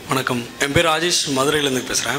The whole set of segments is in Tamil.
வணக்கம் என் பேர் ராஜேஷ் மதுரையிலேருந்து பேசுகிறேன்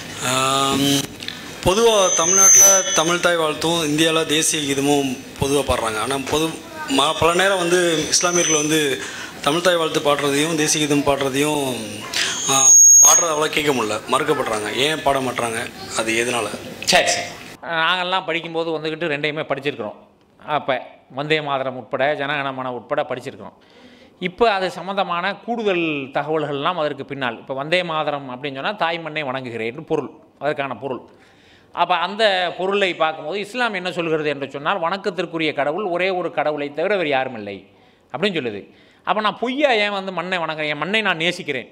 பொதுவாக தமிழ்நாட்டில் தமிழ் தாய் வாழ்த்தும் இந்தியாவில் தேசிய கீதமும் பொதுவாக பாடுறாங்க ஆனால் பொது ம பல நேரம் வந்து இஸ்லாமியர்கள் வந்து தமிழ் தாய் வாழ்த்து பாடுறதையும் தேசிய கீதம் பாடுறதையும் ஆ, பாடுறத அவ்வளோ கேட்க முடியல மறுக்கப்படுறாங்க ஏன் பாட மாட்றாங்க அது எதனால் சரி சரி நாங்கள்லாம் படிக்கும்போது வந்துக்கிட்டு ரெண்டையுமே படிச்சிருக்கிறோம் அப்போ வந்தே மாதரம் உட்பட ஜனகணமன உட்பட படிச்சிருக்கிறோம் இப்போ அது சம்மந்தமான கூடுதல் தகவல்கள்லாம் அதற்கு பின்னால் இப்போ வந்தே மாதரம் அப்படின்னு சொன்னால் தாய் மண்ணை வணங்குகிறேன் பொருள் அதற்கான பொருள் அப்போ அந்த பொருளை பார்க்கும்போது இஸ்லாம் என்ன சொல்கிறது என்று சொன்னால் வணக்கத்திற்குரிய கடவுள் ஒரே ஒரு கடவுளை தவிர வேறு யாரும் இல்லை அப்படின்னு சொல்லுது அப்போ நான் பொய்யா ஏன் வந்து மண்ணை வணங்குறேன் என் மண்ணை நான் நேசிக்கிறேன்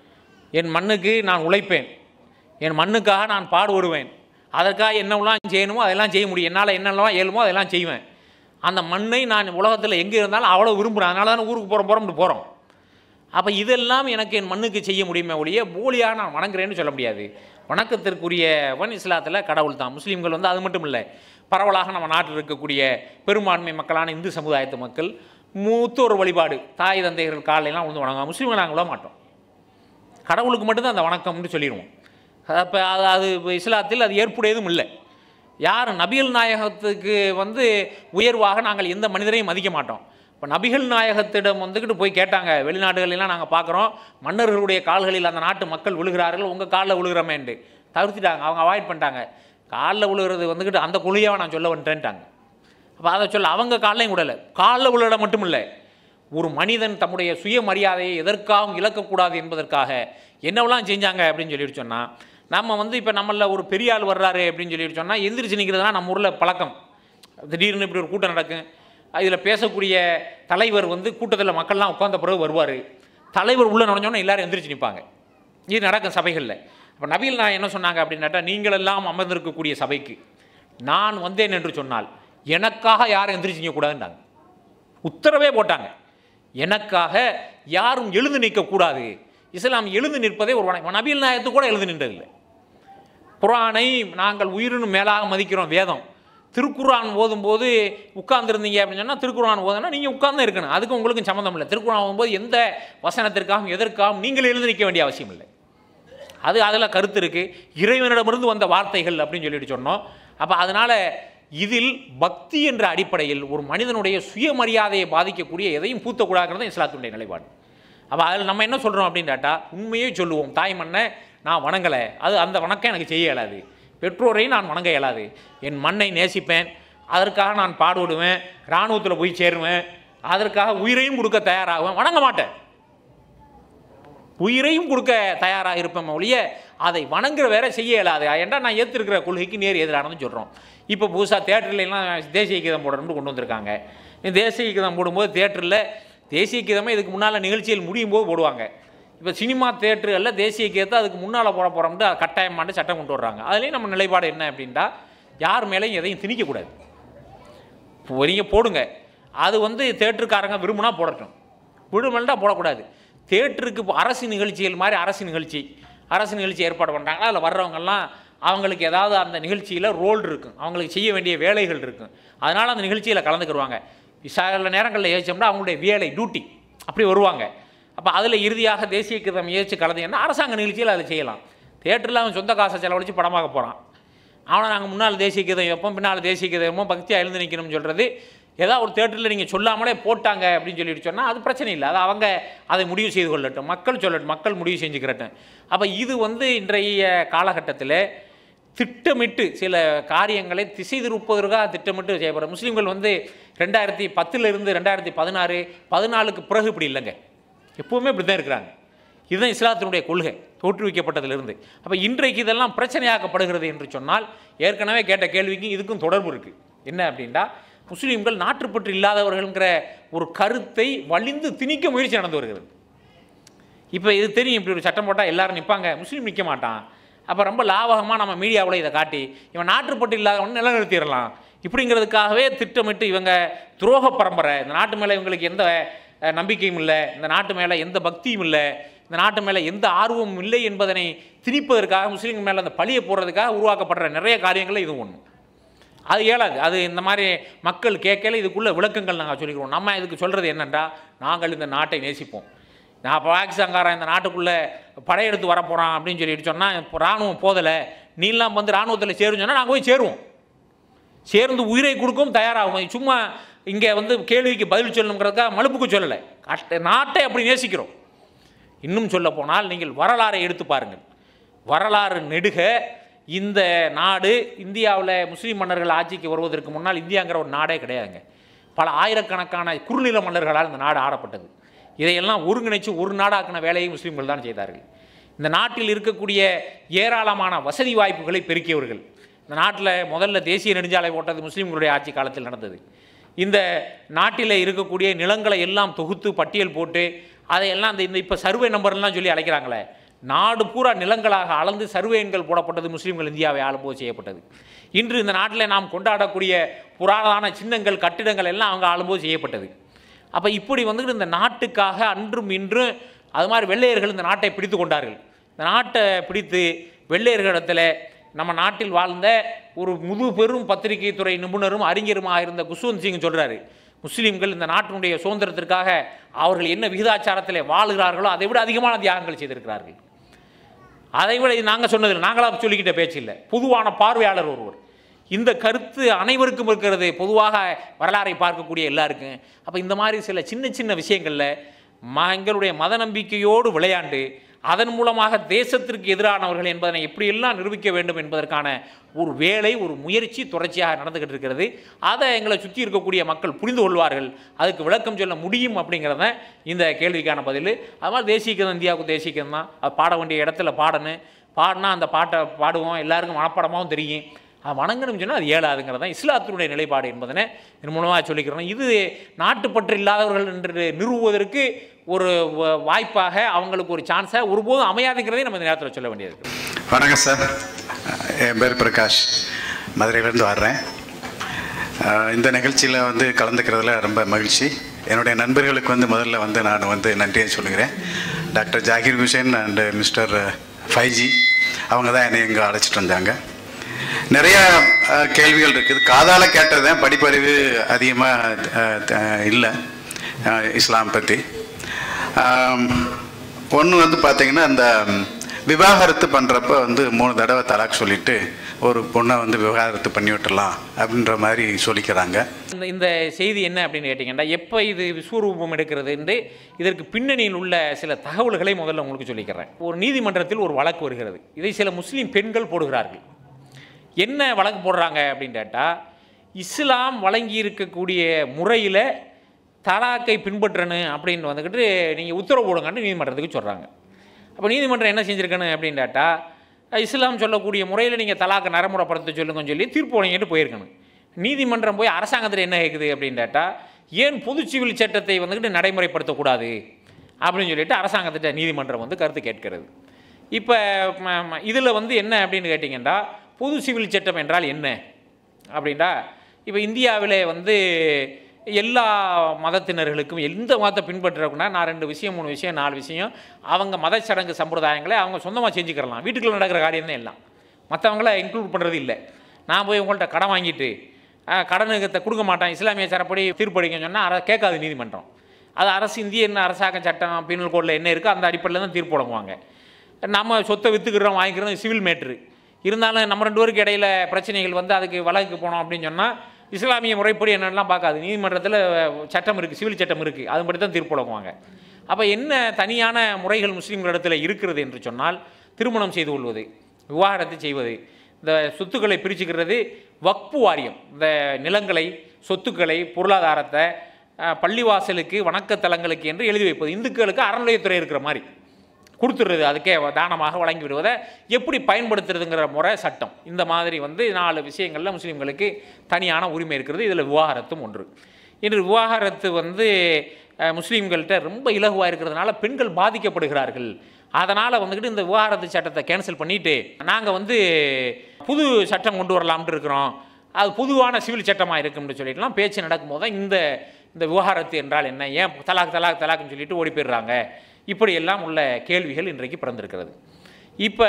என் மண்ணுக்கு நான் உழைப்பேன் என் மண்ணுக்காக நான் பாடுபடுவேன் அதற்காக என்னவெல்லாம் செய்யணுமோ அதெல்லாம் செய்ய முடியும் என்னால் என்னெல்லாம் இயலுமோ அதெல்லாம் செய்வேன் அந்த மண்ணை நான் உலகத்தில் எங்கே இருந்தாலும் அவ்வளோ விரும்புகிறேன் அதனால தானே ஊருக்கு போகிறோம் போகிறோம்னு போகிறோம் அப்போ இதெல்லாம் எனக்கு என் மண்ணுக்கு செய்ய முடியுமே ஒழிய போலியாக நான் வணங்குறேன்னு சொல்ல முடியாது வணக்கத்திற்குரியவன் இஸ்லாத்தில் கடவுள் தான் முஸ்லீம்கள் வந்து அது மட்டும் இல்லை பரவலாக நம்ம நாட்டில் இருக்கக்கூடிய பெரும்பான்மை மக்களான இந்து சமுதாயத்து மக்கள் மூத்தோர் வழிபாடு தாய் தந்தைகள் காலையெல்லாம் வந்து வணங்குவாங்க முஸ்லீம்கள் நாங்கள் விட மாட்டோம் கடவுளுக்கு மட்டும்தான் அந்த வணக்கம்னு சொல்லிடுவோம் அப்போ அது அது இப்ப இஸ்லாத்தில் அது ஏற்புடையதும் இல்லை யார் நபிகள் நாயகத்துக்கு வந்து உயர்வாக நாங்கள் எந்த மனிதரையும் மதிக்க மாட்டோம் இப்போ நபிகள் நாயகத்திடம் வந்துக்கிட்டு போய் கேட்டாங்க வெளிநாடுகளெல்லாம் நாங்கள் பார்க்குறோம் மன்னர்களுடைய கால்களில் அந்த நாட்டு மக்கள் விழுகிறார்கள் உங்கள் காலில் விழுகிறமேன்ட்டு தவிர்த்துட்டாங்க அவங்க அவாய்ட் பண்ணிட்டாங்க காலில் விழுகிறது வந்துக்கிட்டு அந்த குழியாக நான் சொல்ல வந்துட்டேன்ட்டாங்க அப்போ அதை சொல்ல அவங்க காலையும் விடலை காலில் விழுட மட்டும் இல்லை ஒரு மனிதன் தம்முடைய சுயமரியாதையை எதற்காகவும் இழக்கக்கூடாது என்பதற்காக என்னவெல்லாம் செஞ்சாங்க அப்படின்னு சொல்லிட்டு சொன்னால் நம்ம வந்து இப்போ நம்மளில் ஒரு பெரிய ஆள் வர்றாரு அப்படின்னு சொல்லிட்டு சொன்னால் எந்திரிச்சு நிற்கிறதுலாம் நம்ம ஊரில் பழக்கம் திடீர்னு இப்படி ஒரு கூட்டம் நடக்கும் இதில் பேசக்கூடிய தலைவர் வந்து கூட்டத்தில் மக்கள்லாம் உட்கார்ந்த பிறகு வருவார் தலைவர் உள்ளே நுழைஞ்சோன்னே எல்லாரும் எந்திரிச்சு நிற்பாங்க இது நடக்கும் சபைகளில் அப்போ நபிகள் நான் என்ன சொன்னாங்க அப்படின்னாட்டா நீங்கள் எல்லாம் அமர்ந்திருக்கக்கூடிய சபைக்கு நான் வந்தேன் என்று சொன்னால் எனக்காக யாரும் எந்திரிச்சிக்க கூடாதுன்றாங்க உத்தரவே போட்டாங்க எனக்காக யாரும் எழுந்து நிற்கக்கூடாது இஸ்லாம் எழுந்து நிற்பதே ஒரு வணக்கம் நபிகள் நாயகத்து கூட எழுந்து நின்றதில்லை குரானை நாங்கள் உயிரினு மேலாக மதிக்கிறோம் வேதம் திருக்குரான் ஓதும்போது உட்கார்ந்துருந்தீங்க அப்படின்னு சொன்னால் திருக்குரான் ஓதுனா நீங்கள் உட்கார்ந்து இருக்கணும் அதுக்கு உங்களுக்கும் சம்மந்தம் இல்லை திருக்குரான் ஓதும்போது எந்த வசனத்திற்காகவும் எதற்காகவும் நீங்கள் எழுந்து நிற்க வேண்டிய அவசியம் இல்லை அது அதில் கருத்து இருக்குது இறைவனிடமிருந்து வந்த வார்த்தைகள் அப்படின்னு சொல்லிட்டு சொன்னோம் அப்போ அதனால் இதில் பக்தி என்ற அடிப்படையில் ஒரு மனிதனுடைய சுயமரியாதையை பாதிக்கக்கூடிய எதையும் பூத்தக்கூடாதுங்கிறது தான் இஸ்லாத்துடைய நிலைப்பாடு அப்போ அதில் நம்ம என்ன சொல்கிறோம் அப்படின்னு கேட்டா உண்மையே சொல்லுவோம் தாய் மண்ணை நான் வணங்கலை அது அந்த வணக்கம் எனக்கு செய்ய இயலாது பெற்றோரையும் நான் வணங்க இயலாது என் மண்ணை நேசிப்பேன் அதற்காக நான் பாடுபடுவேன் இராணுவத்தில் போய் சேருவேன் அதற்காக உயிரையும் கொடுக்க தயாராகுவேன் வணங்க மாட்டேன் உயிரையும் கொடுக்க தயாராக இருப்பேன் ஒழிய அதை வணங்குற வேற செய்ய இயலாது ஏன்டா நான் ஏற்றிருக்கிற கொள்கைக்கு நேர் எதிரானதுன்னு சொல்கிறோம் இப்போ புதுசாக தேட்டர்லாம் தேசிய கீதம் போடணும்னு கொண்டு வந்திருக்காங்க இந்த தேசிய கீதம் போடும்போது தேட்டரில் தேசிய கீதமே இதுக்கு முன்னால் நிகழ்ச்சிகள் முடியும் போது போடுவாங்க இப்போ சினிமா தேட்டர்களில் தேசிய கீதத்தை அதுக்கு முன்னால் போட போகிறோம்ட்டு கட்டாயமாண்டு சட்டம் கொண்டு வர்றாங்க அதுலேயும் நம்ம நிலைப்பாடு என்ன அப்படின்ட்டா யார் மேலேயும் எதையும் திணிக்கக்கூடாது இப்போ நீங்கள் போடுங்க அது வந்து தேட்டருக்காரங்க விரும்பினா போடட்டும் விரும்பலா போடக்கூடாது தேட்டருக்கு இப்போ அரசு நிகழ்ச்சிகள் மாதிரி அரசு நிகழ்ச்சி அரசு நிகழ்ச்சி ஏற்பாடு பண்ணுறாங்க அதில் வர்றவங்கெல்லாம் அவங்களுக்கு ஏதாவது அந்த நிகழ்ச்சியில் ரோல் இருக்கும் அவங்களுக்கு செய்ய வேண்டிய வேலைகள் இருக்கும் அதனால் அந்த நிகழ்ச்சியில் கலந்துக்கிடுவாங்க சில நேரங்களில் ஏச்சோம்னா அவங்களுடைய வேலை டியூட்டி அப்படி வருவாங்க அப்போ அதில் இறுதியாக தேசிய கீதம் ஏச்சு கலந்தீங்கன்னா அரசாங்க நிகழ்ச்சியில் அதை செய்யலாம் தேட்டரில் அவன் சொந்த காசை செலவழித்து படமாக போகிறான் அவனை நாங்கள் முன்னால் தேசிய கீதம் வைப்போம் பின்னால் தேசிய கீதம் வைப்போம் பக்தியாக எழுந்து நிற்கணும்னு சொல்கிறது ஏதாவது ஒரு தேட்டரில் நீங்கள் சொல்லாமலே போட்டாங்க அப்படின்னு சொல்லிட்டு சொன்னால் அது பிரச்சனை இல்லை அது அவங்க அதை முடிவு செய்து கொள்ளட்டும் மக்கள் சொல்லட்டும் மக்கள் முடிவு செஞ்சுக்கிறட்டும் அப்போ இது வந்து இன்றைய காலகட்டத்தில் திட்டமிட்டு சில காரியங்களை திசை திருப்பதற்காக திட்டமிட்டு செய்யப்படுற முஸ்லீம்கள் வந்து ரெண்டாயிரத்தி பத்துலேருந்து ரெண்டாயிரத்தி பதினாறு பதினாலுக்கு பிறகு இப்படி இல்லைங்க எப்போவுமே இப்படி தான் இருக்கிறாங்க இதுதான் இஸ்லாத்தினுடைய கொள்கை தோற்றுவிக்கப்பட்டதிலிருந்து அப்போ இன்றைக்கு இதெல்லாம் பிரச்சனையாக்கப்படுகிறது என்று சொன்னால் ஏற்கனவே கேட்ட கேள்விக்கு இதுக்கும் தொடர்பு இருக்குது என்ன அப்படின்னா முஸ்லீம்கள் நாட்டுப்பற்று இல்லாதவர்கள்ங்கிற ஒரு கருத்தை வலிந்து திணிக்க முயற்சி நடந்து வருகிறது இப்போ இது தெரியும் இப்படி ஒரு சட்டம் போட்டால் எல்லாரும் நிற்பாங்க முஸ்லீம் நிற்க மாட்டான் அப்போ ரொம்ப லாபகமாக நம்ம மீடியாவில் இதை காட்டி இவன் நாட்டுப்பட்டு இல்லாதவன் நிலைநிறுத்திடலாம் இப்படிங்கிறதுக்காகவே திட்டமிட்டு இவங்க துரோக பரம்பரை இந்த நாட்டு மேலே இவங்களுக்கு எந்த அஹ், நம்பிக்கையும் இல்லை இந்த நாட்டு மேலே எந்த பக்தியும் இல்லை இந்த நாட்டு மேலே எந்த ஆர்வமும் இல்லை என்பதனை திணிப்பதற்காக முஸ்லீம்கள் மேலே அந்த பழியை போடுறதுக்காக உருவாக்கப்படுற நிறைய காரியங்கள் இது ஒன்று அது இயலாது அது இந்த மாதிரி மக்கள் கேட்கல இதுக்குள்ள விளக்கங்கள் நாங்கள் சொல்லிக்கிறோம் நம்ம இதுக்கு சொல்கிறது என்னென்றா நாங்கள் இந்த நாட்டை நேசிப்போம் நான் பாகிஸ்தான்காரன் இந்த நாட்டுக்குள்ளே படையெடுத்து வர போகிறான் அப்படின்னு சொல்லிட்டு சொன்னால் இப்போ இராணுவம் போதலை நீலாம் வந்து இராணுவத்தில் சேருன்னு சொன்னால் நாங்கள் போய் சேருவோம் சேர்ந்து உயிரை கொடுக்கவும் தயாராகும் சும்மா இங்கே வந்து கேள்விக்கு பதில் சொல்லணுங்கிறதுக்காக மலுப்புக்கு சொல்லலை கஷ்ட நாட்டை அப்படி நேசிக்கிறோம் இன்னும் சொல்ல போனால் நீங்கள் வரலாறை எடுத்து பாருங்கள் வரலாறு நெடுக இந்த நாடு இந்தியாவில் முஸ்லீம் மன்னர்கள் ஆட்சிக்கு வருவதற்கு முன்னால் இந்தியாங்கிற ஒரு நாடே கிடையாதுங்க பல ஆயிரக்கணக்கான குறுநில மன்னர்களால் இந்த நாடு ஆடப்பட்டது இதையெல்லாம் ஒருங்கிணைச்சு ஒரு நாடாக்கின வேலையை முஸ்லீம்கள் தான் செய்தார்கள் இந்த நாட்டில் இருக்கக்கூடிய ஏராளமான வசதி வாய்ப்புகளை பெருக்கியவர்கள் இந்த நாட்டில் முதல்ல தேசிய நெடுஞ்சாலை ஓட்டது முஸ்லீம்களுடைய ஆட்சி காலத்தில் நடந்தது இந்த நாட்டில் இருக்கக்கூடிய நிலங்களை எல்லாம் தொகுத்து பட்டியல் போட்டு அதையெல்லாம் இந்த இந்த இப்போ சர்வே நம்பர்லாம் சொல்லி அழைக்கிறாங்களே நாடு பூரா நிலங்களாக அளந்து சர்வே எண்கள் போடப்பட்டது முஸ்லீம்கள் இந்தியாவை ஆளும்போது செய்யப்பட்டது இன்று இந்த நாட்டில் நாம் கொண்டாடக்கூடிய புராணமான சின்னங்கள் கட்டிடங்கள் எல்லாம் அவங்க ஆளும்போது செய்யப்பட்டது அப்போ இப்படி வந்துட்டு இந்த நாட்டுக்காக அன்றும் இன்றும் அது மாதிரி வெள்ளையர்கள் இந்த நாட்டை பிடித்து கொண்டார்கள் இந்த நாட்டை பிடித்து வெள்ளையர்களிடத்தில் நம்ம நாட்டில் வாழ்ந்த ஒரு முது பெரும் பத்திரிகை துறை நிபுணரும் அறிஞருமாக இருந்த குஷ்வந்த் சிங் சொல்கிறாரு முஸ்லீம்கள் இந்த நாட்டினுடைய சுதந்திரத்திற்காக அவர்கள் என்ன விகிதாச்சாரத்தில் வாழுகிறார்களோ அதை விட அதிகமான தியாகங்கள் செய்திருக்கிறார்கள் அதை விட இது நாங்கள் சொன்னதில்லை நாங்களாக சொல்லிக்கிட்ட பேச்சு இல்லை பொதுவான பார்வையாளர் ஒருவர் இந்த கருத்து அனைவருக்கும் இருக்கிறது பொதுவாக வரலாறை பார்க்கக்கூடிய எல்லாருக்கும் அப்போ இந்த மாதிரி சில சின்ன சின்ன விஷயங்களில் ம எங்களுடைய மத நம்பிக்கையோடு விளையாண்டு அதன் மூலமாக தேசத்திற்கு எதிரானவர்கள் என்பதனை எப்படியெல்லாம் நிரூபிக்க வேண்டும் என்பதற்கான ஒரு வேலை ஒரு முயற்சி தொடர்ச்சியாக நடந்துக்கிட்டு இருக்கிறது அதை எங்களை சுற்றி இருக்கக்கூடிய மக்கள் புரிந்து கொள்வார்கள் அதுக்கு விளக்கம் சொல்ல முடியும் அப்படிங்கிறத இந்த கேள்விக்கான பதில் அது மாதிரி தேசிய கீதம் இந்தியாவுக்கு தேசிய கீதம் தான் அது பாட வேண்டிய இடத்துல பாடணும் பாடினா அந்த பாட்டை பாடுவோம் எல்லாருக்கும் மனப்படமாகவும் தெரியும் அது வணங்கணும் சொன்னால் அது இயலாதுங்கிறது தான் இஸ்லாத்தினுடைய நிலைப்பாடு என்பதனை இதன் மூலமாக சொல்லிக்கிறோம் இது நாட்டுப்பற்று இல்லாதவர்கள் என்று நிறுவுவதற்கு ஒரு வ- வாய்ப்பாக அவங்களுக்கு ஒரு சான்ஸை ஒருபோதும் அமையாதுங்கிறதை நம்ம இந்த நேரத்தில் சொல்ல வேண்டியது இருக்கு. வணக்கம் சார் என் பேர் பிரகாஷ் மதுரையிலேருந்து வர்றேன் அஹ் இந்த நிகழ்ச்சியில் வந்து கலந்துக்கிறதுல ரொம்ப மகிழ்ச்சி என்னுடைய நண்பர்களுக்கு வந்து முதல்ல வந்து நான் வந்து நன்றியை சொல்லுகிறேன் doctor Zakir Hussain and mister Faiji அவங்க தான் என்னை இங்கே அழைச்சிட்டு வந்தாங்க நிறைய அஹ், கேள்விகள் இருக்குது காதால கேட்டதுதான் படிப்பறிவு அதிகமாக இல்லை இஸ்லாம் பற்றி ஒன்று வந்து பார்த்தீங்கன்னா அந்த ம், விவாகரத்து பண்ணுறப்ப வந்து மூணு தடவை தலாக் சொல்லிட்டு ஒரு பொண்ணை வந்து விவாகரத்து பண்ணி விட்டுறலாம் அப்படின்ற மாதிரி சொல்லிக்கிறாங்க இந்த இந்த செய்தி என்ன அப்படின்னு கேட்டிங்கன்னா எப்போ இது விஸ்வரூபம் எடுக்கிறது என்று இதற்கு பின்னணியில் உள்ள சில தகவல்களை முதல்ல உங்களுக்கு சொல்லிக்கிறேன் ஒரு நீதிமன்றத்தில் ஒரு வழக்கு வருகிறது இதை சில முஸ்லீம் பெண்கள் போடுகிறார்கள் என்ன வழக்கு போடுறாங்க அப்படின்னு கேட்டால் இஸ்லாம் வழங்கி இருக்கக்கூடிய முறையில் தலாக்கை பின்பற்றணும் அப்படின்னு வந்துக்கிட்டு நீங்கள் உத்தரவு போடுங்கன்னு நீதிமன்றத்துக்கு சொல்கிறாங்க அப்போ நீதிமன்றம் என்ன செஞ்சுருக்கணும் அப்படின்னு கேட்டால் இஸ்லாம் சொல்லக்கூடிய முறையில் நீங்கள் தலாக்கை நடைமுறைப்படுத்த சொல்லுங்கன்னு சொல்லி தீர்ப்பு வழங்கிட்டு போயிருக்கணும் நீதிமன்றம் போய் அரசாங்கத்தில் என்ன கேட்குது அப்படின்னு கேட்டால் ஏன் பொது சிவில் சட்டத்தை வந்துக்கிட்டு நடைமுறைப்படுத்தக்கூடாது அப்படின்னு சொல்லிட்டு அரசாங்கத்திட்ட நீதிமன்றம் வந்து கருத்து கேட்கிறது இப்போ இதில் வந்து என்ன அப்படின்னு கேட்டிங்கன்னா பொது சிவில் சட்டம் என்றால் என்ன அப்படின்னா இப்போ இந்தியாவிலே வந்து எல்லா மதத்தினர்களுக்கும் எந்த மதத்தை பின்பற்றுறதுக்குன்னா நான் ரெண்டு விஷயம் மூணு விஷயம் நாலு விஷயம் அவங்க மத சடங்கு சம்பிரதாயங்களை அவங்க சொந்தமாக செஞ்சுக்கிறலாம் வீட்டுக்குள்ள நடக்கிற காரியம் தான் எல்லாம் மற்றவங்கள இன்க்ளூட் பண்ணுறது இல்லை நான் போய் உங்கள்கிட்ட கடன் வாங்கிட்டு அஹ், கடனுக்கு கொடுக்க மாட்டேன் இஸ்லாமிய சரப்படி தீர்ப்பளிக்கன்னு சொன்னால் அர கேட்காது நீதிமன்றம் அது அரசு இந்திய என்ன அரசாங்க சட்டம் பீனல் கோடில் என்ன இருக்கோ அந்த அடிப்படையில் தான் தீர்ப்பு வழங்குவாங்க நம்ம சொத்தை விற்றுக்கிறோம் வாங்கிக்கிறோம் சிவில் மேட்ரு இருந்தாலும் நம்ம ரெண்டு பேருக்கு இடையில பிரச்சனைகள் வந்து அதுக்கு வழக்குக்கு போனோம் அப்படின்னு சொன்னால் இஸ்லாமிய முறைப்படி என்னென்னலாம் பார்க்காது நீதிமன்றத்தில் சட்டம் இருக்குது சிவில் சட்டம் இருக்குது அதுபடி தான் தீர்ப்பு வழங்குவாங்க அப்போ என்ன தனியான முறைகள் முஸ்லீம்களிடத்தில் இருக்கிறது என்று சொன்னால் திருமணம் செய்து கொள்வது விவாகரத்து செய்வது இந்த சொத்துக்களை பிரிச்சுக்கிறது வக்பு வாரியம் இந்த நிலங்களை சொத்துக்களை பொருளாதாரத்தை அஹ், பள்ளிவாசலுக்கு வணக்கத்தலங்களுக்கு என்று எழுதி வைப்பது இந்துக்களுக்கு அறநிலையத்துறை இருக்கிற மாதிரி கொடுத்துடுறது அதுக்கே தானமாக வழங்கி விடுவதை எப்படி பயன்படுத்துறதுங்கிற முறை சட்டம் இந்த மாதிரி வந்து நாலு விஷயங்களில் முஸ்லீம்களுக்கு தனியான உரிமை இருக்கிறது இதில் விவாகரத்தும் ஒன்று இன்று விவாகரத்து வந்து அஹ், முஸ்லீம்கள்கிட்ட ரொம்ப இலகுவாக இருக்கிறதுனால பெண்கள் பாதிக்கப்படுகிறார்கள் அதனால் வந்துக்கிட்டு இந்த விவாகரத்து சட்டத்தை கேன்சல் பண்ணிட்டு நாங்கள் வந்து புது சட்டம் கொண்டு வரலாம்னு இருக்கிறோம் அது பொதுவான சிவில் சட்டமாக இருக்கும்னு சொல்லிட்டுலாம் பேச்சு நடக்கும்போது தான் இந்த இந்த விவாகரத்து என்றால் என்ன ஏன் தலாக் தலாக் தலாக்னு சொல்லிட்டு ஓடி போயிடுறாங்க இப்படியெல்லாம் உள்ள கேள்விகள் இன்றைக்கு பிறந்திருக்கிறது இப்போ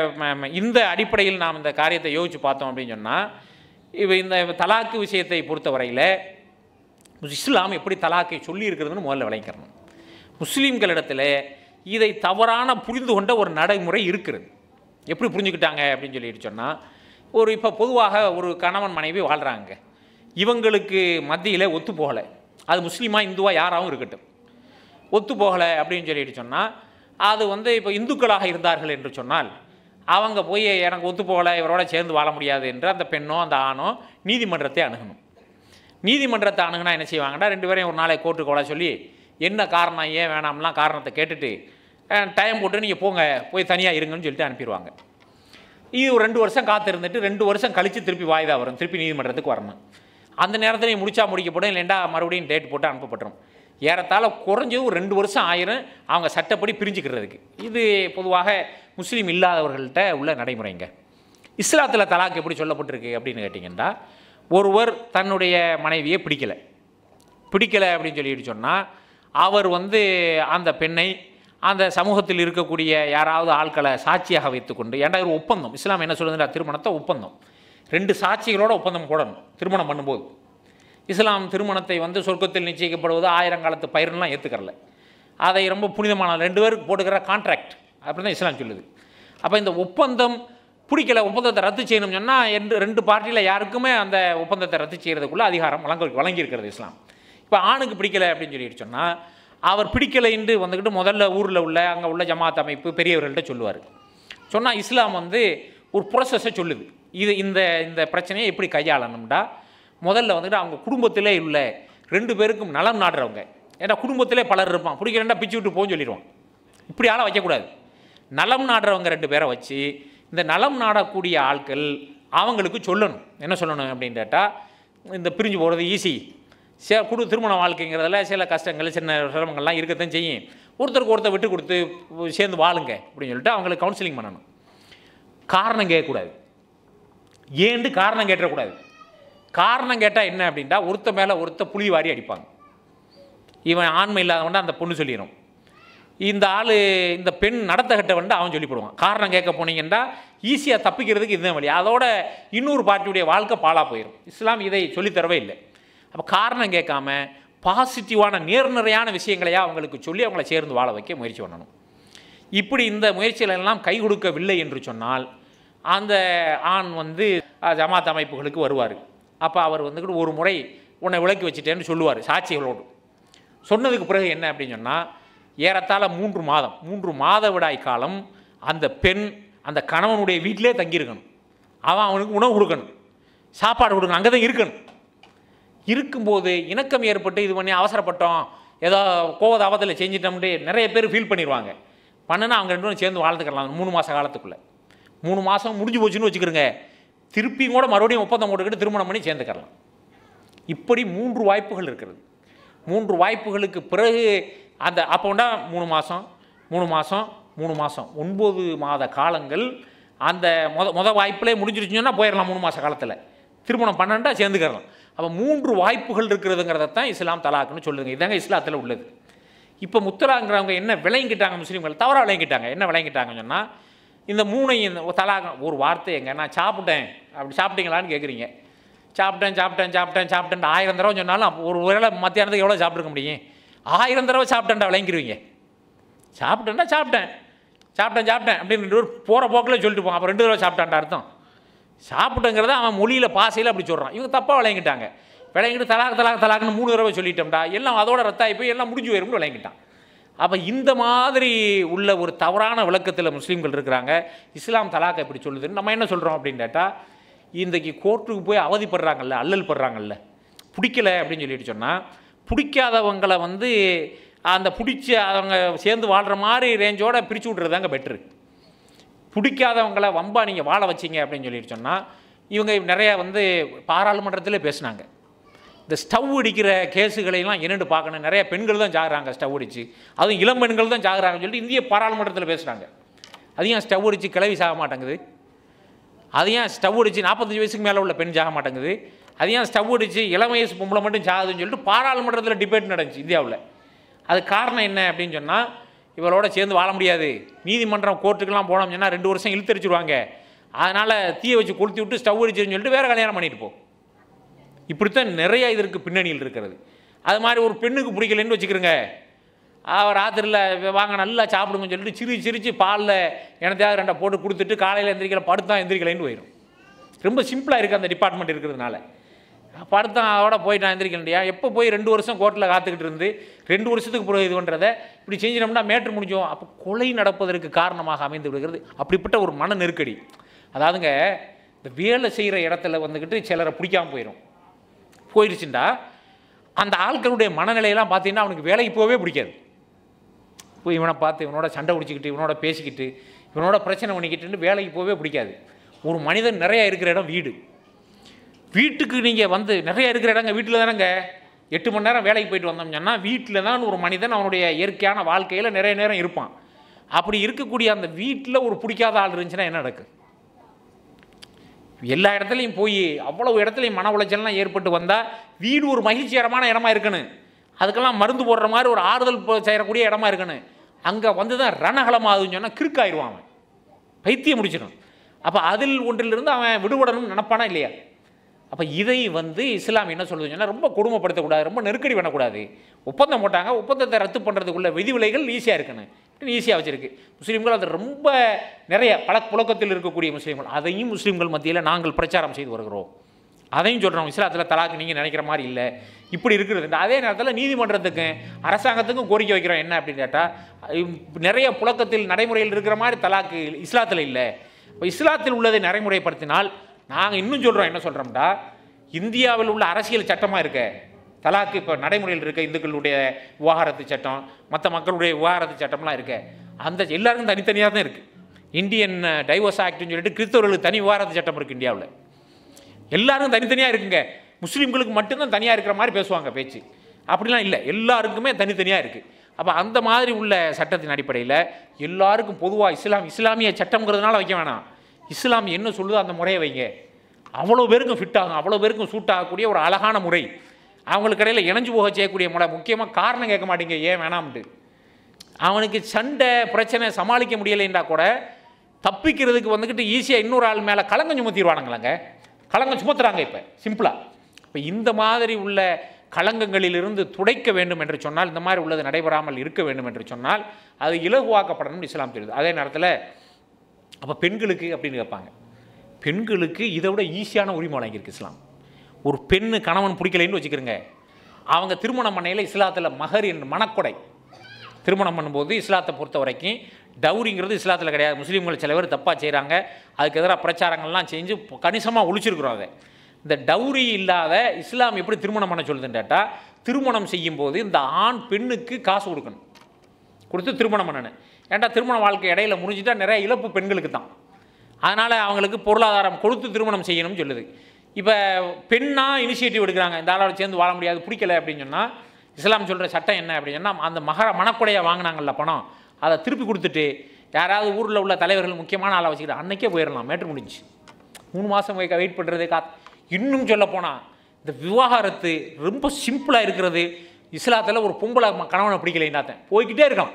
இந்த அடிப்படையில் நாம் இந்த காரியத்தை யோசித்து பார்த்தோம் அப்படின்னு சொன்னால் இப்போ இந்த தலாக்கு விஷயத்தை பொறுத்தவரையில் இஸ்லாம் எப்படி தலாக்கை சொல்லி இருக்கிறதுன்னு முதல்ல விளங்கிக்கிறணும் முஸ்லீம்களிடத்தில் இதை தவறான புரிந்து கொண்ட ஒரு நடைமுறை இருக்கிறது எப்படி புரிஞ்சுக்கிட்டாங்க அப்படின்னு சொல்லிட்டு சொன்னால் ஒரு இப்போ பொதுவாக ஒரு கணவன் மனைவி வாழ்கிறாங்க இவங்களுக்கு மத்தியில் ஒத்து போகலை அது முஸ்லீமா இந்துவா யாராகவும் இருக்கட்டும் ஒத்து போகலை அப்படின்னு சொல்லிட்டு சொன்னால் அது வந்து இப்போ இந்துக்களாக இருந்தார்கள் என்று சொன்னால் அவங்க போய் எனக்கு ஒத்து போகலை இவரோட சேர்ந்து வாழ முடியாது என்று அந்த பெண்ணோ அந்த ஆணோ நீதிமன்றத்தை அணுகணும் நீதிமன்றத்தை அணுகுனா என்ன செய்வாங்கன்னா ரெண்டு பேரையும் ஒரு நாளை கோர்ட்டுக்கு வர சொல்லி என்ன காரணம் ஏன் வேணாம்லாம் காரணத்தை கேட்டுட்டு டைம் போட்டு நீங்கள் போங்க போய் தனியாக இருங்கன்னு சொல்லிட்டு அனுப்பிடுவாங்க இது ஒரு ரெண்டு வருஷம் காத்திருந்துட்டு ரெண்டு வருஷம் கழித்து திருப்பி வாய்தா வரும் திருப்பி நீதிமன்றத்துக்கு வரணும் அந்த நேரத்தில் நீ முடிச்சா முடிக்கப்படும் இல்லைண்டா மறுபடியும் டேட் போட்டு அனுப்பப்பட்டுரும் ஏறத்தாழ குறைஞ்சது ஒரு ரெண்டு வருஷம் ஆயிரம் அவங்க சட்டப்படி பிரிஞ்சுக்கிறதுக்கு இது பொதுவாக முஸ்லீம் இல்லாதவர்கள்ட்ட உள்ள நடைமுறைங்க இஸ்லாத்தில் தலாக் எப்படி சொல்லப்பட்டிருக்கு அப்படின்னு கேட்டிங்கன்னா ஒருவர் தன்னுடைய மனைவியை பிடிக்கலை பிடிக்கலை அப்படின்னு சொல்லிட்டு சொன்னால் அவர் வந்து அந்த பெண்ணை அந்த சமூகத்தில் இருக்கக்கூடிய யாராவது ஆட்களை சாட்சியாக வைத்துக்கொண்டு ஏன்டா ஒரு ஒப்பந்தம் இஸ்லாம் என்ன சொல்லுதுன்னா திருமணத்தை ஒப்பந்தம் ரெண்டு சாட்சிகளோட ஒப்பந்தம் போடணும் திருமணம் பண்ணும்போது இஸ்லாம் திருமணத்தை வந்து சொர்க்கத்தில் நிச்சயிக்கப்படுவது ஆயிரங்காலத்து பயிரெல்லாம் ஏற்றுக்கறல அதை ரொம்ப புனிதமான ரெண்டு பேருக்கு போட்டுக்கிற கான்ட்ராக்ட் அப்படி தான் இஸ்லாம் சொல்லுது அப்போ இந்த ஒப்பந்தம் பிடிக்கல ஒப்பந்தத்தை ரத்து செய்யணும்னு சொன்னால் ரெண்டு ரெண்டு பார்ட்டியில் யாருக்குமே அந்த ஒப்பந்தத்தை ரத்து செய்கிறதுக்குள்ள அதிகாரம் வழங்க வழங்கியிருக்கிறது இஸ்லாம் இப்போ ஆணுக்கு பிடிக்கலை அப்படின்னு சொல்லிட்டு சொன்னால் அவர் பிடிக்கலைன்னு வந்துக்கிட்டு முதல்ல ஊரில் உள்ள அங்கே உள்ள ஜமாத் அமைப்பு பெரியவர்கள்ட்ட சொல்லுவார் சொன்னால் இஸ்லாம் வந்து ஒரு ப்ரோசஸை சொல்லுது இது இந்த இந்த பிரச்சனையை எப்படி கையாளணும்டா முதல்ல வந்துட்டு அவங்க குடும்பத்திலே உள்ள ரெண்டு பேருக்கும் நலம் நாடுறவங்க ஏன்னா குடும்பத்திலே பலர் இருப்பான் பிடிக்கிறேன்டா பிச்சு விட்டு போன்னு சொல்லிடுவான் இப்படி ஆளை வைக்கக்கூடாது நலம் நாடுறவங்க ரெண்டு பேரை வச்சு இந்த நலம் நாடக்கூடிய ஆட்கள் அவங்களுக்கு சொல்லணும் என்ன சொல்லணும் அப்படின்னு கேட்டால் இந்த பிரிஞ்சு போகிறது ஈஸி சே குடு திருமண வாழ்க்கைங்கிறதுல சில கஷ்டங்கள் சின்ன சிரமங்கள்லாம் இருக்கத்தான் செய்யும் ஒருத்தருக்கு ஒருத்தர் விட்டு கொடுத்து சேர்ந்து வாழுங்க அப்படின்னு சொல்லிட்டு அவங்களுக்கு கவுன்சிலிங் பண்ணணும் காரணம் கேட்கக்கூடாது ஏண்டு காரணம் கேட்டக்கூடாது காரணம் கேட்டால் என்ன அப்படின்ட்டா ஒருத்த மேலே ஒருத்த புளி வாரி அடிப்பாங்க இவன் ஆண்மை இல்லாதவன் அந்த பொண்ணு சொல்லிடும் இந்த ஆள் இந்த பெண் நடத்த கட்டவன் அவன் சொல்லி போடுவான் காரணம் கேட்க போனீங்கன்னா ஈஸியாக தப்பிக்கிறதுக்கு இதுதான் வழி அதோட இன்னொரு பார்ட்டியுடைய வாழ்க்கை பாழாக போயிடும் இஸ்லாம் இதை சொல்லித்தரவே இல்லை அப்போ காரணம் கேட்காம பாசிட்டிவான நேர்நிறையான விஷயங்களையா அவங்களுக்கு சொல்லி அவங்கள சேர்ந்து வாழ வைக்க முயற்சி பண்ணணும் இப்படி இந்த முயற்சிகள் எல்லாம் கை கொடுக்கவில்லை என்று சொன்னால் அந்த ஆண் வந்து அஹ், ஜமாத் அமைப்புகளுக்கு வருவார் அப்போ அவர் வந்துக்கிட்டு ஒரு முறை உன்னை விலக்கி வச்சுட்டேன்னு சொல்லுவார் சாட்சிகளோடு சொன்னதுக்கு பிறகு என்ன அப்படின்னு சொன்னால் ஏறத்தாழ மூன்று மாதம் மூன்று மாதவிடாய் காலம் அந்த பெண் அந்த கணவனுடைய வீட்டிலே தங்கியிருக்கணும் அவன் அவனுக்கு உணவு கொடுக்கணும் சாப்பாடு கொடுக்கணும் அங்கே தான் இருக்கணும் இருக்கும்போது இணக்கம் ஏற்பட்டு இது பண்ணி அவசரப்பட்டோம் ஏதோ கோவத ஆபத்தில் செஞ்சிட்டோம்ட்டு நிறைய பேர் ஃபீல் பண்ணிடுவாங்க பண்ணுனா அவங்க ரெண்டு பேரும் சேர்ந்து வாழ்ந்துக்கலாம் மூணு மாத காலத்துக்குள்ளே மூணு மாதம் முடிஞ்சு போச்சுன்னு வச்சுக்கிறோங்க திருப்பியும் கூட மறுபடியும் ஒப்பந்தம் போட்டுக்கிட்டு திருமணம் பண்ணி சேர்ந்துக்கலாம் இப்படி மூன்று வாய்ப்புகள் இருக்கிறது மூன்று வாய்ப்புகளுக்கு பிறகு அந்த அப்போண்டா மூணு மாதம் மூணு மாதம் மூணு மாதம் ஒன்பது மாத காலங்கள் அந்த மொத மொத வாய்ப்பிலே முடிஞ்சிருச்சுன்னா போயிடலாம் மூணு மாத காலத்தில் திருமணம் பண்ணண்டா சேர்ந்துக்கிறலாம் அப்போ மூன்று வாய்ப்புகள் இருக்கிறதுங்கிறத தான் இஸ்லாம் தலாக்குன்னு சொல்லுங்க இதாங்க இஸ்லாத்தில் உள்ளது இப்போ முத்தலாங்கிறவங்க என்ன விளங்கிட்டாங்க முஸ்லீம்கள் தவறாக விளங்கிட்டாங்க என்ன விளங்கிட்டாங்கன்னு சொன்னால் இந்த மூணையும் இந்த தலாக ஒரு வார்த்தை எங்க நான் சாப்பிட்டேன் அப்படி சாப்பிட்டீங்களான்னு கேட்குறீங்க சாப்பிட்டேன் சாப்பிட்டேன் சாப்பிட்டேன் சாப்பிட்டேன் ஆயிரம் தடவை சொன்னாலும் அப்போ ஒரு வேளை மத்தியானத்துக்கு எவ்வளோ சாப்பிட்ருக்க முடியும் ஆயிரம் தடவை சாப்பிட்டேன்டா விளங்கிடுவீங்க சாப்பிட்டேன்டா சாப்பிட்டேன் சாப்பிட்டேன் சாப்பிட்டேன் அப்படின்னு ரெண்டு பேர் போகிற போக்கில் சொல்லிட்டு போவான் அப்போ ரெண்டு தடவை சாப்பிட்டான்டா அர்த்தம் சாப்பிட்டேங்கிறத அவன் மொழியில் பாசையில் அப்படி சொல்கிறான் இவங்க தப்பாக விளங்கிட்டாங்க விளங்கிட்டு தலாக் தலாக் தலாக்னு மூணு தடவை சொல்லிட்டோம்டா எல்லாம் அதோட ரத்தாகி போய் எல்லாம் முடிஞ்சு போயிரும்னு விளங்கிட்டான் அப்போ இந்த மாதிரி உள்ள ஒரு தவறான விளக்கத்தில் முஸ்லீம்கள் இருக்கிறாங்க இஸ்லாம் தலாக்கை இப்படி சொல்லுதுன்னு நம்ம என்ன சொல்கிறோம் அப்படின்னு கேட்டால் இன்றைக்கி கோர்ட்டுக்கு போய் அவதிப்படுறாங்கல்ல அல்லல் படுறாங்கல்ல பிடிக்கல அப்படின்னு சொல்லிட்டு சொன்னால் பிடிக்காதவங்களை வந்து அந்த பிடிச்ச அவங்க சேர்ந்து வாழ்கிற மாதிரி ரேஞ்சோட பிரித்து விட்றதாங்க பெட்ரு பிடிக்காதவங்கள வம்பா நீங்கள் வாழ வச்சீங்க அப்படின்னு சொல்லிட்டு சொன்னால் இவங்க நிறையா வந்து பாராளுமன்றத்திலே பேசுனாங்க இந்த ஸ்டவ் அடிக்கிற கேஸுகளையெல்லாம் என்னென்னு பார்க்கணும் நிறைய பெண்கள் தான் சாகுறாங்க ஸ்டவ் அடித்து அதுவும் இளம் பெண்கள் தான் சாகுறாங்கன்னு சொல்லிட்டு இந்திய பாராளுமன்றத்தில் பேசுகிறாங்க அது ஏன் ஸ்டவ் அடித்து கிளவி சாக மாட்டேங்குது அது ஏன் ஸ்டவ் அடித்து நாற்பத்தஞ்சு வயசுக்கு மேலே உள்ள பெண் சாக மாட்டேங்குது அது ஏன் ஸ்டவ் அடித்து இளம் வயசு பொம்பளை மட்டும் சாகுதுன்னு சொல்லிட்டு பாராளுமன்றத்தில் டிபேட் நடந்துச்சு இந்தியாவில் அது காரணம் என்ன அப்படின்னு சொன்னால் இவளோட சேர்ந்து வாழ முடியாது நீதிமன்றம் கோர்ட்டுக்கெல்லாம் போனோம்னு சொன்னால் ரெண்டு வருஷம் இழுத்தரிச்சிருவாங்க அதனால் தீயை வச்சு கொளுத்தி விட்டு ஸ்டவ் அடிச்சுன்னு சொல்லிட்டு வேறு கல்யாணம் பண்ணிட்டு போ இப்படித்தான் நிறைய இதற்கு பின்னணியில் இருக்கிறது அது மாதிரி ஒரு பெண்ணுக்கு பிடிக்கலன்னு வச்சுக்கிறோங்க அவர் ராத்திரியில் வாங்க நல்லா சாப்பிடுங்கன்னு சொல்லிட்டு சிரிச்சு சிரிச்சு பாலில் எனத்தையாவது ரெண்டை போட்டு கொடுத்துட்டு காலையில் எந்திரிக்கல படுத்தா எந்திரிக்கலைன்னு போயிடும் ரொம்ப சிம்பிளாக இருக்குது அந்த டிபார்ட்மெண்ட் இருக்கிறதுனால படுத்தான் அதோட போயிட்டான் எந்திரிக்கலையா எப்போ போய் ரெண்டு வருஷம் கோர்ட்டில் காத்துக்கிட்டு இருந்து ரெண்டு வருஷத்துக்கு பிறகு இது பண்ணுறதை இப்படி செஞ்சினோம்னா மேட்ரு முடிஞ்சோம் அப்போ கொலை நடப்பதற்கு காரணமாக அமைந்து விடுகிறது அப்படிப்பட்ட ஒரு மன நெருக்கடி அதாவதுங்க இந்த வேலை செய்கிற இடத்துல வந்துக்கிட்டு சிலரை பிடிக்காம போயிடும் போயிடுச்சுண்டா அந்த ஆட்களுடைய மனநிலையெல்லாம் பார்த்தீங்கன்னா அவனுக்கு வேலைக்கு போகவே பிடிக்காது இப்போ இவனை பார்த்து இவனோட சண்டை பிடிச்சிக்கிட்டு இவனோட பேசிக்கிட்டு இவனோட பிரச்சனை பண்ணிக்கிட்டுன்னு வேலைக்கு போகவே பிடிக்காது ஒரு மனிதன் நிறைய இருக்கிற இடம் வீடு வீட்டுக்கு நீங்கள் வந்து நிறைய இருக்கிற இடங்க வீட்டில் தானேங்க எட்டு மணி நேரம் வேலைக்கு போயிட்டு வந்தோம்னு சொன்னால் வீட்டில் தான் ஒரு மனிதன் அவனுடைய இயற்கையான வாழ்க்கையில் நிறைய நேரம் இருப்பான் அப்படி இருக்கக்கூடிய அந்த வீட்டில் ஒரு பிடிக்காத ஆள் இருந்துச்சுன்னா என்ன நடக்கும் எல்லா இடத்துலையும் போய் அவ்வளவு இடத்துலையும் மன உளைச்சல்லாம் ஏற்பட்டு வந்தால் வீடு ஒரு மகிழ்ச்சிகரமான இடமா இருக்கணும் அதுக்கெல்லாம் மருந்து போடுற மாதிரி ஒரு ஆறுதல் ப- செய்யக்கூடிய இடமா இருக்கணும் அங்கே வந்து தான் ரணகலமாகுதுன்னு சொன்னால் கிறுக்காயிருவான் அவன் பைத்தியம் முடிச்சிடும் அப்போ அதில் ஒன்றிலிருந்து அவன் விடுபடணும்னு நினப்பானா இல்லையா அப்போ இதை வந்து இஸ்லாம் என்ன சொல்லுதுன்னு சொன்னால் ரொம்ப கொடுமைப்படுத்தக்கூடாது ரொம்ப நெருக்கடி பண்ணக்கூடாது ஒப்பந்தம் போட்டாங்க ஒப்பந்தத்தை ரத்து பண்ணுறதுக்குள்ள விதிவிலைகள் ஈஸியாக இருக்கணும் ஈஸியாக வச்சிருக்கு முஸ்லீம்கள் அது ரொம்ப நிறைய பழக்கப்புழக்கத்தில் இருக்கக்கூடிய முஸ்லீம்கள் அதையும் முஸ்லீம்கள் மத்தியில் நாங்கள் பிரச்சாரம் செய்து வருகிறோம் அதையும் சொல்கிறோம் இஸ்லாத்தில் தலாக்கு நீங்கள் நினைக்கிற மாதிரி இல்லை இப்படி இருக்கிறது அதே நேரத்தில் நீதிமன்றத்துக்கும் அரசாங்கத்துக்கும் கோரிக்கை வைக்கிறோம் என்ன அப்படின்னு கேட்டால் நிறைய புழக்கத்தில் நடைமுறையில் இருக்கிற மாதிரி தலாக்கு இஸ்லாத்தில் இல்லை இப்போ இஸ்லாத்தில் உள்ளதை நடைமுறைப்படுத்தினால் நாங்கள் இன்னும் சொல்கிறோம் என்ன சொல்கிறோம்டா இந்தியாவில் உள்ள அரசியல் சட்டமாக இருக்க தலாக்கு இப்போ நடைமுறையில் இருக்க இந்துக்களுடைய விவாகரத்து சட்டம் மற்ற மக்களுடைய விவாகரத்து சட்டம்லாம் இருக்க அந்த எல்லாருக்கும் தனித்தனியாக தான் இருக்குது இந்தியன் டைவர்ஸ் ஆக்ட்னு சொல்லிட்டு கிறிஸ்தவர்களுக்கு தனி விவாகரத்து சட்டம் இருக்குது இந்தியாவில் எல்லாரும் தனித்தனியாக இருக்குங்க முஸ்லீம்களுக்கு மட்டும்தான் தனியாக இருக்கிற மாதிரி பேசுவாங்க பேச்சு அப்படிலாம் இல்லை எல்லாருக்குமே தனித்தனியாக இருக்குது அப்போ அந்த மாதிரி உள்ள சட்டத்தின் அடிப்படையில் எல்லாருக்கும் பொதுவாக இஸ்லாம் இஸ்லாமிய சட்டம்ங்கிறதுனால வைக்க வேணாம் இஸ்லாம் என்ன சொல்லுதோ அந்த முறையை வைங்க அவ்வளோ பேருக்கும் ஃபிட் ஆகும் அவ்வளோ பேருக்கும் சூட் ஆகக்கூடிய ஒரு அழகான முறை அவங்களுக்கு இடையில் இணைஞ்சு போக செய்யக்கூடிய முறை முக்கியமாக காரணம் கேட்க மாட்டீங்க ஏன் வேணாம்ட்டு அவனுக்கு சண்டை பிரச்சனை சமாளிக்க முடியலைன்றா கூட தப்பிக்கிறதுக்கு வந்துக்கிட்டு ஈஸியாக இன்னொரு ஆள் மேலே களங்கம் சுமத்திடுவானுங்களாங்க களங்கம் சுமத்துறாங்க இப்போ சிம்பிளாக இப்போ இந்த மாதிரி உள்ள களங்கங்களிலிருந்து துடைக்க வேண்டும் என்று சொன்னால் இந்த மாதிரி உள்ளது நடைபெறாமல் இருக்க வேண்டும் என்று சொன்னால் அது இலகுவாக்கப்படணும்னு இஸ்லாம் தெரியுது அதே நேரத்தில் அப்போ பெண்களுக்கு அப்படின்னு கேட்பாங்க பெண்களுக்கு இதை விட ஈஸியான உரிமை வழங்கியிருக்கு இஸ்லாம் ஒரு பெண்ணு கணவன் பிடிக்கலைன்னு வச்சுக்கிறோங்க அவங்க திருமணம் பண்ணையில் இஸ்லாத்தில் மகர் என்ற மணக்கொடை திருமணம் பண்ணும்போது இஸ்லாத்தை பொறுத்த வரைக்கும் டவுரிங்கிறது இஸ்லாத்தில் கிடையாது முஸ்லீம்கள் சில பேர் தப்பாக செய்கிறாங்க அதுக்கு எதிராக பிரச்சாரங்கள்லாம் செஞ்சு கணிசமாக ஒழிச்சிருக்கிறோம் அதை இந்த டவுரி இல்லாத இஸ்லாம் எப்படி திருமணம் பண்ண சொல்லுதுன்னு கேட்டால் திருமணம் செய்யும்போது இந்த ஆண் பெண்ணுக்கு காசு கொடுக்கணும் கொடுத்து திருமணம் பண்ணணும் ஏன்டா திருமண வாழ்க்கை இடையில முடிஞ்சிட்டா நிறைய இழப்பு பெண்களுக்கு தான் அதனால் அவங்களுக்கு பொருளாதாரம் கொடுத்து திருமணம் செய்யணும்னு சொல்லுது இப்போ பெண்ணாக இனிஷியேட்டிவ் எடுக்கிறாங்க இந்த ஆளோட சேர்ந்து வாழ முடியாது பிடிக்கல அப்படின்னு சொன்னால் இஸ்லாம் சொல்கிற சட்டம் என்ன அப்படின்னு சொன்னால் அந்த மகர மணக்கொடையை வாங்கினாங்கல்ல பணம் அதை திருப்பி கொடுத்துட்டு யாராவது ஊரில் உள்ள தலைவர்கள் முக்கியமான ஆளை வச்சுக்கிட்டு அன்னைக்கே போயிடலாம் மேட்ரு முடிஞ்சு மூணு மாதம் போய் வெயிட் பண்ணுறது கா இன்னும் சொல்ல போனால் இந்த விவாகரத்து ரொம்ப சிம்பிளாக இருக்கிறது இஸ்லாத்தில் ஒரு பொம்பளை ம- கணவனை பிடிக்கலைன்னாத்தேன் போய்கிட்டே இருக்கான்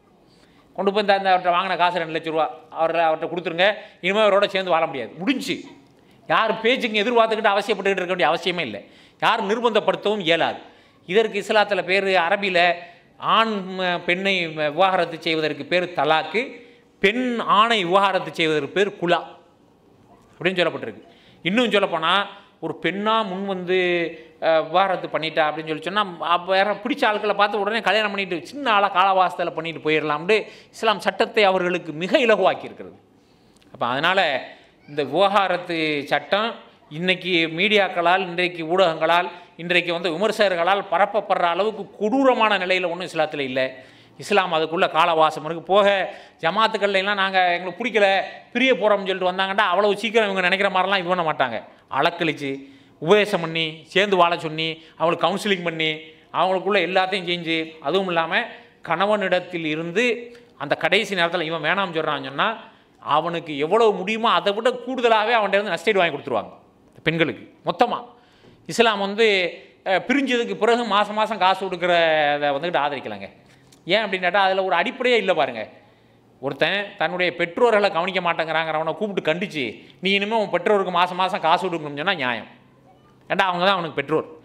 கொண்டு போய் இந்த இந்த அவர்கிட்ட வாங்கின காசு ரெண்டு லட்ச ரூபா அவர் அவர்கிட்ட கொடுத்துருங்க இனிமேல் அவரோட சேர்ந்து வாழ முடியாது முடிஞ்சு யார் பேச்சுக்கு எதிர்பார்த்துக்கிட்டு அவசியப்பட்டுக்கிட்டு இருக்க வேண்டிய அவசியமே இல்லை யார் நிர்பந்தப்படுத்தவும் இயலாது இதற்கு இஸ்லாத்தில் பேர் அரபியில் ஆண் ம, பெண்ணை ம, விவாகரத்து செய்வதற்கு பேர் தலாக்கு பெண் ஆணை விவாகரத்து செய்வதற்கு பேர் குலா அப்படின்னு சொல்லப்பட்டிருக்கு இன்னும் சொல்லப்போனால் ஒரு பெண்ணாக முன் வந்து அஹ், விவாகரத்து பண்ணிட்டா அப்படின்னு சொல்லி சொன்னால் அப்போ வேற பிடிச்ச ஆட்களை பார்த்து உடனே கல்யாணம் பண்ணிட்டு சின்ன ஆளாக காலவாசத்தில் பண்ணிட்டு போயிடலாம்னு இஸ்லாம் சட்டத்தை அவர்களுக்கு மிக இலகுவாக்கி இருக்கிறது அப்போ அதனால் இந்த விவகாரத்து சட்டம் இன்னைக்கு மீடியாக்களால் இன்றைக்கு ஊடகங்களால் இன்றைக்கு வந்து விமர்சகர்களால் பரப்பப்படுற அளவுக்கு கொடூரமான நிலையில் ஒன்றும் இஸ்லாத்தில் இல்லை இஸ்லாம் அதுக்குள்ளே காலவாசம் இருக்குது போக ஜமாத்துக்கள்ல எல்லாம் நாங்கள் எங்களுக்கு பிடிக்கல பிரிய போகிறோம்னு சொல்லிட்டு வந்தாங்கன்னா அவ்வளவு சீக்கிரம் இவங்க நினைக்கிற மாதிரிலாம் இது பண்ண மாட்டாங்க அளக்களிச்சு உபதேசம் பண்ணி சேர்ந்து வாழ சொல்லி அவங்களுக்கு கவுன்சிலிங் பண்ணி அவங்களுக்குள்ள எல்லாத்தையும் செஞ்சு அதுவும் இல்லாமல் கணவனிடத்தில் இருந்து அந்த கடைசி நேரத்தில் இவன் வேணாம்னு சொல்கிறான்னு சொன்னால் அவனுக்கு எவ்வளவு முடியுமோ அதை விட கூடுதலாகவே அவன்கிட்ட இருந்து நஷ்டீடு வாங்கி கொடுத்துருவாங்க பெண்களுக்கு மொத்தமாக இஸ்லாம் வந்து அஹ், பிரிஞ்சதுக்கு பிறகு மாதம் மாதம் காசு கொடுக்குறத வந்துக்கிட்டு ஆதரிக்கலைங்க ஏன் அப்படின்னு கேட்டால் அதில் ஒரு அடிப்படையே இல்லை பாருங்க ஒருத்தன் தன்னுடைய பெற்றோர்களை கவனிக்க மாட்டேங்கிறாங்கிறவனை கூப்பிட்டு கண்டிச்சு நீ இனிமேல் உன் பெற்றோருக்கு மாதம் மாதம் காசு கொடுக்கணும்னு சொன்னால் நியாயம் ஏன்டா அவங்க தான் அவனுக்கு பெற்றோர்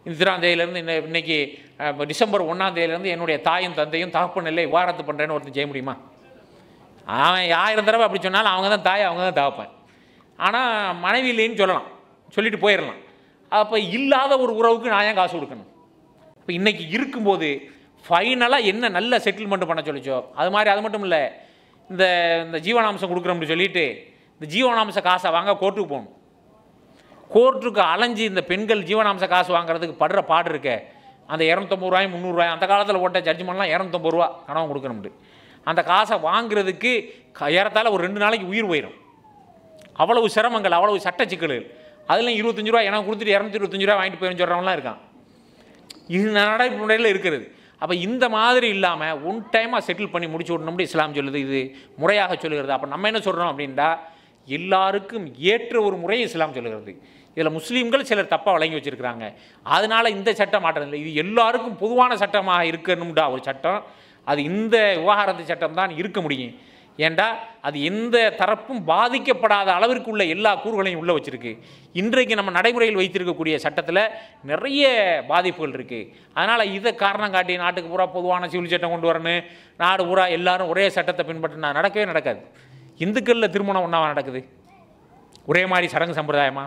இத்தனாம் தேதியிலேருந்து இன்ன இன்னைக்கு அஹ், டிசம்பர் ஒன்றாம் தேதியிலேருந்து என்னுடைய தாயும் தந்தையும் தகப்பன் இல்லை விவாகரத்து பண்ணுறேன்னு ஒருத்தன் செய்ய முடியுமா அவன் ஆயிரம் தடவை அப்படி சொன்னாலும் அவங்க தான் தாய் அவங்க தான் தகப்பன் ஆனால் மனைவி இல்லைன்னு சொல்லலாம் சொல்லிட்டு போயிடலாம் அப்போ இல்லாத ஒரு உறவுக்கு நான் ஏன் காசு கொடுக்கணும் இப்போ இன்றைக்கி இருக்கும்போது ஃபைனலாக என்ன நல்ல செட்டில்மெண்ட் பண்ண சொல்லிச்சோ அது மாதிரி அது மட்டும் இல்லை இந்த இந்த ஜீவனாம்சம் கொடுக்குறோம்னு சொல்லிட்டு இந்த ஜீவனாம்ச காசை வாங்க கோர்ட்டுக்கு போகணும் கோர்ட்டுக்கு அலைஞ்சு இந்த பெண்கள் ஜீவனாம்ச காசு வாங்குறதுக்கு படுற பாடு இருக்கே அந்த இரநூத்தம்பது ரூபாயும் முந்நூறுரூவாயும் அந்த காலத்தில் ஓட்ட ஜட்ஜ்மெண்ட்லாம் இரநூத்தம்பது ரூபா கனவு கொடுக்கணும்ட்டு அந்த காசை வாங்குறதுக்கு க- ஏறத்தாழ ஒரு ரெண்டு நாளைக்கு உயிர் போயிடும் அவ்வளவு சிரமங்கள் அவ்வளவு சட்ட சிக்கல்கள் அதில் இருபத்தஞ்சு ரூபா எனக்கு கொடுத்துட்டு இரநூத்தி இருபத்தஞ்சு ரூபா வாங்கிட்டு போயிருந்து சொல்கிறவங்களாம் இருக்கான் இது நடைமுறையில் இருக்கிறது அப்போ இந்த மாதிரி இல்லாமல் ஒன் டைமாக செட்டில் பண்ணி முடிச்சு விடணும்னு இஸ்லாம் சொல்லுது இது முறையாக சொல்லுகிறது அப்போ நம்ம என்ன சொல்கிறோம் அப்படின்டா எல்லாருக்கும் ஏற்ற ஒரு முறையை இஸ்லாம் சொல்லுகிறது இதில் முஸ்லீம்கள் சிலர் தப்பாக வழங்கி வச்சுருக்கிறாங்க அதனால இந்த சட்டம் மாற்றம் இல்லை இது எல்லாருக்கும் பொதுவான சட்டமாக இருக்கணும்டா ஒரு சட்டம் அது இந்த விவகாரத்து சட்டம் தான் இருக்க முடியும் ஏண்டா அது எந்த தரப்பும் பாதிக்கப்படாத அளவிற்கு உள்ள எல்லா கூறுகளையும் உள்ளே வச்சிருக்கு இன்றைக்கு நம்ம நடைமுறையில் வைத்திருக்கக்கூடிய சட்டத்தில் நிறைய பாதிப்புகள் இருக்குது அதனால் இதை காரணம் காட்டி நாட்டுக்கு பூரா பொதுவான சிவில் சட்டம் கொண்டு வரணும் நாடு பூரா எல்லாரும் ஒரே சட்டத்தை பின்பற்றினா நடக்கவே நடக்காது இந்துக்களில் திருமணம் ஒன்றாவா நடக்குது ஒரே மாதிரி சடங்கு சம்பிரதாயமா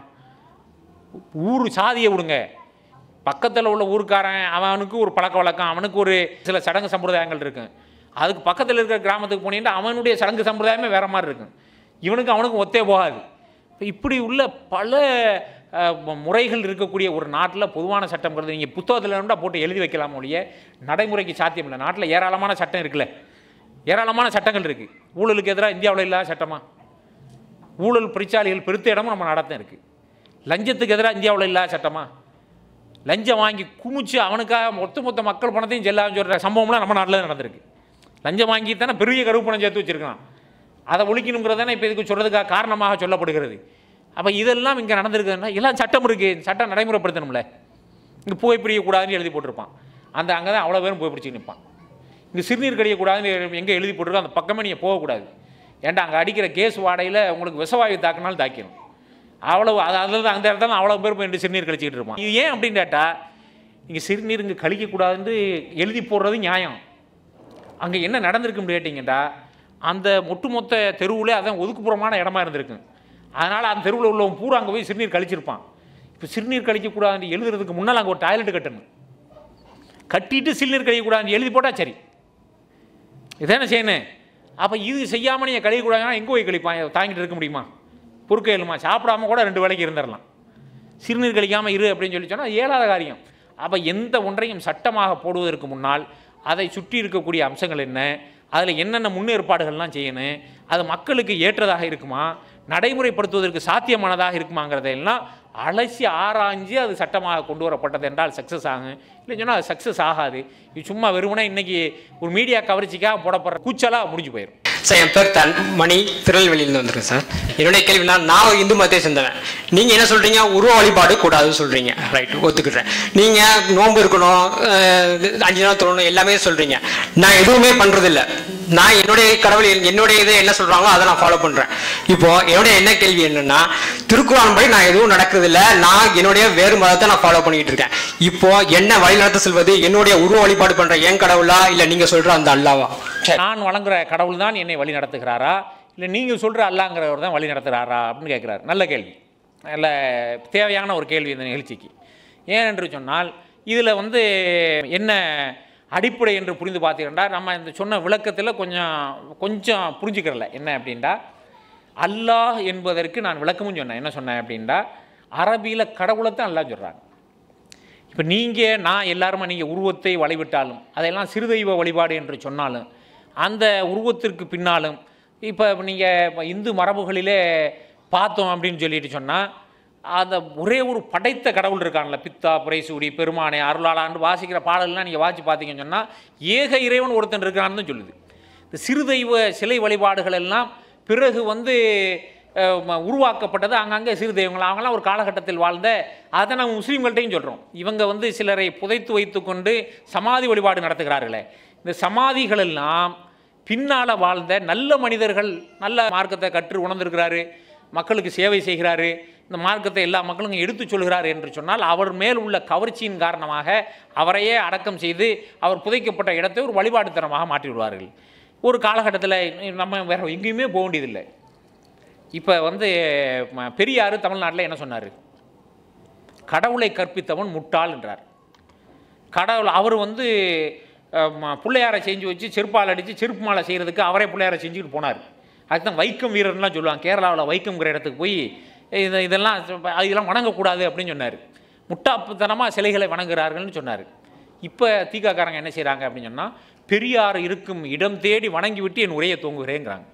ஊர் சாதியை விடுங்க பக்கத்தில் உள்ள ஊருக்காரன் அவனுக்கு ஒரு பழக்க வழக்கம் அவனுக்கு ஒரு சில சடங்கு சம்பிரதாயங்கள் இருக்கும் அதுக்கு பக்கத்தில் இருக்கிற கிராமத்துக்கு போனீங்கன்னா அவனுடைய சடங்கு சம்பிரதாயமே வேறு மாதிரி இருக்கும் இவனுக்கு அவனுக்கும் ஒத்தே போகாது இப்ப இப்படி உள்ள பல அஹ், மு- முறைகள் இருக்கக்கூடிய ஒரு நாட்டில் பொதுவான சட்டம்ங்கிறது நீங்கள் புத்தகத்தில் இருந்தால் போட்டு எழுதி வைக்கலாம் ஒழிய நடைமுறைக்கு சாத்தியம் இல்லை நாட்டில் ஏராளமான சட்டம் இருக்குல்ல ஏராளமான சட்டங்கள் இருக்குது ஊழலுக்கு எதிராக இந்தியாவில் இல்லாத சட்டமா ஊழல் பிரிச்சாளிகள் பெருத்த இடமும் நம்ம நடத்தம் இருக்குது லஞ்சத்துக்கு எதிராக இந்தியாவில் இல்லாத சட்டமா லஞ்சம் வாங்கி குமிச்சு அவனுக்காக மொத்த மொத்த மக்கள் பணத்தையும் செல்லாமல் சொல்கிற சம்பவம்லாம் நம்ம நாட்டில் நடந்திருக்கு லஞ்சம் வாங்கி தானே பெரிய கருப்பு பணம் சேர்த்து வச்சிருக்கான் அதை ஒழிக்கணுங்கிறது தானே இப்போ இதுக்கு சொல்கிறதுக்காக காரணமாக சொல்லப்படுகிறது அப்போ இதெல்லாம் இங்கே நடந்திருக்குதுன்னா எல்லாம் சட்டம் இருக்குது சட்டம் நடைமுறைப்படுத்தணும்ல இங்கே புகை பிடிக்கக்கூடாதுன்னு எழுதி போட்டிருப்பான் அந்த அங்கே தான் அவ்வளோ பேரும் புகை பிடிச்சி நிற்பான் இங்கே சிறுநீர் கடிக்கக்கூடாதுன்னு எங்கே எழுதி போட்டிருக்கோ அந்த பக்கமே நீங்கள் போகக்கூடாது ஏன்டா அங்கே அடிக்கிற கேஸ் வாடையில் உங்களுக்கு விஷவாயு தாக்கினாலும் தாக்கிடும் அவ்வளவு அது அதில் அந்த இடத்துல அவ்வளோ பேர் போய் நின்று சிறுநீர் கழிச்சிக்கிட்டு இருப்பான் இது ஏன் அப்படின்னு கேட்டால் இங்கே சிறுநீர் இங்கே கழிக்கக்கூடாதுன்னு எழுதி போடுறது நியாயம் அங்கே என்ன நடந்திருக்குன்னு கேட்டிங்கடா அந்த ஒட்டுமொத்த தெருவில் அதான் ஒதுக்குப்புறமான இடமா இருந்திருக்கு அதனால் அந்த தெருவில் உள்ளவன் பூரா அங்கே போய் சிறுநீர் கழிச்சிருப்பான் இப்போ சிறுநீர் கழிக்கக்கூடாதுன்னு எழுதுறதுக்கு முன்னால் அங்கே ஒரு டாய்லெட் கட்டணும் கட்டிட்டு சிறுநீர் கழிக்கக்கூடாதுன்னு எழுதி போட்டால் சரி இதானே செய்யணும் அப்போ இது செய்யாமல் நீங்கள் கழிக்கக்கூடாதுன்னா எங்கே போய் கழிப்பான் தாங்கிட்டு இருக்க முடியுமா பொறுக்க இயலுமா சாப்பிடாம கூட ரெண்டு வேளைக்கு இருந்துடலாம் சிறுநீர் கழிக்காமல் இரு அப்படின்னு சொல்லி சொன்னால் இயலாத காரியம் அப்போ எந்த ஒன்றையும் சட்டமாக போடுவதற்கு முன்னால் அதை சுற்றி இருக்கக்கூடிய அம்சங்கள் என்ன அதில் என்னென்ன முன்னேற்பாடுகள்லாம் செய்யணும் அது மக்களுக்கு ஏற்றதாக இருக்குமா நடைமுறைப்படுத்துவதற்கு சாத்தியமானதாக இருக்குமாங்கிறதையெல்லாம் அலசி ஆராய்ஞ்சு அது சட்டமாக கொண்டு வரப்பட்டது என்றால் சக்ஸஸ் ஆகும் இல்லைன்னு சொன்னால் அது சக்ஸஸ் ஆகாது இது சும்மா வெறுமனே இன்னைக்கு ஒரு மீடியா கவர்ச்சிக்காக போடப்படுற கூச்சலாக முடிஞ்சு போயிடும் சார் என் பேர் தன் மணி திருநெல்வேலியிலேருந்து வந்திருக்கேன் சார் என்னுடைய கேள்வினா நான் ஒரு இந்து மதத்தை சேர்ந்தவன் நீங்கள் என்ன சொல்கிறீங்க உருவ வழிபாடு கூடாதுன்னு சொல்கிறீங்க ரைட் ஒத்துக்கிட்டேன் நீங்கள் நோன்பு இருக்கணும் அஹ், அஞ்சு நாள் தொழணும் எல்லாமே சொல்கிறீங்க நான் எதுவுமே பண்ணுறதில்ல நான் என்னுடைய கடவுள் என்- என்னுடைய இதை என்ன சொல்கிறாங்களோ அதை நான் ஃபாலோ பண்ணுறேன் இப்போ என்னுடைய என்ன கேள்வி என்னன்னா திருக்குறான் படி நான் எதுவும் நடக்கிறதில்ல நான் என்னுடைய வேறு மதத்தை நான் ஃபாலோ பண்ணிட்டு இருக்கேன் இப்போ என்ன வழிநடத்த செல்வது என்னுடைய உருவ வழிபாடு பண்ணுற என் கடவுளா இல்லை நீங்கள் சொல்கிற அந்த அல்லாவா நான் வழங்குற கடவுள் தான் என்னை வழி நடத்துகிறாரா இல்லை நீங்கள் சொல்கிற அல்லாங்கிறவர் தான் வழி நடத்துகிறாரா அப்படின்னு கேட்குறாரு நல்ல கேள்வி நல்ல தேவையான ஒரு கேள்வி இந்த நிகழ்ச்சிக்கு ஏன் என்று சொன்னால் இதில் வந்து என்ன அடிப்படை என்று புரிந்து பார்த்தீங்கன்னா நம்ம இந்த சொன்ன விளக்கத்தில் கொஞ்சம் கொஞ்சம் புரிஞ்சுக்கிறல என்ன அப்படின்டா அல்லாஹ் என்பதற்கு நான் விளக்கமும் சொன்னேன் என்ன சொன்னேன் அப்படின்டா அரபியில் கடவுளைத்தான் அல்லாஹ் சொல்கிறாங்க இப்போ நீங்கள் நான் எல்லாருமே நீங்கள் உருவத்தை வழிவிட்டாலும் அதெல்லாம் சிறுதெய்வ வழிபாடு என்று சொன்னாலும் அந்த உருவத்திற்கு பின்னாலும் இப்போ நீங்கள் இந்து மரபுகளிலே பார்த்தோம் அப்படின்னு சொல்லிட்டு சொன்னால் அந்த ஒரே ஒரு படைத்த கடவுள் இருக்கான்ல பித்தா புரைசூரி பெருமானே அருளாளான்னு வாசிக்கிற பாடல்லாம் நீங்கள் வாசி பார்த்தீங்கன்னு சொன்னால் ஏக இறைவன் ஒருத்தன் இருக்கான்னு தான் சொல்லுது இந்த சிறுதெய்வ சிலை வழிபாடுகள் எல்லாம் பிறகு வந்து அஹ், ம- உருவாக்கப்பட்டது அங்கங்கே சிறு தெய்வங்கள் அவங்களாம் ஒரு காலகட்டத்தில் வாழ்ந்த அதை நம்ம முஸ்லீம்கள்ட்டையும் சொல்கிறோம் இவங்க வந்து சிலரை புதைத்து வைத்துக்கொண்டு சமாதி வழிபாடு நடத்துகிறார்களே இந்த சமாதிகள் எல்லாம் பின்னால் வாழ்ந்த நல்ல மனிதர்கள் நல்ல மார்க்கத்தை கற்று உணர்ந்திருக்கிறாரு மக்களுக்கு சேவை செய்கிறாரு இந்த மார்க்கத்தை எல்லா மக்களுக்கும் எடுத்து சொல்கிறார் என்று சொன்னால் அவர் மேல் உள்ள கவர்ச்சியின் காரணமாக அவரையே அடக்கம் செய்து அவர் புதைக்கப்பட்ட இடத்தை ஒரு வழிபாட்டுத்தனமாக மாற்றி விடுவார்கள் ஒரு காலகட்டத்தில் நம்ம வேற எங்கேயுமே போக வேண்டியதில்லை இப்போ வந்து ம- பெரியார் தமிழ்நாட்டில் என்ன சொன்னார் கடவுளை கற்பித்தவன் முட்டாள் என்றார் கடவுள் அவர் வந்து அஹ், ம- பிள்ளையாரை செஞ்சு வச்சு செருப்பால் அடித்து செருப்பு மாலை செய்கிறதுக்கு அவரே பிள்ளையாரை செஞ்சுக்கிட்டு போனார் அதுதான் வைக்கம் வீரர்லாம் சொல்லுவாங்க கேரளாவில் வைக்கம்ங்கிற இடத்துக்கு போய் இது இதெல்லாம் சொ- இதெல்லாம் வணங்கக்கூடாது அப்படின்னு சொன்னார் முட்டாப்புத்தனமாக சிலைகளை வணங்குறார்கள்னு சொன்னார் இப்போ தீக்காக்காரங்க என்ன செய்கிறாங்க அப்படின்னு சொன்னால் பெரியார் இருக்கும் இடம் தேடி வணங்கி விட்டு என் உரையை தூங்குகிறேங்கிறாங்க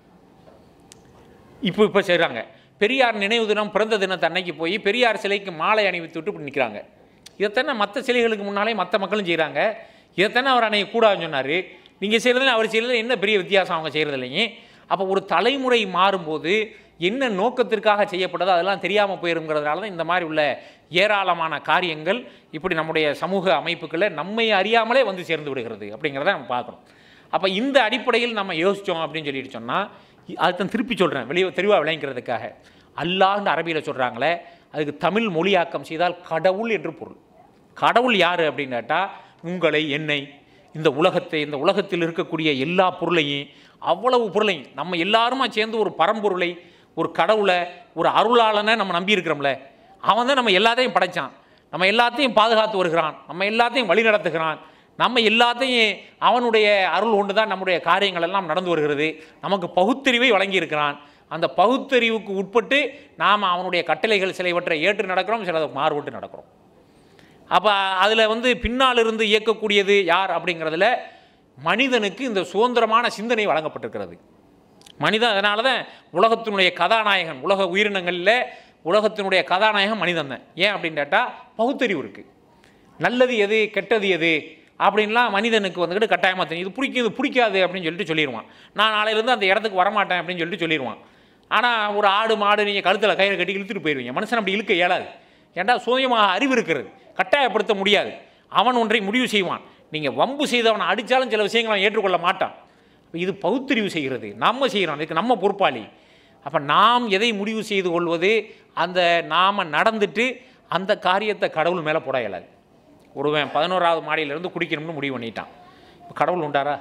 இப்போ இப்போ செய்கிறாங்க பெரியார் நினைவு தினம் பிறந்த தினத்தை அன்னைக்கு போய் பெரியார் சிலைக்கு மாலை அணிவித்து விட்டு இப்படி நிற்கிறாங்க இதைத்தானே மற்ற சிலைகளுக்கு முன்னாலே மற்ற மக்களும் செய்கிறாங்க இதைத்தானே அவர் அன்னைக்கு கூடாதுன்னு சொன்னார் நீங்கள் செய்கிறதுல அவர் செய்கிறதுல என்ன பெரிய வித்தியாசம் அவங்க செய்கிறது இல்லைங்க அப்போ ஒரு தலைமுறை மாறும்போது என்ன நோக்கத்திற்காக செய்யப்பட்டதோ அதெல்லாம் தெரியாமல் போயிருங்கிறதுனால தான் இந்த மாதிரி உள்ள ஏராளமான காரியங்கள் இப்படி நம்முடைய சமூக அமைப்புகளை நம்மை அறியாமலே வந்து சேர்ந்து விடுகிறது அப்படிங்கிறத நம்ம பார்க்குறோம் அப்போ இந்த அடிப்படையில் நம்ம யோசித்தோம் அப்படின்னு சொல்லிட்டு சொன்னால் அதுதான் திருப்பி சொல்கிறேன் வெளியே தெளிவாக விளங்கிறதுக்காக அல்லாஹ்னு அரபியில் சொல்கிறாங்களே அதுக்கு தமிழ் மொழியாக்கம் செய்தால் கடவுள் என்று பொருள் கடவுள் யார் அப்படின்னு கேட்டால் உங்களை என்னை இந்த உலகத்தை இந்த உலகத்தில் இருக்கக்கூடிய எல்லா பொருளையும் அவ்வளவு பொருளையும் நம்ம எல்லாருமா சேர்ந்து ஒரு பரம்பொருளை ஒரு கடவுளை ஒரு அருளாளனை நம்ம நம்பி இருக்கிறோம்ல அவன் தான் நம்ம எல்லாத்தையும் படைச்சான் நம்ம எல்லாத்தையும் பாதுகாத்து வருகிறான் நம்ம எல்லாத்தையும் வழி நடத்துகிறான் நம்ம எல்லாத்தையும் அவனுடைய அருள் கொண்டு தான் நம்முடைய காரியங்கள் எல்லாம் நடந்து வருகிறது நமக்கு பகுத்தறிவை வழங்கியிருக்கிறான் அந்த பகுத்தறிவுக்கு உட்பட்டு நாம் அவனுடைய கட்டளைகள் சிலவற்றை ஏற்று நடக்கிறோம் சிலதை மாறுபட்டு நடக்கிறோம் அப்போ அதில் வந்து பின்னால் இருந்து இயக்கக்கூடியது யார் அப்படிங்கிறதுல மனிதனுக்கு இந்த சுதந்திரமான சிந்தனை வழங்கப்பட்டிருக்கிறது மனிதன் அதனால தான் உலகத்தினுடைய கதாநாயகன் உலக உயிரினங்களில் உலகத்தினுடைய கதாநாயகன் மனிதன் தான் ஏன் அப்படின்னு கேட்டால் பகுத்தறிவு இருக்குது நல்லது எது கெட்டது எது அப்படின்லாம் மனிதனுக்கு வந்துக்கிட்டு கட்டாயமாக தெரியும் இது பிடிக்கும் இது பிடிக்காது அப்படின்னு சொல்லிட்டு சொல்லிடுவான் நான் நாளையிலேருந்து அந்த இடத்துக்கு வரமாட்டேன் அப்படின்னு சொல்லிட்டு சொல்லிடுவான் ஆனால் ஒரு ஆடு மாடு நீங்கள் கழுத்தில் கயிறு கட்டி இழுத்துட்டு போயிடுவீங்க மனுஷன் அப்படி இழுக்க இயலாது ஏன்டா சுயமாக அறிவு இருக்கிறது கட்டாயப்படுத்த முடியாது அவன் ஒன்றை முடிவு செய்வான் நீங்கள் வம்பு செய்தவனை அடித்தாலும் சில விஷயங்களை அவன் ஏற்றுக்கொள்ள மாட்டான் இது பகுத்தறிவு செய்கிறது நம்ம செய்கிறோம் இதுக்கு நம்ம பொறுப்பாளி அப்போ நாம் எதை முடிவு செய்து கொள்வது அந்த நாம் நடந்துட்டு அந்த காரியத்தை கடவுள் மேலே போட இயலாது ஒருவன் பதினோராவது மாடியிலேருந்து குடிக்கணும்னு முடிவு பண்ணிட்டான் இப்போ கடவுள் உண்டாரா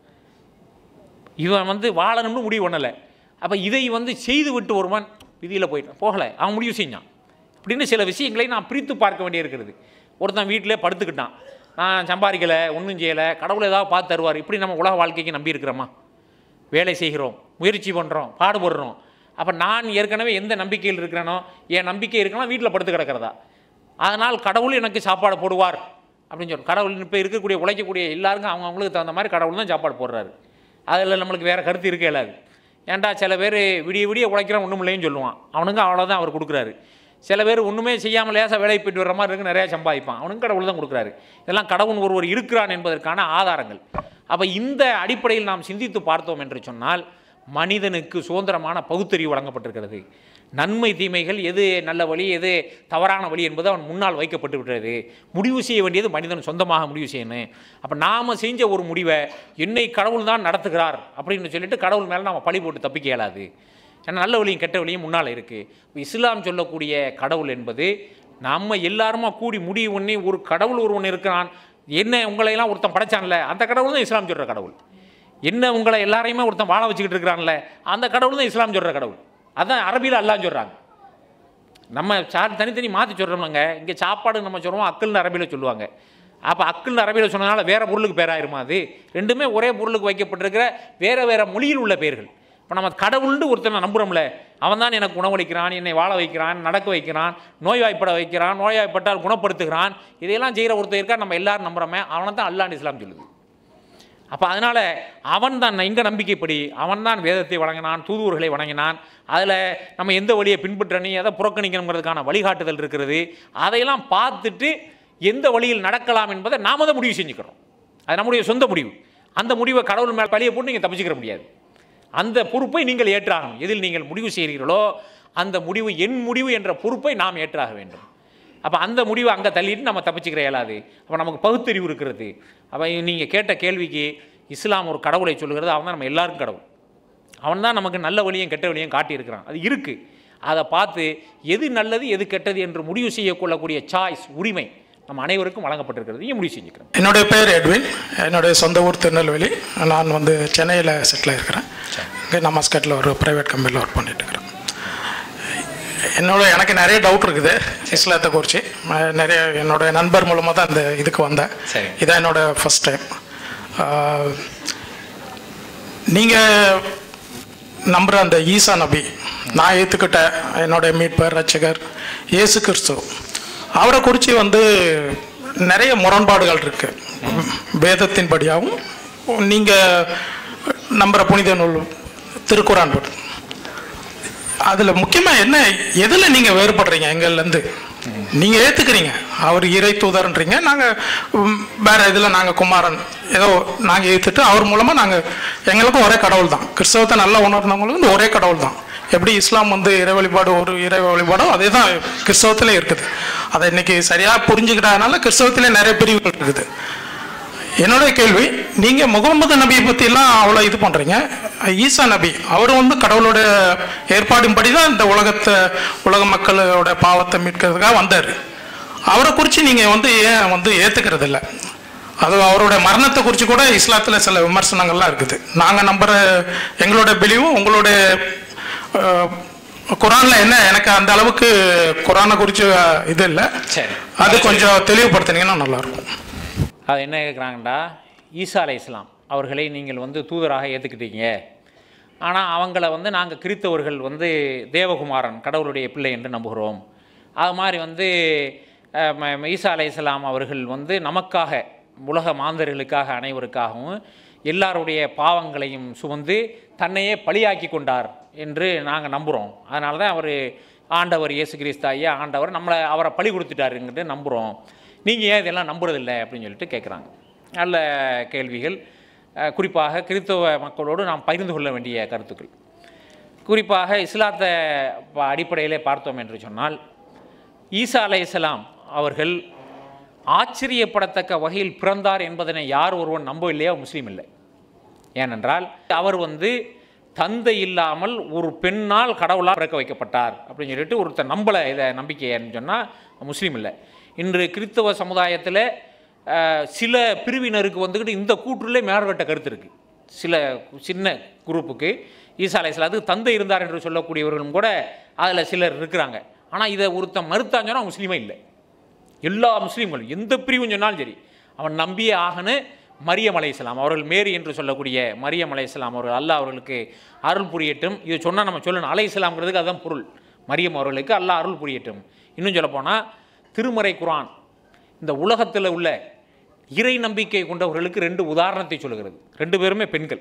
இவன் வந்து வாழணும்னு முடிவு பண்ணலை அப்போ இதை வந்து செய்து விட்டு ஒருவன் விதியில் போயிட்டான் போகலை அவன் முடிவு செஞ்சான் இப்படின்னு சில விஷயங்களை நான் பிரித்து பார்க்க வேண்டியிருக்கிறது ஒருத்தன் வீட்டிலே படுத்துக்கிட்டான் நான் சம்பாதிக்கலை ஒன்றும் செய்யலை கடவுள் ஏதாவது பார்த்து தருவார் இப்படி நம்ம உலக வாழ்க்கைக்கு நம்பி இருக்கிறோமா வேலை செய்கிறோம் முயற்சி பண்ணுறோம் பாடுபடுறோம் அப்போ நான் ஏற்கனவே எந்த நம்பிக்கையில் இருக்கிறேனோ என் நம்பிக்கை இருக்கலாம் வீட்டில் படுத்து கிடக்கிறதா அதனால் கடவுள் எனக்கு சாப்பாடு போடுவார் அப்படின்னு சொல்லி கடவுள் இப்போ இருக்கக்கூடிய உழைக்கக்கூடிய எல்லாருக்கும் அவங்க அவங்களுக்கு தகுந்த மாதிரி கடவுள் தான் சாப்பாடு போடுறாரு அதில் நம்மளுக்கு வேறு கருத்து இருக்க இயலாது ஏன்டா சில பேர் விடிய விடிய உழைக்கிறான் ஒன்றும் இல்லைன்னு சொல்லுவான் அவனுங்க அவ்வளோதான் அவர் கொடுக்குறாரு சில பேர் ஒன்றுமே செய்யாமல் லேசாக வேலைக்கு போயிட்டு வர மாதிரி இருக்கு நிறையா சம்பாதிப்பான் அவனுக்கு கடவுள் தான் கொடுக்குறாரு இதெல்லாம் கடவுள் ஒருவர் இருக்கிறான் என்பதற்கான ஆதாரங்கள் அப்போ இந்த அடிப்படையில் நாம் சிந்தித்து பார்த்தோம் என்று சொன்னால் மனிதனுக்கு சுதந்திரமான பகுத்தறிவு வழங்கப்பட்டிருக்கிறது நன்மை தீமைகள் எது நல்ல வழி எது தவறான வழி என்பது அவன் முன்னால் வைக்கப்பட்டு விட்டது முடிவு செய்ய வேண்டியது மனிதன் சொந்தமாக முடிவு செய்யணும் அப்போ நாம் செஞ்ச ஒரு முடிவை என்னை கடவுள் தான் நடத்துகிறார் அப்படின்னு சொல்லிட்டு கடவுள் மேலே நாம் பழி போட்டு தப்பிக்க இயலாது ஏன்னா நல்ல வழியும் கெட்ட வழியும் முன்னால் இருக்குது இஸ்லாம் சொல்லக்கூடிய கடவுள் என்பது நம்ம எல்லாருமா கூடி முடிவு பண்ணி ஒரு கடவுள் ஒருவன் இருக்கிறான் என்ன உங்களையெல்லாம் ஒருத்தன் படைச்சான்ல அந்த கடவுள் தான் இஸ்லாம் சொல்கிற கடவுள் என்ன உங்களை எல்லாரையுமே ஒருத்தன் வாழ வச்சுக்கிட்டு இருக்கிறான்ல அந்த கடவுள் தான் இஸ்லாம் சொல்கிற கடவுள் அதான் அரபியில் அல்லான்னு சொல்கிறாங்க நம்ம சா தனித்தனி மாற்றி சொல்கிறோம்லங்க இங்கே சாப்பாடு நம்ம சொல்லுவோம் அக்கல்னு அரபியில் சொல்லுவாங்க அப்போ அக்கல்னு அரபியில் சொன்னனால வேறு பொருளுக்கு பேராயிருமா அது ரெண்டுமே ஒரே பொருளுக்கு வைக்கப்பட்டிருக்கிற வேறு வேறு மொழியில் உள்ள பேர்கள் இப்போ நம்ம கடவுள்னு ஒருத்தனை நம்புகிறோம்ல அவன் தான் எனக்கு உணவளிக்கிறான் என்னை வாழ வைக்கிறான் நடக்க வைக்கிறான் நோய்வாய்ப்பட வைக்கிறான் நோய்வாய்ப்பட்டால் குணப்படுத்துகிறான் இதையெல்லாம் செய்கிற ஒருத்தர் இருக்கா நம்ம எல்லாரும் நம்புகிறோமே அவனை தான் அல்லாண்டு இஸ்லாம் சொல்லுது அப்போ அதனால் அவன் தான் எங்கள் நம்பிக்கைப்படி அவன் தான் வேதத்தை வழங்கினான் தூதுவர்களை வழங்கினான் அதில் நம்ம எந்த வழியை பின்பற்றணும் எதை புறக்கணிக்கணுங்கிறதுக்கான வழிகாட்டுதல் இருக்கிறது அதையெல்லாம் பார்த்துட்டு எந்த வழியில் நடக்கலாம் என்பதை நாம தான் முடிவு செஞ்சுக்கிறோம் அது நம்முடைய சொந்த முடிவு அந்த முடிவை கடவுள் மேல் பழியை போட்டு நீங்கள் தப்பிச்சுக்கிற முடியாது அந்த பொறுப்பை நீங்கள் ஏற்றாகணும் எதில் நீங்கள் முடிவு செய்கிறீர்களோ அந்த முடிவு என் முடிவு என்ற பொறுப்பை நாம் ஏற்றாக வேண்டும் அப்போ அந்த முடிவை அங்கே தள்ளிட்டு நம்ம தப்பிச்சுக்கிற இயலாது அப்போ நமக்கு பகுத்தறிவு இருக்கிறது அப்போ நீங்கள் கேட்ட கேள்விக்கு இஸ்லாம் ஒரு கடவுளை சொல்லுகிறது அவன் தான் நம்ம எல்லாருக்கும் கடவுள் அவன் தான் நமக்கு நல்ல வழியும் கெட்ட வழியும் காட்டியிருக்கிறான் அது இருக்குது அதை பார்த்து எது நல்லது எது கெட்டது என்று முடிவு செய்யக்கொள்ளக்கூடிய சாய்ஸ் உரிமை நம்ம அனைவருக்கும் வழங்கப்பட்டிருக்கிறது இங்கே முடிவு செஞ்சுக்கிறோம் என்னுடைய பேர் எட்வின் என்னுடைய சொந்த ஊர் திருநெல்வேலி நான் வந்து சென்னையில் செட்டில் ஆயிருக்கிறேன் இங்கே நமஸ்கட்டில் ஒரு ப்ரைவேட் கம்பெனியில் ஒர்க் பண்ணிட்டு இருக்கிறேன் என்னோட எனக்கு நிறைய டவுட் இருக்குது இஸ்லாத்தை குறித்து ம- நிறைய என்னோட நண்பர் மூலமாக தான் இந்த இதுக்கு வந்தேன் சரி. இதான் என்னோட ஃபஸ்ட் டைம் நீங்கள் நம்புகிற அந்த ஈசா நபி நான் ஏற்றுக்கிட்ட என்னோட மீட்பர் ரட்சகர் இயேசு கிறிஸ்து அவரை குறித்து வந்து நிறைய முரண்பாடுகள் இருக்கு வேதத்தின்படியாகவும் நீங்கள் நம்புகிற புனித நூல் திருக்குறான் படி அதில் முக்கியமாக என்ன எதில் நீங்கள் வேறுபடுறீங்க எங்கள்லேருந்து நீங்கள் ஏற்றுக்கிறீங்க அவர் இறை தூதர்ன்றீங்க நாங்கள் வேற இதில் நாங்கள் குமாரன் ஏதோ நாங்கள் ஏற்றுட்டு அவர் மூலமாக நாங்கள் எங்களுக்கும் ஒரே கடவுள் தான் கிறிஸ்தவத்தை நல்லா உணர்ந்தவங்களுக்கு வந்து ஒரே கடவுள் தான் எப்படி இஸ்லாம் வந்து இறை வழிபாடு ஒரு இறை வழிபாடோ அதே தான் கிறிஸ்தவத்திலே இருக்குது அதை இன்னைக்கு சரியாக புரிஞ்சுக்கிட்டதுனால கிறிஸ்தவத்திலே நிறைய பிரிவுகள் இருக்குது என்னுடைய கேள்வி நீங்க முகமது நபியை பத்தி எல்லாம் அவ்வளோ இது பண்றீங்க ஈசா நபி அவர் வந்து கடவுளோட ஏற்பாடின்படி தான் இந்த உலகத்தை உலக மக்களோட பாவத்தை மீட்கிறதுக்காக வந்தார் அவரை குறித்து நீங்க வந்து ஏன் வந்து ஏத்துக்கிறது இல்ல அது அவரோட மரணத்தை குறித்து கூட இஸ்லாத்துல சில விமர்சனங்கள்லாம் இருக்குது நாங்க நம்புற எங்களோட பிலிவும் உங்களோட அஹ், குரான்ல என்ன எனக்கு அந்த அளவுக்கு குரானை குறித்து இது இல்லை சரி அது கொஞ்சம் தெளிவுபடுத்துனீங்கன்னா நல்லா இருக்கும் அது என்ன கேட்குறாங்கடா ஈசா அலை இஸ்லாம் அவர்களை நீங்கள் வந்து தூதராக ஏற்றுக்கிட்டீங்க ஆனால் அவங்கள வந்து நாங்கள் கிறித்தவர்கள் வந்து தேவகுமாரன் கடவுளுடைய பிள்ளை என்று நம்புகிறோம் அது மாதிரி வந்து அஹ், ம- ம- ஈசா அலை இஸ்லாம் அவர்கள் வந்து நமக்காக உலக மாந்தர்களுக்காக அனைவருக்காகவும் எல்லாருடைய பாவங்களையும் சுமந்து தன்னையே பலியாக்கி கொண்டார் என்று நாங்கள் நம்புகிறோம் அதனால தான் அவர் ஆண்டவர் இயேசு கிறிஸ்து ஐயா ஆண்டவர் நம்மளை அவரை பலி கொடுத்துட்டாருங்கிட்டு நம்புகிறோம் நீங்கள் ஏன் இதெல்லாம் நம்புறதில்ல அப்படின்னு சொல்லிட்டு கேட்குறாங்க நல்ல கேள்விகள் அஹ், குறிப்பாக கிறிஸ்தவ மக்களோடு நாம் பகிர்ந்து கொள்ள வேண்டிய கருத்துக்கள் குறிப்பாக இஸ்லாத்தை ப- அடிப்படையிலே பார்த்தோம் என்று சொன்னால் ஈசா அலைஹிஸ்ஸலாம் அவர்கள் ஆச்சரியப்படத்தக்க வகையில் பிறந்தார் என்பதனை யார் ஒருவன் நம்பவில்லையோ முஸ்லீம் இல்லை ஏனென்றால் அவர் வந்து தந்தை இல்லாமல் ஒரு பெண்ணால் கடவுளால் பிறக்க வைக்கப்பட்டார் அப்படின்னு சொல்லிட்டு ஒருத்தர் நம்பலை இதை நம்பிக்கைன்னு சொன்னால் முஸ்லீம் இல்லை இன்று கிறிஸ்தவ சமுதாயத்தில் அஹ், சில பிரிவினருக்கு வந்துக்கிட்டு இந்த கூற்றுலே மேற்பட்ட கருத்து இருக்குது சில சின்ன குரூப்புக்கு ஈசா அலைஹிஸ்ஸலாம் அதுக்கு தந்தை இருந்தார் என்று சொல்லக்கூடியவர்களும் கூட அதில் சிலர் இருக்கிறாங்க ஆனால் இதை ஒருத்தன் மறுத்தான்னு சொன்னால் முஸ்லீமே இல்லை எல்லா முஸ்லீம்களும் எந்த பிரிவும் சொன்னாலும் சரி அவன் நம்பியே ஆகனு மரியம் அலைஹிஸ்ஸலாம் அவர்கள் மேரி என்று சொல்லக்கூடிய மரியம் அலைஹிஸ்ஸலாம் அவர்கள் அல்லாஹ் அவர்களுக்கு அருள் புரியட்டும் இது சொன்னால் நம்ம சொல்லணும் அலைஹிஸ்ஸலாம்ங்கிறதுக்கு அதுதான் பொருள் மரியம் அவர்களுக்கு அல்லாஹ் அருள் புரியட்டும் இன்னும் சொல்லப்போனால் திருமறை குரான் இந்த உலகத்தில் உள்ள இறை நம்பிக்கை கொண்டவர்களுக்கு ரெண்டு உதாரணத்தை சொல்லுகிறது ரெண்டு பேருமே பெண்கள்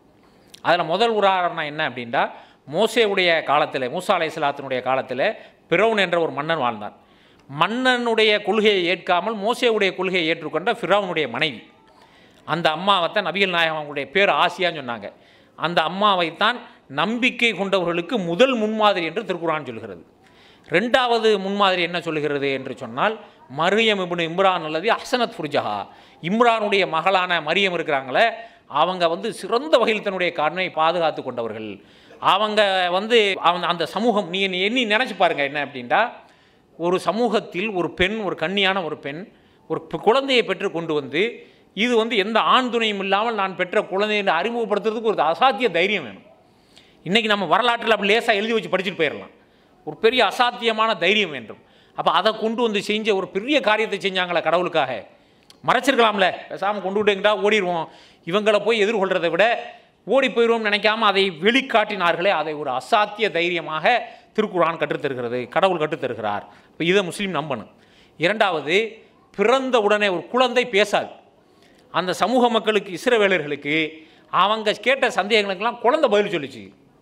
அதில் முதல் உதாரணம் என்ன அப்படின்னா மோசேவுடைய காலத்தில் மூசா அலைஹிஸ்ஸலாத்தினுடைய காலத்தில் பிறவுன் என்ற ஒரு மன்னன் வாழ்ந்தான் மன்னனுடைய கொள்கையை ஏற்காமல் மோசேவுடைய கொள்கையை ஏற்றுக்கொண்ட ஃபிரௌனுடைய மனைவி அந்த அம்மாவைத்தான் நபிகள் நாயகம் அவங்களுடைய பேர் ஆசியான்னு சொன்னாங்க அந்த அம்மாவைத்தான் நம்பிக்கை கொண்டவர்களுக்கு முதல் முன்மாதிரி என்று திருக்குறான் சொல்கிறது ரெண்டாவது முன்மாதிரி என்ன சொல்லுகிறது என்று சொன்னால் மரியம் இப்னு இம்ரான் அல்லது அசனத் ஃபுர்ஜஹா இம்ரானுடைய மகளான மரியம் இருக்கிறாங்களே அவங்க வந்து சிறந்த வகையில் தன்னுடைய கண்ணை பாதுகாத்து கொண்டவர்கள் அவங்க வந்து அவன் அந்த சமூகம் நீ நீ எண்ணி நினச்சி பாருங்க என்ன அப்படின்ட்டா ஒரு சமூகத்தில் ஒரு பெண் ஒரு கன்னியான ஒரு பெண் ஒரு பு- குழந்தையை பெற்று கொண்டு வந்து இது வந்து எந்த ஆண் துணையும் இல்லாமல் நான் பெற்ற குழந்தை என்று அறிமுகப்படுத்துறதுக்கு ஒரு அசாத்திய தைரியம் வேணும் இன்றைக்கி நம்ம வரலாற்றில் அப்படி லேசாக எழுதி வச்சு படிச்சுட்டு போயிடலாம் ஒரு பெரிய அசாத்தியமான தைரியம் வேண்டும் அப்போ அதை கொண்டு வந்து செஞ்ச ஒரு பெரிய காரியத்தை செஞ்சாங்களே கடவுளுக்காக மறைச்சிருக்கலாம்ல பேசாமல் கொண்டு விட்டுங்கிட்டா ஓடிடுவோம் இவங்களை போய் எதிர்கொள்கிறதை விட ஓடி போயிடுவோம் நினைக்காம அதை வெளிக்காட்டினார்களே அதை ஒரு அசாத்திய தைரியமாக திருக்குரான் கற்றுத்தருகிறது கடவுள் கற்றுத்தருகிறார் இப்போ இதை முஸ்லீம் நம்பணும் இரண்டாவது பிறந்த உடனே ஒரு குழந்தை பேசாது அந்த சமூக மக்களுக்கு இஸ்ரவேலர்களுக்கு அவங்க கேட்ட சந்தேகங்களுக்கெல்லாம் குழந்தை பதில் சொல்லிச்சு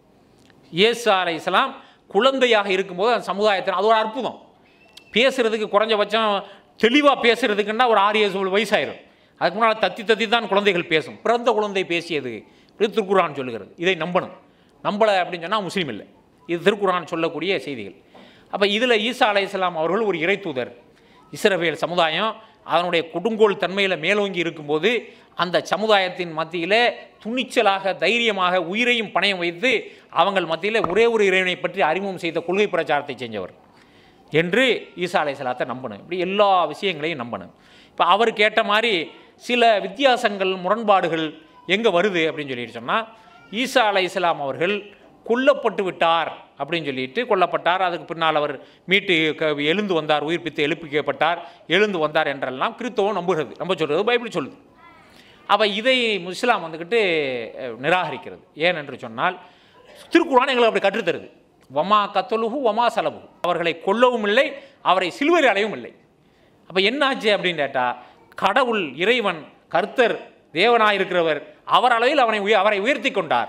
இயேசு அலை இஸ்லாம் குழந்தையாக இருக்கும்போது அந்த சமுதாயத்தில் அது ஒரு அற்புதம் பேசுறதுக்கு குறைஞ்சபட்சம் தெளிவாக பேசுறதுக்குன்னா ஒரு ஆறு ஏழு வயசாயிரும் அதுக்கு முன்னால் தத்தி தத்தி தான் குழந்தைகள் பேசும் பிறந்த குழந்தை பேசியது இப்படி திருக்குறான் சொல்லுகிறது இதை நம்பணும் நம்பலை அப்படின்னு சொன்னால் முஸ்லீம் இல்லை இது திருக்குறான் சொல்லக்கூடிய செய்திகள் அப்போ இதில் ஈசா அலை இஸ்லாம் அவர்கள் ஒரு இறை தூதர் இஸ்ரவேல் சமுதாயம் அதனுடைய கொடுங்கோல் தன்மையில் மேலோங்கி இருக்கும்போது அந்த சமுதாயத்தின் மத்தியில் துணிச்சலாக தைரியமாக உயிரையும் பணயம் வைத்து அவங்கள் மத்தியில் ஒரே ஒரு இறைவனை பற்றி அறிமுகம் செய்த கொள்கை பிரச்சாரத்தை செஞ்சவர் என்று ஈசா அலைசலாத்தை நம்பணும் இப்படி எல்லா விஷயங்களையும் நம்பணும் இப்போ அவர் கேட்ட மாதிரி சில வித்தியாசங்கள் முரண்பாடுகள் எங்கே வருது அப்படின்னு சொல்லிட்டு சொன்னால் ஈசா அலை இஸ்லாம் அவர்கள் கொல்லப்பட்டு விட்டார் அப்படின்னு சொல்லிட்டு கொல்லப்பட்டார் அதுக்கு பின்னால் அவர் மீட்டு க- எழுந்து வந்தார் உயிர்ப்பித்து எழுப்பிக்கப்பட்டார் எழுந்து வந்தார் என்றெல்லாம் கிறிஸ்தவம் நம்புகிறது நம்ப சொல்கிறது பைபிள் சொல்லுது அப்போ இதை இஸ்லாம் வந்துக்கிட்டு அஹ், நிராகரிக்கிறது ஏன் என்று சொன்னால் திருக்குறான் எங்களுக்கு அப்படி கற்றுத்தருது வமா கத்தலுகு வமா சலபு அவர்களை கொல்லவும் இல்லை அவரை சிலுவையில் அடையவும் இல்லை அப்போ என்னாச்சு அப்படின்னு கேட்டால் கடவுள் இறைவன் கர்த்தர் தேவனாயிருக்கிறவர் அவர் அளவில் அவனை உய- அவரை உயர்த்தி கொண்டார்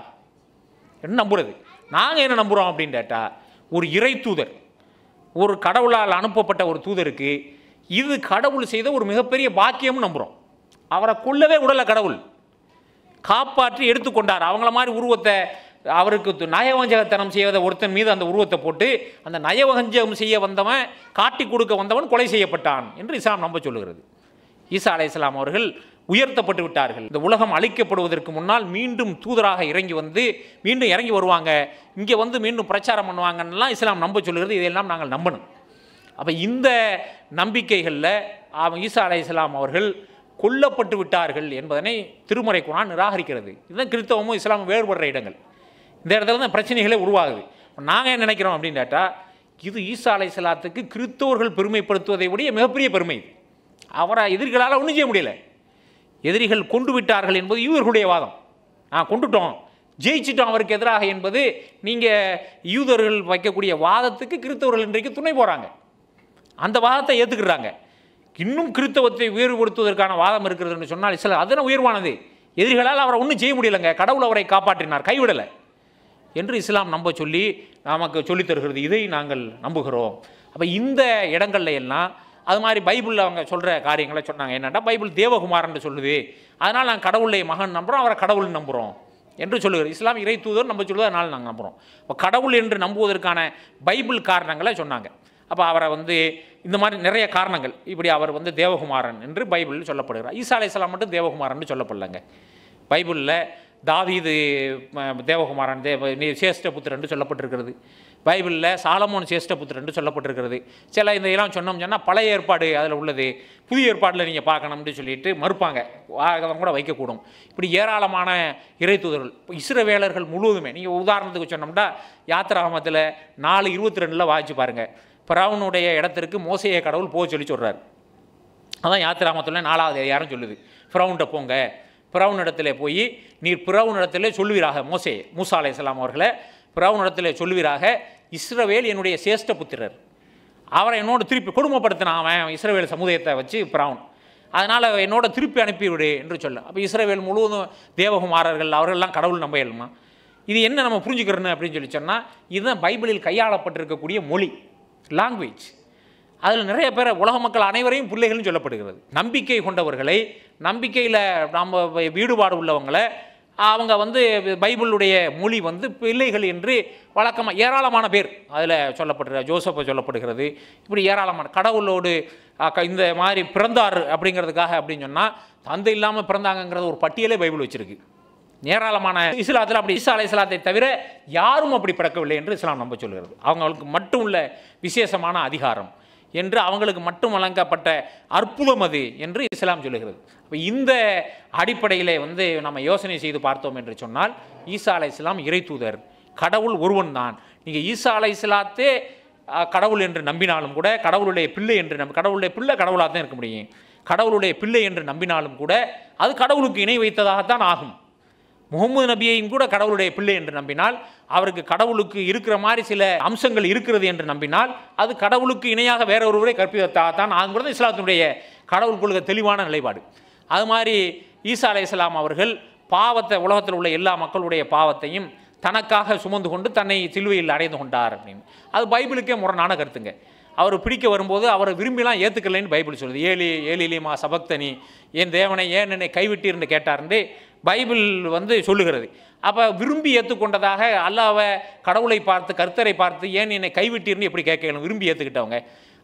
என்ன நம்புறது நாங்கள் என்ன நம்புகிறோம் அப்படின்னு கேட்டால் ஒரு இறை தூதர் ஒரு கடவுளால் அனுப்பப்பட்ட ஒரு தூதருக்கு இது கடவுள் செய்த ஒரு மிகப்பெரிய பாக்கியம்னு நம்புகிறோம் அவரை கொல்லவே விடல கடவுள் காப்பாற்றி எடுத்துக்கொண்டார் அவங்கள மாதிரி உருவத்தை அவருக்கு து- நயவஞ்சகத்தனம் செய்வத ஒருத்தன் மீது அந்த உருவத்தை போட்டு அந்த நயவஞ்சகம் செய்ய வந்தவன் காட்டி கொடுக்க வந்தவன் கொலை செய்யப்பட்டான் என்று இஸ்லாம் நம்ப சொல்லுகிறது ஈசா அலை இஸ்லாம் அவர்கள் உயர்த்தப்பட்டு விட்டார்கள் இந்த உலகம் அழிக்கப்படுவதற்கு முன்னால் மீண்டும் தூதராக இறங்கி வந்து மீண்டும் இறங்கி வருவாங்க இங்கே வந்து மீண்டும் பிரச்சாரம் பண்ணுவாங்கன்னெல்லாம் இஸ்லாம் நம்ப சொல்லுகிறது இதையெல்லாம் நாங்கள் நம்பணும் அப்போ இந்த நம்பிக்கைகளில் அவன் ஈசா அலை இஸ்லாம் அவர்கள் கொல்லப்பட்டு விட்டார்கள் என்பதனை திருமறை குரான் நிராகரிக்கிறது இதுதான் கிறிஸ்தவமும் இஸ்லாமும் வேறுபடுற இடங்கள் இந்த இடத்துல தான் பிரச்சனைகளே உருவாகுது நாங்கள் என்ன நினைக்கிறோம் அப்படின்னு கேட்டால் இது ஈசா அலை இஸ்லாத்துக்கு கிறிஸ்தவர்கள் பெருமைப்படுத்துவதை விட மிகப்பெரிய பெருமை இது அவரை எதிரிகளால் ஒன்றும் செய்ய முடியல எதிரிகள் கொண்டு விட்டார்கள் என்பது யூதர்களுடைய வாதம் நான் கொண்டுட்டோம் ஜெயிச்சிட்டோம் அவருக்கு எதிராக என்பது நீங்கள் யூதர்கள் வைக்கக்கூடிய வாதத்துக்கு கிறிஸ்தவர்கள் இன்றைக்கு துணை போகிறாங்க அந்த வாதத்தை ஏற்றுக்கிறாங்க இன்னும் கிறிஸ்தவத்தை உயர்வுபடுத்துவதற்கான வாதம் இருக்கிறதுன்னு சொன்னால் சில அதன உயர்வானது எதிரிகளால் அவரை ஒன்றும் செய்ய முடியலைங்க கடவுள் அவரை காப்பாற்றினார் கைவிடலை என்று இஸ்லாம் நம்ப சொல்லி நமக்கு சொல்லித் தருகிறது இதை நாங்கள் நம்புகிறோம் அப்போ இந்த இடங்கள்ல எல்லாம் அது மாதிரி பைபிளில் அவங்க சொல்கிற காரியங்களை சொன்னாங்க என்னென்னா பைபிள் தேவகுமாரன் சொல்லுது அதனால் நாங்கள் கடவுளை மகன் நம்புகிறோம் அவரை கடவுள் நம்புகிறோம் என்று சொல்லுகிறது இஸ்லாம் இறை தூதர் நம்ம சொல்லுவது அதனால் நாங்கள் நம்புகிறோம் இப்போ கடவுள் என்று நம்புவதற்கான பைபிள் காரணங்களை சொன்னாங்க அப்போ அவரை வந்து இந்த மாதிரி நிறைய காரணங்கள் இப்படி அவர் வந்து தேவகுமாரன் என்று பைபிளில் சொல்லப்படுகிறார் ஈசா அலைஹிஸ்ஸலாம் மட்டும் தேவகுமாரன் சொல்லப்படலங்க பைபிளில் தாவீது ம, தேவகுமாரன் தேவ நீ சேஷ்டபுத்திரன் என்று சொல்லப்பட்டிருக்கிறது பைபிளில் சாலமோன் சேஷ்டபுத்திரன் என்று சொல்லப்பட்டிருக்கிறது சில இந்த இதெல்லாம் சொன்னோம் சொன்னால் பழைய ஏற்பாடு அதில் உள்ளது புதிய ஏற்பாடில் நீங்கள் பார்க்கணும்னு சொல்லிட்டு மறுப்பாங்க வாதம் கூட வைக்கக்கூடும் இப்படி ஏராளமான இறை தூதர்கள் இப்போ இஸ்ரவேலர்கள் முழுவதுமே நீங்கள் உதாரணத்துக்கு சொன்னோம்னா யாத்திராகமத்தில் நாலு இருபத்தி ரெண்டில் வாசிச்சு பாருங்கள் பிரவுனுடைய இடத்திற்கு மோசையை கடவுள் போக சொல்லி சொல்கிறார் அதான் யாத்திராமத்தில் நாலாவது அதிகாரம் சொல்லுது ஃபிரவுன்ட்ட போங்க ஃபிரவுன் இடத்துல போய் நீர் ஃபிரவுன் இடத்துல சொல்லுவீராக மோசே மூசா அலைஹிஸ்ஸலாம் அவர்களை ஃபிரவுன் இடத்துல சொல்லுவீராக இஸ்ரவேல் என்னுடைய சேஷ்ட புத்திரர் அவரை என்னோட திருப்பி கொடுமைப்படுத்தினான் அவன் இஸ்ரவேல் சமுதாயத்தை வச்சு ஃபிரவுன் அதனால் என்னோட திருப்பி அனுப்பிவிடு என்று சொல்ல அப்போ இஸ்ரவேல் முழுவதும் தேவகுமாரர்கள் அவர்கள்லாம் கடவுள் நம்ப இயலுமா இது என்ன நம்ம புரிஞ்சுக்கிறோன்னு அப்படின்னு சொல்லி சொன்னால் இதுதான் பைபிளில் கையாளப்பட்டிருக்கக்கூடிய மொழி லாங்குவேஜ் அதில் நிறைய பேர் உலக மக்கள் அனைவரையும் பிள்ளைகள்னு சொல்லப்படுகிறது நம்பிக்கை கொண்டவர்களை நம்பிக்கையில் நம்ம ஈடுபாடு உள்ளவங்களை அவங்க வந்து பைபிளுடைய மொழி வந்து பிள்ளைகள் என்று வழக்கமாக ஏராளமான பேர் அதில் சொல்லப்படுகிற ஜோசப்பை சொல்லப்படுகிறது இப்படி ஏராளமான கடவுளோடு அஹ், க- இந்த மாதிரி பிறந்தார் அப்படிங்கிறதுக்காக அப்படின்னு சொன்னால் தந்தை இல்லாமல் பிறந்தாங்கங்கிறது ஒரு பட்டியலே பைபிள் வச்சிருக்கு ஏராளமான இஸ்லாத்தில் அப்படி ஈசா அலை இஸ்லாத்தை தவிர யாரும் அப்படி பிறக்கவில்லை என்று இஸ்லாம் நம்ப சொல்கிறது அவங்களுக்கு மட்டும் உள்ள விசேஷமான அதிகாரம் என்று அவங்களுக்கு மட்டும் வழங்கப்பட்ட அற்புதம் அது என்று இஸ்லாம் சொல்லுகிறது அப்போ இந்த அடிப்படையிலே வந்து நம்ம யோசனை செய்து பார்த்தோம் என்று சொன்னால் ஈசா அலை இஸ்லாம் இறை தூதர் கடவுள் ஒருவன் தான் நீங்கள் ஈசா அலை இஸ்லாத்தே அஹ், கடவுள் என்று நம்பினாலும் கூட கடவுளுடைய பிள்ளை என்று நம்பி கடவுளுடைய பிள்ளை கடவுளாக தான் இருக்க முடியும் கடவுளுடைய பிள்ளை என்று நம்பினாலும் கூட அது கடவுளுக்கு இணை வைத்ததாகத்தான் ஆகும் முகமது நபியையும் கூட கடவுளுடைய பிள்ளை என்று நம்பினால் அவருக்கு கடவுளுக்கு இருக்கிற மாதிரி சில அம்சங்கள் இருக்கிறது என்று நம்பினால் அது கடவுளுக்கு இணையாக வேற ஒருவரை கற்பித்தாகத்தான் ஆகுங்கிறது இஸ்லாத்தினுடைய கடவுள் கொள்கை தெளிவான நிலைப்பாடு அது மாதிரி ஈசா அலைஹிஸ்ஸலாம் அவர்கள் பாவத்தை உலகத்தில் உள்ள எல்லா மக்களுடைய பாவத்தையும் தனக்காக சுமந்து கொண்டு தன்னை சிலுவையில் அடைந்து கொண்டார் அப்படின்னு அது பைபிளுக்கே முரணான கருத்துங்க அவர் பிடிக்க வரும்போது அவரை விரும்பிலாம் ஏற்றுக்கலைன்னு பைபிள் சொல்லுது ஏலி ஏலிலிமா சபக்தனி என் தேவனை ஏன் என்னை கைவிட்டீர்னு கேட்டார்ந்து பைபிள் வந்து சொல்லுகிறது அப்போ விரும்பி ஏற்றுக்கொண்டதாக அல்லாவை கடவுளை பார்த்து கர்த்தரை பார்த்து ஏன் என்னை கைவிட்டீர்னு எப்படி கேட்கணும் விரும்பி ஏற்றுக்கிட்டவங்க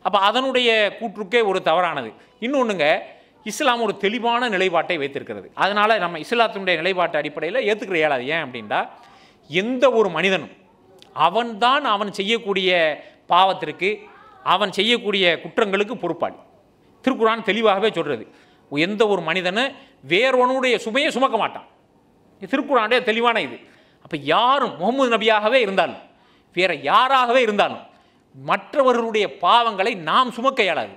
அப்போ அதனுடைய கூற்றுக்கே ஒரு தவறானது இன்னொன்றுங்க இஸ்லாம் ஒரு தெளிவான நிலைப்பாட்டை வைத்திருக்கிறது அதனால் நம்ம இஸ்லாத்தினுடைய நிலைப்பாட்டு அடிப்படையில் ஏற்றுக்கிற இயலாது ஏன் அப்படின்னா எந்த ஒரு மனிதனும் அவன்தான் அவன் செய்யக்கூடிய பாவத்திற்கு அவன் செய்யக்கூடிய குற்றங்களுக்கு பொறுப்பாளி திருக்குறான் தெளிவாகவே சொல்கிறது எந்த ஒரு மனிதனும் வேறொனுடைய சுமையை சுமக்க மாட்டான் இது திருக்குறானுடைய தெளிவான இது அப்போ யாரும் முகமது நபியாகவே இருந்தாலும் வேற யாராகவே இருந்தாலும் மற்றவர்களுடைய பாவங்களை நாம் சுமக்க இயலாது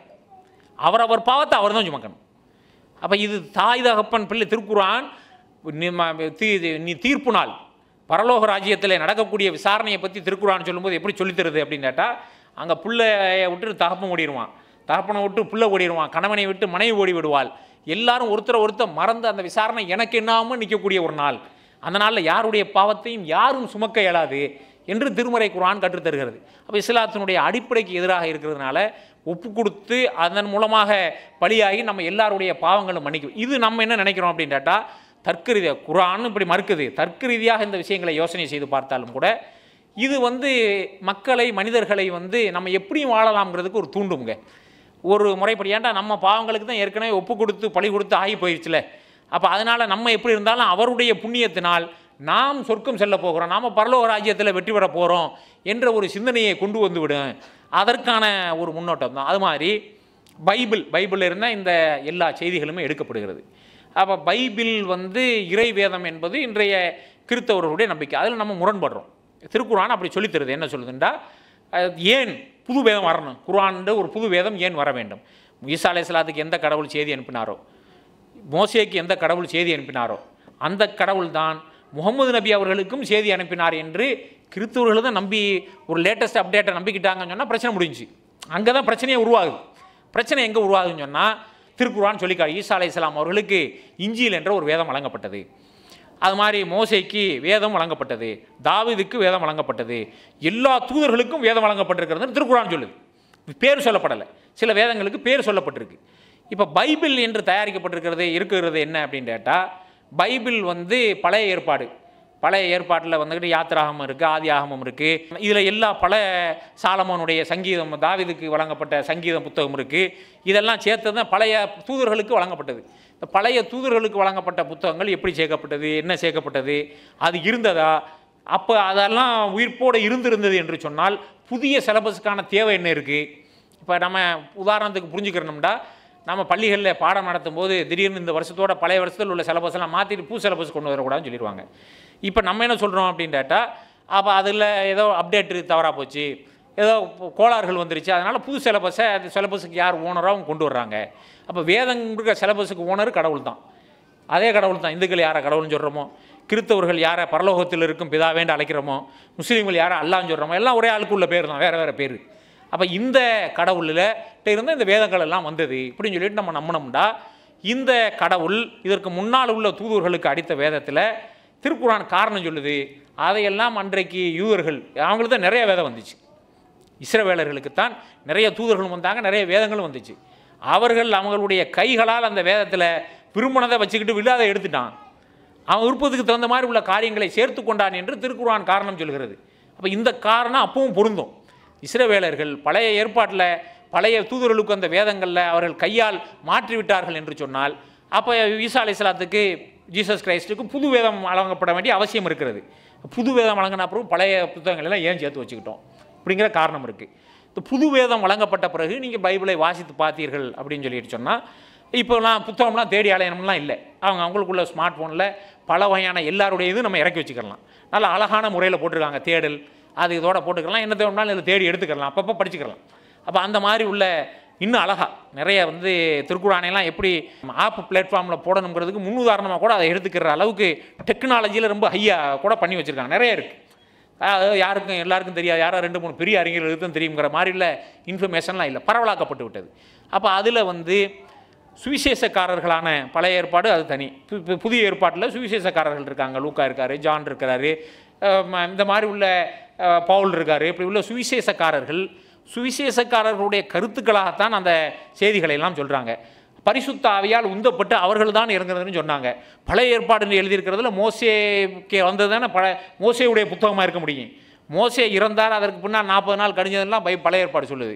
அவரவர் பாவத்தை அவர் தான் சுமக்கணும் அப்போ இது தாய் தகப்பன் பிள்ளை திருக்குறான் நீ ம- தீ- நீ தீர்ப்பு நாள் பரலோக ராஜ்யத்தில் நடக்கக்கூடிய விசாரணையை பற்றி திருக்குறான் சொல்லும்போது எப்படி சொல்லித் தருது அப்படின்னு கேட்டால் அங்கே பிள்ளைய விட்டு தகப்பன் ஓடிடுவான் தகப்பனை விட்டு பிள்ளை ஓடிடுவான் கணவனை விட்டு மனைவி ஓடி விடுவாள் எல்லாரும் ஒருத்தரை ஒருத்தர் மறந்து அந்த விசாரணை எனக்கு என்னாமல் நிற்கக்கூடிய ஒரு நாள் அந்த நாளில் யாருடைய பாவத்தையும் யாரும் சுமக்க இயலாது என்று திருமறை குர்ஆன் கற்றுத் தருகிறது அப்போ இஸ்லாத்தினுடைய அடிப்படைக்கு எதிராக இருக்கிறதுனால ஒப்பு கொடுத்து அதன் மூலமாக பலியாகி நம்ம எல்லாருடைய பாவங்களும் மன்னிக்கும் இது நம்ம என்ன நினைக்கிறோம் அப்படின்னு கேட்டால் தர்க்க ரீதியாக குரான் இப்படி மறுக்குது தர்க்க ரீதியாக இந்த விஷயங்களை யோசனை செய்து பார்த்தாலும் கூட இது வந்து மக்களை மனிதர்களை வந்து நம்ம எப்படியும் வாழலாம்ங்கிறதுக்கு ஒரு தூண்டுங்க ஒரு முறைப்படி ஏன்டா நம்ம பாவங்களுக்கு தான் ஏற்கனவே ஒப்பு கொடுத்து பழி கொடுத்து ஆகி போயிடுச்சுல அப்போ அதனால் நம்ம எப்படி இருந்தாலும் அவருடைய புண்ணியத்தினால் நாம் சொர்க்கம் செல்ல போகிறோம் நாம் பரலோக ராஜ்யத்தில் வெற்றி பெற போகிறோம் என்ற ஒரு சிந்தனையை கொண்டு வந்து விடும் அதற்கான ஒரு முன்னோட்டம் தான் அது மாதிரி பைபிள் பைபிளில் இருந்தால் இந்த எல்லா செய்திகளுமே எடுக்கப்படுகிறது அப்போ பைபிள் வந்து இறை வேதம் என்பது இன்றைய கிறித்தவர்களுடைய நம்பிக்கை அதில் நம்ம முரண்படுறோம் திருக்குறான் அப்படி சொல்லித் தருது என்ன சொல்லுதுண்டா அஹ், ஏன் புது வேதம் வரணும் குர்ஆன்ன்ற ஒரு புது வேதம் ஏன் வர வேண்டும் ஈசா அலைஹிஸ்ஸலாத்துக்கு எந்த கடவுள் செய்தி அனுப்பினாரோ மோசேக்கு எந்த கடவுள் செய்தி அனுப்பினாரோ அந்த கடவுள் தான் முகமது நபி அவர்களுக்கும் செய்தி அனுப்பினார் என்று கிறிஸ்தவர்கள் தான் நம்பி ஒரு லேட்டஸ்ட் அப்டேட்டை நம்பிக்கிட்டாங்கன்னு சொன்னால் பிரச்சனை முடிஞ்சுச்சு அங்கே தான் பிரச்சனையே உருவாகுது பிரச்சனை எங்கே உருவாகுதுன்னு சொன்னால் திருக்குறான் சொல்லிக்காரு ஈசா அலைஹிஸ்ஸலாம் அவர்களுக்கு இஞ்சில் என்ற ஒரு வேதம் வழங்கப்பட்டது அது மாதிரி மோசைக்கு வேதம் வழங்கப்பட்டது தாவீதுக்கு வேதம் வழங்கப்பட்டது எல்லா தூதர்களுக்கும் வேதம் வழங்கப்பட்டிருக்கிறதுன்னு திருக்குறான் சொல்லுது பேர் சொல்லப்படலை சில வேதங்களுக்கு பேர் சொல்லப்பட்டிருக்கு இப்போ பைபிள் என்று தயாரிக்கப்பட்டிருக்கிறது இருக்கிறது என்ன அப்படின்னு கேட்டால் பைபிள் வந்து பழைய ஏற்பாடு பழைய ஏற்பாட்டில் வந்துக்கிட்டு யாத்திராகமம் இருக்குது ஆதி ஆகமம் இருக்குது இதில் எல்லா பல சாலமோனுடைய சங்கீதம் தாவீதுக்கு வழங்கப்பட்ட சங்கீத புத்தகம் இருக்குது இதெல்லாம் சேர்த்து தான் பழைய தூதர்களுக்கு வழங்கப்பட்டது இந்த பழைய தூதர்களுக்கு வழங்கப்பட்ட புத்தகங்கள் எப்படி சேர்க்கப்பட்டது என்ன சேர்க்கப்பட்டது அது இருந்ததா அப்போ அதெல்லாம் உயிர்ப்போடு இருந்திருந்தது என்று சொன்னால் புதிய சிலபஸுக்கான தேவை என்ன இருக்குது இப்போ நம்ம உதாரணத்துக்கு புரிஞ்சுக்கிறோம்டா நம்ம பள்ளிகளில் பாடம் நடத்தும் போது திடீர்னு இந்த வருஷத்தோட பழைய வருஷத்தில் உள்ள சிலபஸ் எல்லாம் மாற்றிட்டு புது சிலபஸ் கொண்டு வரக்கூடாதுன்னு சொல்லிடுவாங்க இப்போ நம்ம என்ன சொல்கிறோம் அப்படின்னு கேட்டால் அப்போ அதில் ஏதோ அப்டேட்டு தவறாக போச்சு ஏதோ கோளாறுகள் வந்துருச்சு அதனால் புது சிலபஸை அந்த சிலபஸுக்கு யார் ஓனரோ அவங்க கொண்டு வர்றாங்க அப்போ வேதங்கிற சிலபஸுக்கு ஓனர் கடவுள் தான் அதே கடவுள் தான் இந்துக்கள் யாரை கடவுள்னு சொல்கிறோமோ கிறிஸ்தவர்கள் யாரை பரலோகத்தில் இருக்கும் பிதாவேண்டு அழைக்கிறோமோ முஸ்லீம்கள் யாரை அல்லான்னு சொல்கிறோமோ எல்லாம் ஒரே ஆளுக்குள்ள பேர் தான் வேறு வேறு பேர் அப்போ இந்த கடவுளில் இருந்து இந்த வேதங்கள் எல்லாம் வந்தது இப்படின்னு சொல்லிட்டு நம்ம நம்பினோம்டா இந்த கடவுள் இதற்கு முன்னால் உள்ள தூதுவர்களுக்கு அடித்த வேதத்தில் திருக்குறான் காரணம் சொல்லுது அதையெல்லாம் அன்றைக்கு யூதர்கள் அவங்களுக்கு தான் நிறைய வேதம் வந்துச்சு இஸ்ரவேலர்களுக்குத்தான் நிறைய தூதர்களும் வந்தாங்க நிறைய வேதங்களும் வந்துச்சு அவர்கள் அவங்களுடைய கைகளால் அந்த வேதத்தில் விரும்பினதை வச்சுக்கிட்டு விழாத எடுத்துட்டான் அவன் விருப்பத்துக்கு தகுந்த மாதிரி உள்ள காரியங்களை சேர்த்து கொண்டான் என்று திருக்குர்ஆன் காரணம் சொல்கிறது அப்போ இந்த காரணம் அப்பவும் பொருந்தும் இஸ்ரவேலர்கள் பழைய ஏற்பாட்டில் பழைய தூதர்களுக்கு அந்த வேதங்களில் அவர்கள் கையால் மாற்றி விட்டார்கள் என்று சொன்னால் அப்போ ஈசா அலைஹிஸ்ஸலாத்துக்கு ஜீசஸ் கிரைஸ்டுக்கு புது வேதம் வழங்கப்பட வேண்டிய அவசியம் இருக்கிறது புது வேதம் வழங்கின அப்புறம் பழைய புத்தகங்கள் எல்லாம் ஏன் சேர்த்து வச்சுக்கிட்டோம் அப்படிங்கிற காரணம் இருக்குது இந்த புது வேதம் வழங்கப்பட்ட பிறகு நீங்கள் பைபிளை வாசித்து பார்த்தீர்கள் அப்படின்னு சொல்லிட்டு சொன்னால் இப்போலாம் புத்தகம்லாம் தேடி அலையணும்லாம் இல்லை அவங்க அவங்களுக்குள்ள ஸ்மார்ட் ஃபோனில் பல வகையான எல்லாருடைய இது நம்ம இறக்கி வச்சுக்கலாம் நல்ல அழகான முறையில் போட்டிருக்காங்க தேடல் அது இதோட போட்டுக்கலாம் என்ன தேவைனாலும் இதில் தேடி எடுத்துக்கலாம் அப்பப்போ படிச்சுக்கலாம் அப்போ அந்த மாதிரி உள்ள இன்னும் அழகா நிறைய வந்து திருக்குறானையெல்லாம் எப்படி ஆப் பிளாட்ஃபார்மில் போடணுங்கிறதுக்கு முன்னுதாரணமாக கூட அதை எடுத்துக்கிற அளவுக்கு டெக்னாலஜியில் ரொம்ப ஹையாக கூட பண்ணி வச்சுருக்காங்க நிறைய இருக்குது அதாவது யாருக்கும் எல்லாருக்கும் தெரியாது யாரோ ரெண்டு மூணு பெரிய அறிஞர்களுக்கு தான் தெரியுங்கிற மாதிரி இல்லை இன்ஃபர்மேஷன்லாம் இல்லை பரவலாக்கப்பட்டு விட்டது அப்போ அதில் வந்து சுவிசேஷக்காரர்களான பழைய ஏற்பாடு அது தனி பு- பு- புதிய ஏற்பாட்டில் சுவிசேஷக்காரர்கள் இருக்காங்க லூக்கா இருக்காரு ஜான் இருக்கிறாரு அஹ் ம- இந்த மாதிரி உள்ள அஹ், பவுல் இருக்காரு இப்படி உள்ள சுவிசேஷக்காரர்கள் சுவிசேஷக்காரர்களுடைய கருத்துக்களாகத்தான் அந்த செய்திகளை எல்லாம் சொல்கிறாங்க பரிசுத்த ஆவியால் உந்தப்பட்டு அவர்கள் தான் இறங்குறதுன்னு சொன்னாங்க பழைய ஏற்பாடுன்னு எழுதியிருக்கிறதுல மோசேக்கு வந்தது தானே பழ மோசேயுடைய புத்தகமாக இருக்க முடியும் மோசே இறந்தார் அதற்கு பின்னால் நாற்பது நாள் கழிஞ்சதெல்லாம் பை பழைய ஏற்பாடு சொல்லுது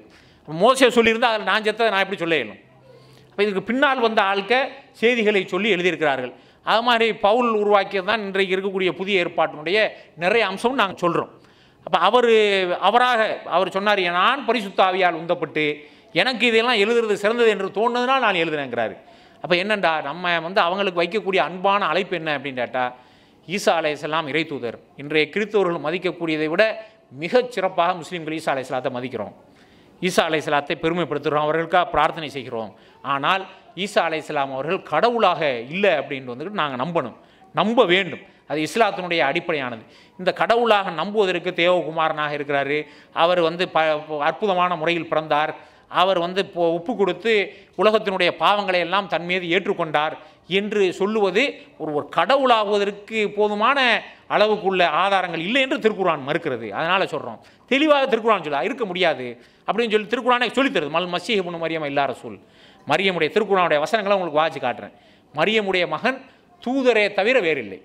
மோசே சொல்லியிருந்தா அதில் நான் செத்ததை நான் எப்படி சொல்ல இயலும் அப்போ இதுக்கு பின்னால் வந்த ஆட்க செய்திகளை சொல்லி எழுதியிருக்கிறார்கள் அது மாதிரி பவுல் உருவாக்கியது தான் இன்றைக்கு இருக்கக்கூடிய புதிய ஏற்பாட்டினுடைய நிறைய அம்சம் நாங்கள் சொல்கிறோம் அப்போ அவர் அவராக அவர் சொன்னார் நான் பரிசுத்த ஆவியால் உந்தப்பட்டு எனக்கு இதெல்லாம் எழுதுறது சிறந்தது என்று தோணுனதுனால் நான் எழுதுனேங்கிறாரு அப்போ என்னண்டா நம்ம வந்து அவங்களுக்கு வைக்கக்கூடிய அன்பான அழைப்பு என்ன அப்படின்னு கேட்டால் ஈசா அலையாம் இறை தூதர் இன்றைய கிறிஸ்தவர்கள் மதிக்கக்கூடியதை விட மிகச் சிறப்பாக முஸ்லீம்கள் ஈசா அலையாத்தை மதிக்கிறோம் ஈசா அலைஹிஸ்ஸலாத்தை பெருமைப்படுத்துகிறோம் அவர்களுக்காக பிரார்த்தனை செய்கிறோம் ஆனால் ஈசா அலைஹிஸ்ஸலாம் அவர்கள் கடவுளாக இல்லை அப்படின்னு வந்துட்டு நாங்கள் நம்பணும் நம்ப வேண்டும் அது இஸ்லாத்தினுடைய அடிப்படையானது இந்த கடவுளாக நம்புவதற்கு தேவகுமாரனாக இருக்கிறாரு அவர் வந்து ப அற்புதமான முறையில் பிறந்தார் அவர் வந்து இப்போ ஒப்பு கொடுத்து உலகத்தினுடைய பாவங்களை எல்லாம் தன் மீது ஏற்றுக்கொண்டார் என்று சொல்லுவது ஒரு ஒரு கடவுளாகுவதற்கு போதுமான அளவுக்குள்ள ஆதாரங்கள் இல்லை என்று திருக்குறான் மறுக்கிறது அதனால் சொல்கிறோம் தெளிவாக திருக்குறான் சொல்ல இருக்க முடியாது அப்படின்னு சொல்லி திருக்குறானே சொல்லித்தருது மல் மசீஹ் புனு மரியம் இல்லா ரசூல் மரியமுடைய திருக்குறானுடைய வசனங்களை உங்களுக்கு வாசி காட்டுறேன் மரியமுடைய மகன் தூதரே தவிர வேறில்லை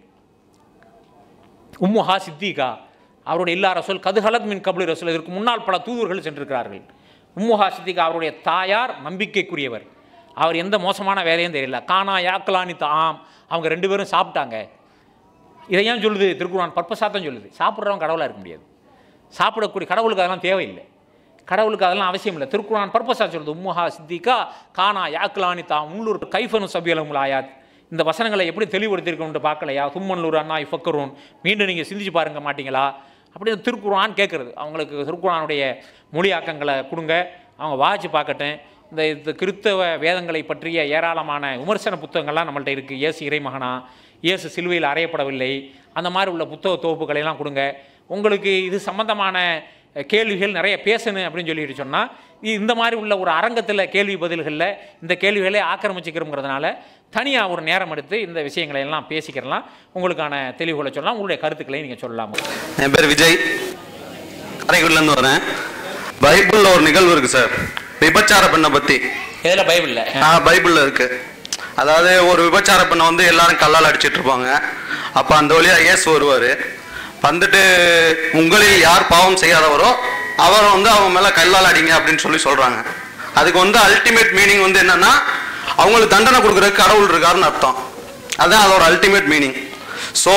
உம்முஹா சித்திகா அவருடைய இல்லா ரசூல் கதுஹலத் மின் கபுலி ரசூல் இதற்கு முன்னால் பல தூதர்கள் சென்றிருக்கிறார்கள் உம்முஹா சித்திகா அவருடைய தாயார் நம்பிக்கைக்குரியவர் அவர் எந்த மோசமான வேலையும் தெரியல கானா யாக்கலானி தாம் அவங்க ரெண்டு பேரும் சாப்பிட்டாங்க இதை ஏன் சொல்லுது திருக்குறான் பர்பஸாக தான் சொல்லுது சாப்பிட்றவன் கடவுளாக இருக்க முடியாது சாப்பிடக்கூடிய கடவுளுக்கு அதெல்லாம் தேவையில்லை கடவுளுக்கு அதெல்லாம் அவசியம் இல்லை திருக்குறான் பர்பஸாக சொல்லுது உம்முஹா சித்திகா கானா யாக்கலானி தாம் உள்ளூர் கைஃபனு சபியலமுல் ஆயாத் இந்த வசனங்களை எப்படி தெளிவுபடுத்தியிருக்கணும்னு பார்க்கலையா தும்மன்லூர் அண்ணா இஃபக்கரும் மீண்டும் நீங்கள் சிந்திச்சு பாருங்க மாட்டீங்களா அப்படின்னு திருக்குறான் கேட்குறது அவங்களுக்கு திருக்குறானுடைய மொழியாக்கங்களை கொடுங்க அவங்க வாசிச்சு பார்க்கட்டும் இந்த இந்த கிறித்தவ வேதங்களை பற்றிய ஏராளமான விமர்சன புத்தகங்கள்லாம் நம்மள்ட்ட இருக்குது இயேசு இறைமகனா இயேசு சிலுவையில் அறையப்படவில்லை அந்த மாதிரி உள்ள புத்தக தொகுப்புகளை எல்லாம் கொடுங்க உங்களுக்கு இது சம்பந்தமான அஹ், கேள்விகள் நிறைய பேசணும் அப்படின்னு சொல்லிட்டு சொன்னால் இந்த மாதிரி உள்ள ஒரு அரங்கத்தில் கேள்வி பதில்களில் இந்த கேள்விகளை ஆக்கிரமிச்சுக்கிறோங்கிறதுனால தனியாக ஒரு நேரம் எடுத்து இந்த விஷயங்களை எல்லாம் பேசிக்கிறலாம் உங்களுக்கான தெளிவுகளை சொல்லலாம் உங்களுடைய கருத்துக்களை நீங்கள் சொல்லலாம் என் பேர் விஜய் காரைக்குடிலேருந்து வரேன் பைபிளில் ஒரு நிகழ்வு இருக்கு சார் விபச்சார பெண்ணை பற்றி இதில் பைபிளில் ஆ பைபிளில் இருக்கு அதாவது ஒரு விபச்சார பெண்ணை வந்து எல்லாரும் கல்லால் அடிச்சிட்டு இருப்பாங்க அப்போ அந்த வழியா இயேசு வருவார் வந்துட்டு உங்களில் யார் பாவம் செய்யாதவரோ அவர் வந்து அவங்க மேலே கல்லால் அடிங்க அப்படின்னு சொல்லி சொல்கிறாங்க அதுக்கு வந்து அல்டிமேட் மீனிங் வந்து என்னன்னா அவங்களுக்கு தண்டனை கொடுக்குறதுக்கு கடவுள் இருக்காருன்னு அர்த்தம் அதுதான் அதோட அல்டிமேட் மீனிங் ஸோ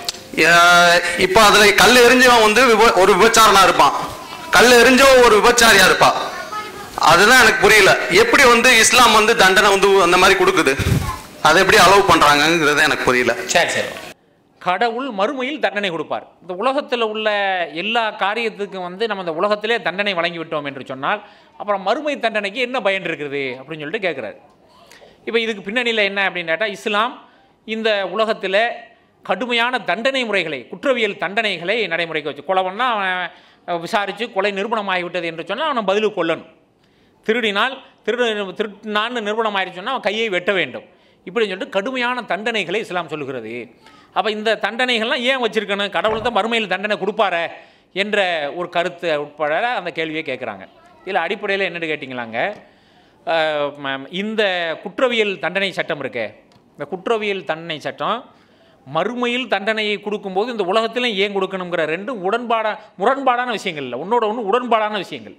இப்போ அதில் கல் எரிஞ்சவன் வந்து விப- ஒரு விபச்சாரனா இருப்பான் கல் எரிஞ்சவன் ஒரு விபச்சாரியா இருப்பா அதுதான் எனக்கு புரியல எப்படி வந்து இஸ்லாம் வந்து தண்டனை வந்து அந்த மாதிரி கொடுக்குது அதை எப்படி அலோவ் பண்றாங்கங்கிறது எனக்கு புரியல சரி சரி கடவுள் மறுமையில் தண்டனை கொடுப்பார் இந்த உலகத்தில் உள்ள எல்லா காரியத்துக்கும் வந்து நம்ம இந்த உலகத்திலே தண்டனை வழங்கி விட்டோம் என்று சொன்னால் அப்புறம் மறுமை தண்டனைக்கு என்ன பயன் இருக்குது அப்படின்னு சொல்லிட்டு கேட்குறாரு இப்போ இதுக்கு பின்னணியில் என்ன அப்படின்னு கேட்டால் இஸ்லாம் இந்த உலகத்தில் கடுமையான தண்டனை முறைகளை குற்றவியல் தண்டனைகளை நடைமுறைக்கு வச்சு கொலவன்னா அவன் விசாரித்து கொலை நிரூபணமாகிவிட்டது என்று சொன்னால் அவனை பதிலுக்கு கொல்லணும் திருடினால் திருடு திருட்டினான்னு நிறுவனம் ஆயிடுச்சுன்னா அவன் கையை வெட்ட வேண்டும் இப்படின்னு சொல்லிட்டு கடுமையான தண்டனைகளை இஸ்லாம் சொல்லுகிறது அப்போ இந்த தண்டனைகள்லாம் ஏன் வச்சிருக்கணும் கடவுள் தான் மறுமையில் தண்டனை கொடுப்பாரே என்ற ஒரு கருத்து உட்பட அந்த கேள்வியை கேட்குறாங்க இதில் அடிப்படையில் என்னென்னு கேட்டிங்களாங்க அஹ், ம- இந்த குற்றவியல் தண்டனை சட்டம் இருக்கே இந்த குற்றவியல் தண்டனை சட்டம் மறுமையில் தண்டனையை கொடுக்கும்போது இந்த உலகத்திலும் ஏன் கொடுக்கணுங்கிற ரெண்டும் உடன்பாடா முரண்பாடான விஷயங்கள் இல்லை ஒன்றோட ஒன்று உடன்பாடான விஷயங்கள்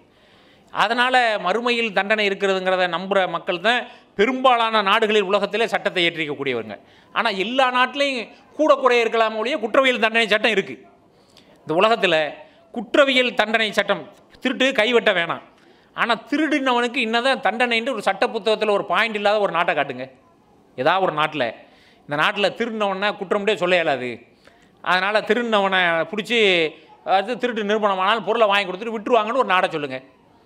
அதனால் மறுமையில் தண்டனை இருக்கிறதுங்கிறத நம்புகிற மக்கள் தான் பெரும்பாலான நாடுகளில் உலகத்திலே சட்டத்தை ஏற்றிக்கக்கூடியவங்க ஆனால் எல்லா நாட்டிலையும் கூட குறைய இருக்கலாம் ஒழிய குற்றவியல் தண்டனை சட்டம் இருக்குது இந்த உலகத்தில் குற்றவியல் தண்டனை சட்டம் திருட்டு கைவெட்ட வேணாம் ஆனால் திருடினவனுக்கு இன்னதான் தண்டனைன்ட்டு ஒரு சட்ட புத்தகத்தில் ஒரு பாயிண்ட் இல்லாத ஒரு நாட்டை காட்டுங்க ஏதாவது ஒரு நாட்டில் இந்த நாட்டில் திருடினவனை குற்றம்டே சொல்ல இயலாது அதனால் திருடினவனை பிடிச்சி அது திருட்டு நிரூபணமானால் பொருளை வாங்கி கொடுத்துட்டு விட்டுருவாங்கன்னு ஒரு நாடை சொல்லுங்கள்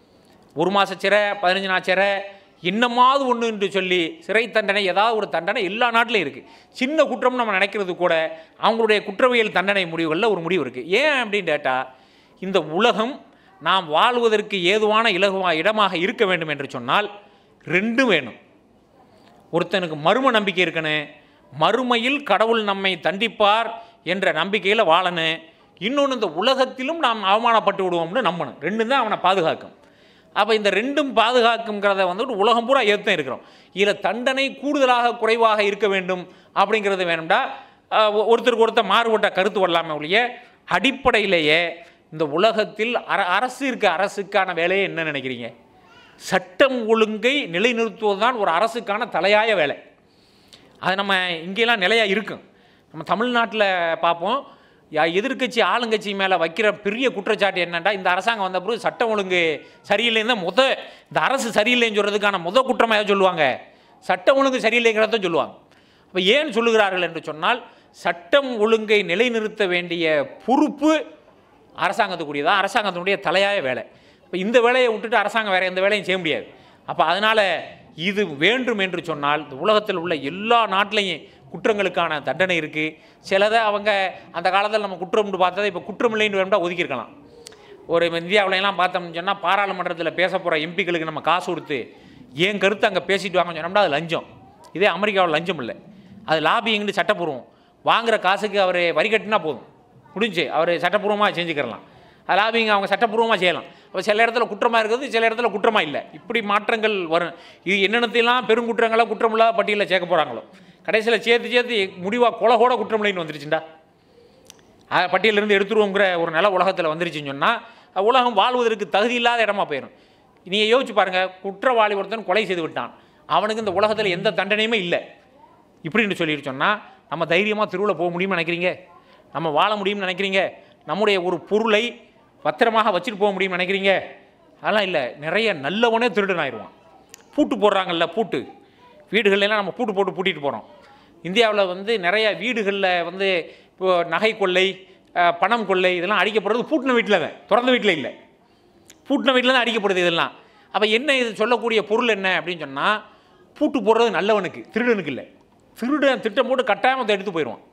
ஒரு மாத சிறை பதினஞ்சு நாள் சிறை இன்னமாவது ஒன்று என்று சொல்லி சிறை தண்டனை ஏதாவது ஒரு தண்டனை எல்லா நாட்டிலையும் இருக்குது சின்ன குற்றம் நம்ம நினைக்கிறது கூட அவங்களுடைய குற்றவியல் தண்டனை முடிவுகளில் ஒரு முடிவு இருக்குது ஏன் அப்படின்னு கேட்டால் இந்த உலகம் நாம் வாழ்வதற்கு ஏதுவான இலகுவா இடமாக இருக்க வேண்டும் என்று சொன்னால் ரெண்டும் வேணும் ஒருத்தனுக்கு மர்ம நம்பிக்கை இருக்கணும் மறுமையில் கடவுள் நம்மை தண்டிப்பார் என்ற நம்பிக்கையில் வாழணும் இன்னொன்று இந்த உலகத்திலும் நாம் அவமானப்பட்டு விடுவோம்னு நம்பணும் ரெண்டும் தான் அவனை பாதுகாக்கும் அப்போ இந்த ரெண்டும் பாதுகாக்குங்கிறத வந்துட்டு உலகம் பூரா ஏற்று இருக்கிறோம் இதில் தண்டனை கூடுதலாக குறைவாக இருக்க வேண்டும் அப்படிங்கிறது வேணும்டா அஹ், ஒ- ஒருத்தருக்கு ஒருத்தர் மாறுபட்ட கருத்து வரலாமே ஒழிய அடிப்படையிலேயே இந்த உலகத்தில் அர அரசு இருக்க அரசுக்கான வேலையை என்ன நினைக்கிறீங்க சட்டம் ஒழுங்கை நிலைநிறுத்துவதுதான் ஒரு அரசுக்கான தலையாய வேலை அது நம்ம இங்கெல்லாம் நிலையாக இருக்கும் நம்ம தமிழ்நாட்டில் பார்ப்போம் யா- எதிர்க்கட்சி ஆளுங்கட்சி மேலே வைக்கிற பெரிய குற்றச்சாட்டு என்னன்னா இந்த அரசாங்கம் வந்த பிறகு சட்டம் ஒழுங்கு சரியில்லைன்னு தான் முத இந்த அரசு சரியில்லைன்னு சொல்கிறதுக்கான முத குற்றமாக எதை சொல்லுவாங்க சட்டம் ஒழுங்கு சரியில்லைங்கிறத சொல்லுவாங்க அப்போ ஏன் சொல்லுகிறார்கள் என்று சொன்னால் சட்டம் ஒழுங்கை நிலைநிறுத்த வேண்டிய பொறுப்பு அரசாங்கத்துக்குரியதா அரசாங்கத்தினுடைய தலையாய வேலை இப்போ இந்த வேலையை விட்டுட்டு அரசாங்கம் வேறு எந்த வேலையும் செய்ய முடியாது அப்போ அதனால் இது வேண்டும் என்று சொன்னால் இந்த உலகத்தில் உள்ள எல்லா நாட்டிலையும் குற்றங்களுக்கான தண்டனை இருக்குது சிலதை அவங்க அந்த காலத்தில் நம்ம குற்றம்னு பார்த்ததை இப்போ குற்றம் இல்லைன்னு வேணும்னா ஒதுக்கியிருக்கலாம் ஒரு இந்தியாவுல எல்லாம் பார்த்தோம்னு சொன்னால் பாராளுமன்றத்தில் பேச போகிற எம்பிக்களுக்கு நம்ம காசு கொடுத்து என் கருத்து அங்கே பேசிட்டு வாங்கன்னு சொன்னோம்னா அது லஞ்சம் இதே அமெரிக்காவில் லஞ்சம் இல்லை அது லாபிங்னு சட்டப்பூர்வம் வாங்குற காசுக்கு அவர் வரி கட்டினா போதும் முடிஞ்சு அவர் சட்டப்பூர்வமாக செஞ்சுக்கிறலாம் அது லாபிங் அவங்க சட்டப்பூர்வமாக செய்யலாம் அப்போ சில இடத்துல குற்றமாக இருக்குது சில இடத்துல குற்றமாக இல்லை இப்படி மாற்றங்கள் வரும் இது என்னென்னத்தையெல்லாம் பெருங்குற்றங்களா குற்றமில்லாத பட்டியலில் சேர்க்க போகிறாங்களோ கடைசியில் சேர்த்து சேர்த்து முடிவாக கொலை கூட குற்றமில்லைன்னு வந்துருச்சுண்டா அஹ் பட்டியலிருந்து எடுத்துருவோங்கிற ஒரு நில உலகத்தில் வந்துருச்சுன்னு சொன்னால் உலகம் வாழ்வதற்கு தகுதி இல்லாத இடமா போயிடும் நீங்கள் யோசிச்சு பாருங்கள் குற்றவாளி ஒருத்தன் கொலை செய்து விட்டான் அவனுக்கு இந்த உலகத்தில் எந்த தண்டனையுமே இல்லை இப்படின்னு சொல்லிட்டு சொன்னால் நம்ம தைரியமாக தெருவில் போக முடியும்னு நினைக்கிறீங்க நம்ம வாழ முடியும்னு நினைக்கிறீங்க நம்முடைய ஒரு பொருளை பத்திரமாக வச்சுட்டு போக முடியும்னு நினைக்கிறீங்க அதெல்லாம் இல்லை நிறைய நல்லவனே திருடன் ஆயிடுவான் பூட்டு போடுறாங்கல்ல பூட்டு வீடுகள்ல எல்லாம் நம்ம பூட்டு போட்டு பூட்டிட்டு போகிறோம் இந்தியாவில் வந்து நிறைய வீடுகளில் வந்து இப்போ நகை கொள்ளை அஹ், பணம் கொள்ளை இதெல்லாம் அடிக்கப்படுறது பூட்டின வீட்டில் தான் திறந்த வீட்டில் இல்லை பூட்டின வீட்டில் தான் அடிக்கப்படுது இதெல்லாம் அப்போ என்ன இது சொல்லக்கூடிய பொருள் என்ன அப்படின்னு சொன்னால் பூட்டு போடுறது நல்லவனுக்கு திருடனுக்கு இல்லை திருடன் திட்டம் போட்டு கட்டாயம் அதை எடுத்து போயிடுவான்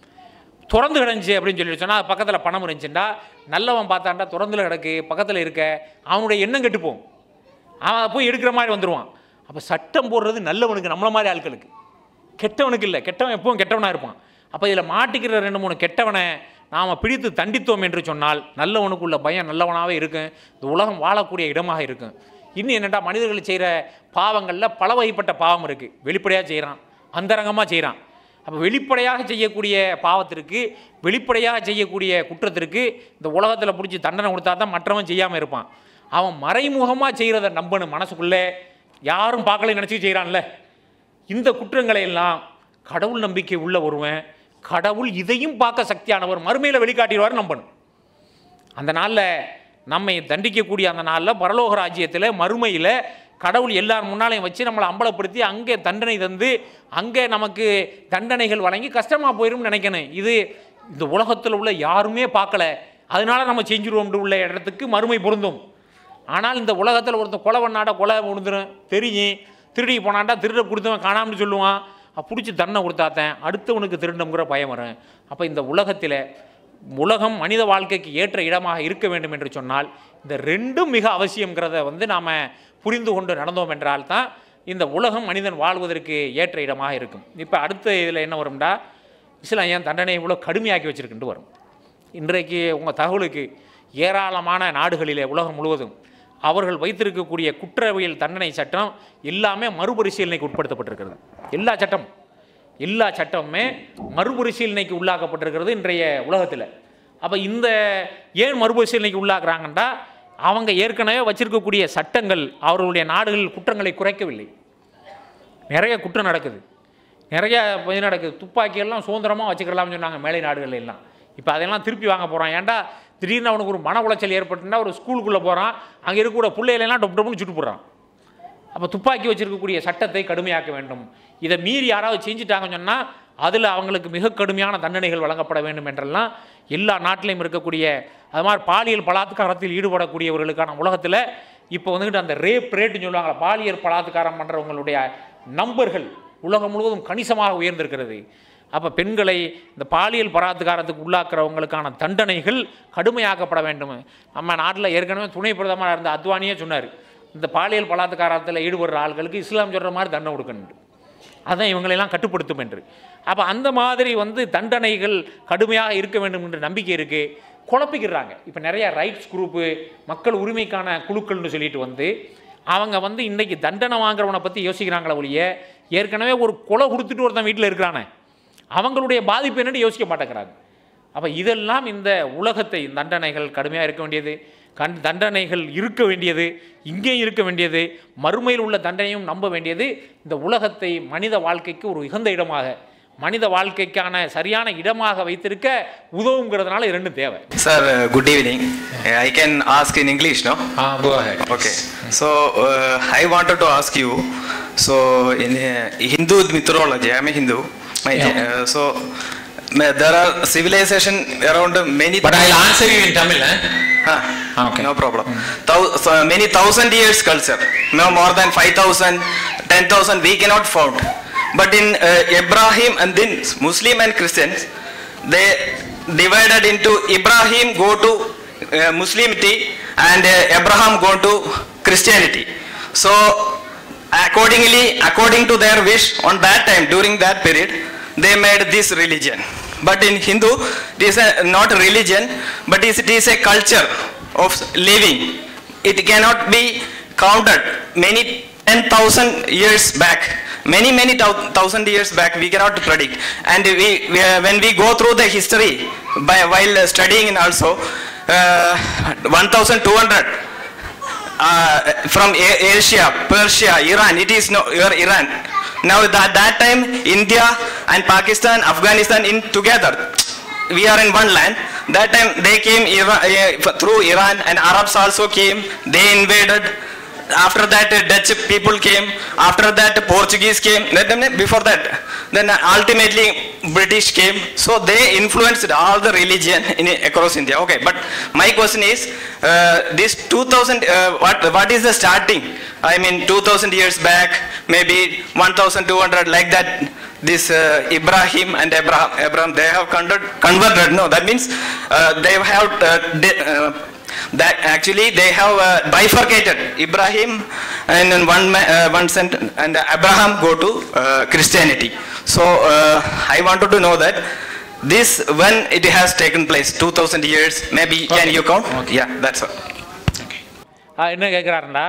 திறந்து கிடந்துச்சு அப்படின்னு சொல்லி சொன்னால் பக்கத்தில் பணம் இருந்துச்சுண்டா நல்லவன் பார்த்தாண்டா திறந்துல கிடக்கு பக்கத்தில் இருக்க அவனுடைய எண்ணம் கெட்டு போகும் அவன் அதை போய் எடுக்கிற மாதிரி வந்துடுவான் அப்போ சட்டம் போடுறது நல்லவனுக்கு நம்மள மாதிரி ஆட்களுக்கு கெட்டவனுக்கு இல்லை கெட்டவன் எப்பவும் கெட்டவனாக இருப்பான் அப்போ இதில் மாட்டிக்கிற ரெண்டு மூணு கெட்டவனை நாம் பிடித்து தண்டித்தோம் என்று சொன்னால் நல்லவனுக்குள்ள பயம் நல்லவனாகவே இருக்கும் இந்த உலகம் வாழக்கூடிய இடமாக இருக்கும் இன்னும் என்னடா மனிதர்கள் செய்கிற பாவங்களில் பல வகைப்பட்ட பாவம் இருக்குது வெளிப்படையாக செய்கிறான் அந்தரங்கமாக செய்கிறான் அப்போ வெளிப்படையாக செய்யக்கூடிய பாவத்திற்கு வெளிப்படையாக செய்யக்கூடிய குற்றத்திற்கு இந்த உலகத்தில் பிடிச்சி தண்டனை கொடுத்தா தான் மற்றவன் செய்யாமல் இருப்பான் அவன் மறைமுகமாக செய்கிறத நம்பணும் மனசுக்குள்ளே யாரும் பார்க்கல நினச்சி செய்கிறான்ல இந்த குற்றங்களை எல்லாம் கடவுள் நம்பிக்கை உள்ள ஒருவன் கடவுள் இதையும் பார்க்க சக்தியானவர் மறுமையில் வெளிக்காட்டிடுவார் நம்பணும் அந்த நாளில் நம்மை தண்டிக்கக்கூடிய அந்த நாளில் பரலோக ராஜ்யத்தில் மறுமையில் கடவுள் எல்லார் முன்னாலையும் வச்சு நம்மளை அம்பலப்படுத்தி அங்கே தண்டனை தந்து அங்கே நமக்கு தண்டனைகள் வழங்கி கஷ்டமாக போயிடும் நினைக்கணும் இது இந்த உலகத்தில் உள்ள யாருமே பார்க்கல அதனால நம்ம செஞ்சுருவோம் உள்ள இடத்துக்கு மறுமை பொருந்தும் ஆனால் இந்த உலகத்தில் ஒருத்தன் கொலை பண்ணாடா கொலை விழுந்துடும் தெரியும் திருடி போனாண்டா திருட கொடுத்தவன் காணாமல் சொல்லுவான் பிடிச்சி தண்டனை கொடுத்தாத்தேன் அடுத்தவனுக்கு திருடங்கிற பயம் வரும் அப்போ இந்த உலகத்தில் உலகம் மனித வாழ்க்கைக்கு ஏற்ற இடமாக இருக்க வேண்டும் என்று சொன்னால் இந்த ரெண்டும் மிக அவசியங்கிறத வந்து நாம் புரிந்து கொண்டு நடந்தோம் என்றால் தான் இந்த உலகம் மனிதன் வாழ்வதற்கு ஏற்ற இடமாக இருக்கும் இப்போ அடுத்த இதில் என்ன வரும்டா இஸ்லாம் ஏன் தண்டனை இவ்வளோ கடுமையாக்கி வச்சிருக்குன்ட்டு வரும் இன்றைக்கு உங்கள் தகவலுக்கு ஏராளமான நாடுகளிலே உலகம் முழுவதும் அவர்கள் வைத்திருக்கக்கூடிய குற்றவியல் தண்டனை சட்டம் எல்லாமே மறுபரிசீலனைக்கு உட்படுத்தப்பட்டிருக்கிறது எல்லா சட்டம் எல்லா சட்டமுமே மறுபரிசீலனைக்கு உள்ளாக்கப்பட்டிருக்கிறது இன்றைய உலகத்தில் அப்போ இந்த ஏன் மறுபரிசீலனைக்கு உள்ளாக்குறாங்கன்னா அவங்க ஏற்கனவே வச்சிருக்கக்கூடிய சட்டங்கள் அவர்களுடைய நாடுகள் குற்றங்களை குறைக்கவில்லை நிறைய குற்றம் நடக்குது நிறைய இது நடக்குது துப்பாக்கியெல்லாம் சுதந்திரமாக வச்சுக்கலாம்னு சொன்னாங்க மேலை நாடுகள் எல்லாம் இப்போ அதெல்லாம் திருப்பி வாங்க போகிறான் ஏன்டா திடீர்னு அவனுக்கு ஒரு மன உளைச்சல் ஏற்பட்டுனா ஒரு ஸ்கூலுக்குள்ளே போகிறான் அங்கே இருக்கக்கூடிய பிள்ளைகளெல்லாம் டொப் டொப்னு சுட்டு போடுறான் அப்போ துப்பாக்கி வச்சிருக்கக்கூடிய சட்டத்தை கடுமையாக்க வேண்டும் இதை மீறி யாராவது செஞ்சுட்டாங்கன்னு சொன்னால் அதில் அவங்களுக்கு மிக கடுமையான தண்டனைகள் வழங்கப்பட வேண்டும் என்றெல்லாம் எல்லா நாட்டிலையும் இருக்கக்கூடிய அது மாதிரி பாலியல் பலாத்காரத்தில் ஈடுபடக்கூடியவர்களுக்கான உலகத்தில் இப்போ வந்துக்கிட்டு அந்த ரேப் ரேட்டுன்னு சொல்லுவாங்க பாலியல் பலாத்காரம் பண்ணுறவங்களுடைய நம்பர்கள் உலகம் முழுவதும் கணிசமாக உயர்ந்திருக்கிறது அப்போ பெண்களை இந்த பாலியல் பலாத்காரத்துக்கு உள்ளாக்குறவங்களுக்கான தண்டனைகள் கடுமையாக்கப்பட வேண்டும் நம்ம நாட்டில் ஏற்கனவே துணை பிரதமராக இருந்த அத்வானியே சொன்னார் இந்த பாலியல் பலாத்காரத்தில் ஈடுபடுற ஆள்களுக்கு இஸ்லாம் சொல்கிற மாதிரி தண்டனை கொடுக்கணும் அதான் இவங்களெல்லாம் கட்டுப்படுத்தும் என்று அப்போ அந்த மாதிரி வந்து தண்டனைகள் கடுமையாக இருக்க வேண்டும் என்ற நம்பிக்கை இருக்குது குழப்பிக்கிறாங்க இப்போ நிறைய ரைட்ஸ் குரூப்பு மக்கள் உரிமைக்கான குழுக்கள்னு சொல்லிட்டு வந்து அவங்க வந்து இன்றைக்கி தண்டனை வாங்குறவனை பற்றி யோசிக்கிறாங்களே ஒழிய ஏற்கனவே ஒரு கொலை கொடுத்துட்டு ஒருத்தன் வீட்டில் இருக்கிறானே அவங்களுடைய பாதிப்பு என்னன்னு யோசிக்க மாட்டேங்கிறாங்க அப்போ இதெல்லாம் இந்த உலகத்தை தண்டனைகள் கடுமையாக இருக்க வேண்டியது கண் தண்டனைகள் இருக்க வேண்டியது இங்கேயும் இருக்க வேண்டியது மறுமையில் உள்ள தண்டனையும் நம்ப வேண்டியது இந்த உலகத்தை மனித வாழ்க்கைக்கு ஒரு உகந்த இடமாக மனித வாழ்க்கைக்கான சரியான இடமாக வைத்திருக்க உதவுங்கிறதுனால இரண்டும் தேவை Sir, uh, good evening. Uh, I can ask in English, no? Ah, go ahead. Okay. So, uh, I wanted to ask you. So, in uh, Hindu mythology, I'm a Hindu. My, Yeah. uh, so, ma- there are civilization around many. But I'll answer you in Tamil. Eh? Huh. Ah, okay. No problem. Thou- so many thousand years culture. No more than 5,000, 10,000 we cannot found. But in uh, Ibrahim and then Muslim and Christians, they divided into Ibrahim go to uh, Muslimity and uh, Abraham go to Christianity. So accordingly, according to their wish on that time, during that period, they made this religion. But in Hindu, it is a, not a religion, but it is a culture of living. It cannot be counted many 10,000 years back. Many, many thou- thousand years back, we cannot predict. And we, we, uh, when we go through the history, by, while uh, studying in also, uh, 1,200 uh, from A- Asia, Persia, Iran. It is no your Iran. Now that that time India and Pakistan, Afghanistan in together. We are in one land. That time they came Iran, uh, through Iran and Arabs also came. They invaded. After that uh, Dutch people came. After that Portuguese came. Then- then Before that, then ultimately British came. So they influenced all the religion in across India. Okay, but my question is, uh, this 2000, uh, what what is the starting? I mean, 2000 years back, maybe 1200, like that. This uh, Ibrahim and Abraham, Abraham, they have converted. converted no, that means uh, they have uh, di- uh, that actually they have uh, bifurcated Ibrahim and in one ma- uh, one sentence and Abraham go to uh, Christianity. So uh, I wanted to know that this when it has taken place 2000 years maybe can you count? Yeah, that's all. ஆ, என்ன கேட்குறாருண்டா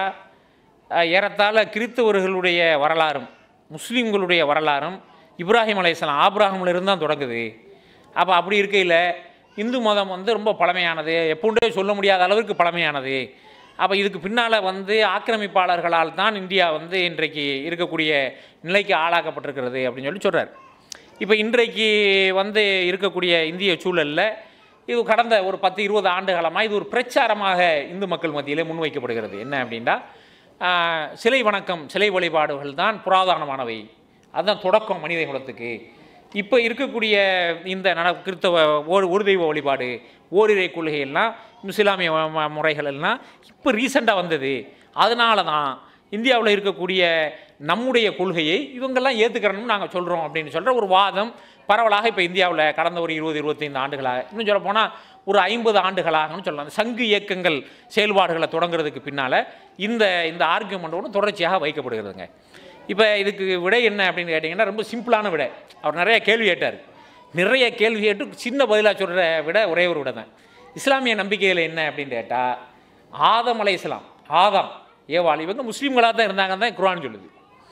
ஏறத்தாழ கிறித்தவர்களுடைய வரலாறும் முஸ்லீம்களுடைய வரலாறும் இப்ராஹிம் அலைஹிஸ்ஸலாம் ஆப்ராஹிமில் இருந்து தான் தொடங்குது அப்போ அப்படி இருக்கையில் இந்து மதம் வந்து ரொம்ப பழமையானது எப்பவுண்டே சொல்ல முடியாத அளவுக்கு பழமையானது அப்போ இதுக்கு பின்னால் வந்து ஆக்கிரமிப்பாளர்களால் தான் இந்தியா வந்து இன்றைக்கு இருக்கக்கூடிய நிலைக்கு ஆளாக்கப்பட்டிருக்கிறது அப்படின்னு சொல்லி சொல்கிறார் இப்போ இன்றைக்கு வந்து இருக்கக்கூடிய இந்திய சூழலில் இது கடந்த ஒரு பத்து இருபது ஆண்டு காலமாக இது ஒரு பிரச்சாரமாக இந்து மக்கள் மத்தியிலே முன்வைக்கப்படுகிறது என்ன அப்படின்னா ஆஹ், சிலை வணக்கம் சிலை வழிபாடுகள் தான் புராதனமானவை அதுதான் தொடக்கம் மனித குலத்துக்கு இப்போ இருக்கக்கூடிய இந்த நட கிறித்தவ ஒரு ஒரு தெய்வ வழிபாடு ஓரிரை கொள்கை எல்லாம் இஸ்லாமிய ம- ம- முறைகள் எல்லாம் இப்போ ரீசெண்டாக வந்தது அதனால தான் இந்தியாவில் இருக்கக்கூடிய நம்முடைய கொள்கையை இவங்கெல்லாம் ஏற்றுக்கிறணும்னு நாங்கள் சொல்கிறோம் அப்படின்னு சொல்கிற ஒரு வாதம் பரவலாக இப்போ இந்தியாவில் கடந்த ஒரு இருபது இருபத்தைந்து ஆண்டுகளாக இன்னும் சொல்ல போனால் ஒரு ஐம்பது ஆண்டுகளாகன்னு சொல்லலாம் அந்த சங்கு இயக்கங்கள் செயல்பாடுகளை தொடங்குறதுக்கு பின்னால் இந்த இந்த ஆர்கியூமெண்ட் ஒன்று தொடர்ச்சியாக வைக்கப்படுகிறதுங்க இப்போ இதுக்கு விடை என்ன அப்படின்னு கேட்டிங்கன்னா ரொம்ப சிம்பிளான விடை அவர் நிறைய கேள்வி கேட்டார் நிறைய கேள்வி கேட்டு சின்ன பதிலாக சொல்கிற விட ஒரே ஒரு விடை தான் இஸ்லாமிய நம்பிக்கையில் என்ன அப்படின்னு கேட்டால் ஆதம் அலைஹிஸ்ஸலாம் ஆதாம் ஏவாள் இவங்க முஸ்லீம்களாக தான் இருந்தாங்கன்னு தான் குர்ஆன் சொல்லுது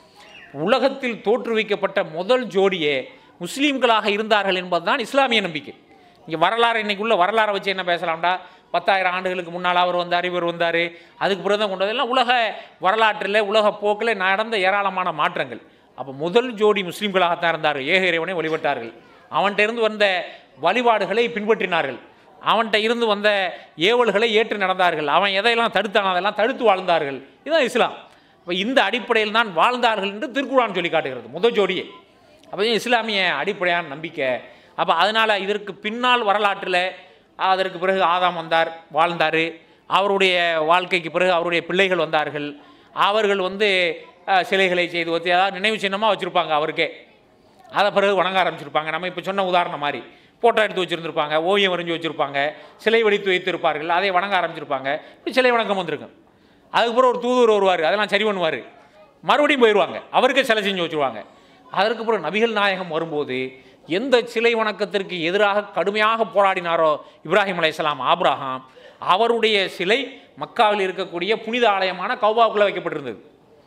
உலகத்தில் தோற்றுவிக்கப்பட்ட முதல் ஜோடியே முஸ்லீம்களாக இருந்தார்கள் என்பதுதான் இஸ்லாமிய நம்பிக்கை இங்கே வரலாறு இன்னைக்குள்ள வரலாறை வச்சு என்ன பேசலாம்டா பத்தாயிரம் ஆண்டுகளுக்கு முன்னால் அவர் வந்தார் இவர் வந்தார் அதுக்கு பிறகு தான் கொண்டு வந்ததெல்லாம் உலக வரலாற்றில் உலக போக்கில் நடந்த ஏராளமான மாற்றங்கள் அப்போ முதல் ஜோடி முஸ்லீம்களாகத்தான் இருந்தார் ஏக இறைவனை வழிபட்டார்கள் அவன்கிட்ட இருந்து வந்த வழிபாடுகளை பின்பற்றினார்கள் அவன்கிட்ட இருந்து வந்த ஏவல்களை ஏற்று நடந்தார்கள் அவன் எதையெல்லாம் தடுத்தான் அதெல்லாம் தடுத்து வாழ்ந்தார்கள் இதுதான் இஸ்லாம் அப்போ இந்த அடிப்படையில் தான் வாழ்ந்தார்கள் என்று திருக்குறான் சொல்லி காட்டுகிறது முதல் ஜோடியே அப்போ இது இஸ்லாமிய அடிப்படையான நம்பிக்கை அப்போ அதனால் இதற்கு பின்னால் வரலாற்றில் அதற்கு பிறகு ஆதாம் வந்தார் வாழ்ந்தார் அவருடைய வாழ்க்கைக்கு பிறகு அவருடைய பிள்ளைகள் வந்தார்கள் அவர்கள் வந்து அஹ், சிலைகளை செய்து வச்சு அதாவது நினைவு சின்னமாக வச்சுருப்பாங்க அவருக்கே அதை பிறகு வணங்க ஆரம்பிச்சிருப்பாங்க நம்ம இப்போ சொன்ன உதாரணம் மாதிரி ஃபோட்டோ எடுத்து வச்சுருந்துருப்பாங்க ஓவியம் வரைஞ்சி வச்சுருப்பாங்க சிலை வடித்து வைத்திருப்பார்கள் அதை வணங்க ஆரம்பிச்சிருப்பாங்க இப்போ சிலை வணக்கம் வந்திருக்கும் அதுக்கு பிறகு ஒரு தூதுவர் வருவார் அதெல்லாம் சரி பண்ணுவார் மறுபடியும் போயிடுவாங்க அவருக்கே சிலை செஞ்சு வச்சுருவாங்க அதற்கு பிறகு நபிகள் நாயகம் வரும்போது எந்த சிலை வணக்கத்திற்கு எதிராக கடுமையாக போராடினாரோ இப்ராஹிம் அலைஹிஸ்ஸலாம் ஆபிரகாம் அவருடைய சிலை மக்காவில் இருக்கக்கூடிய புனித ஆலயமான கௌபாவுக்குள்ளே வைக்கப்பட்டிருந்தது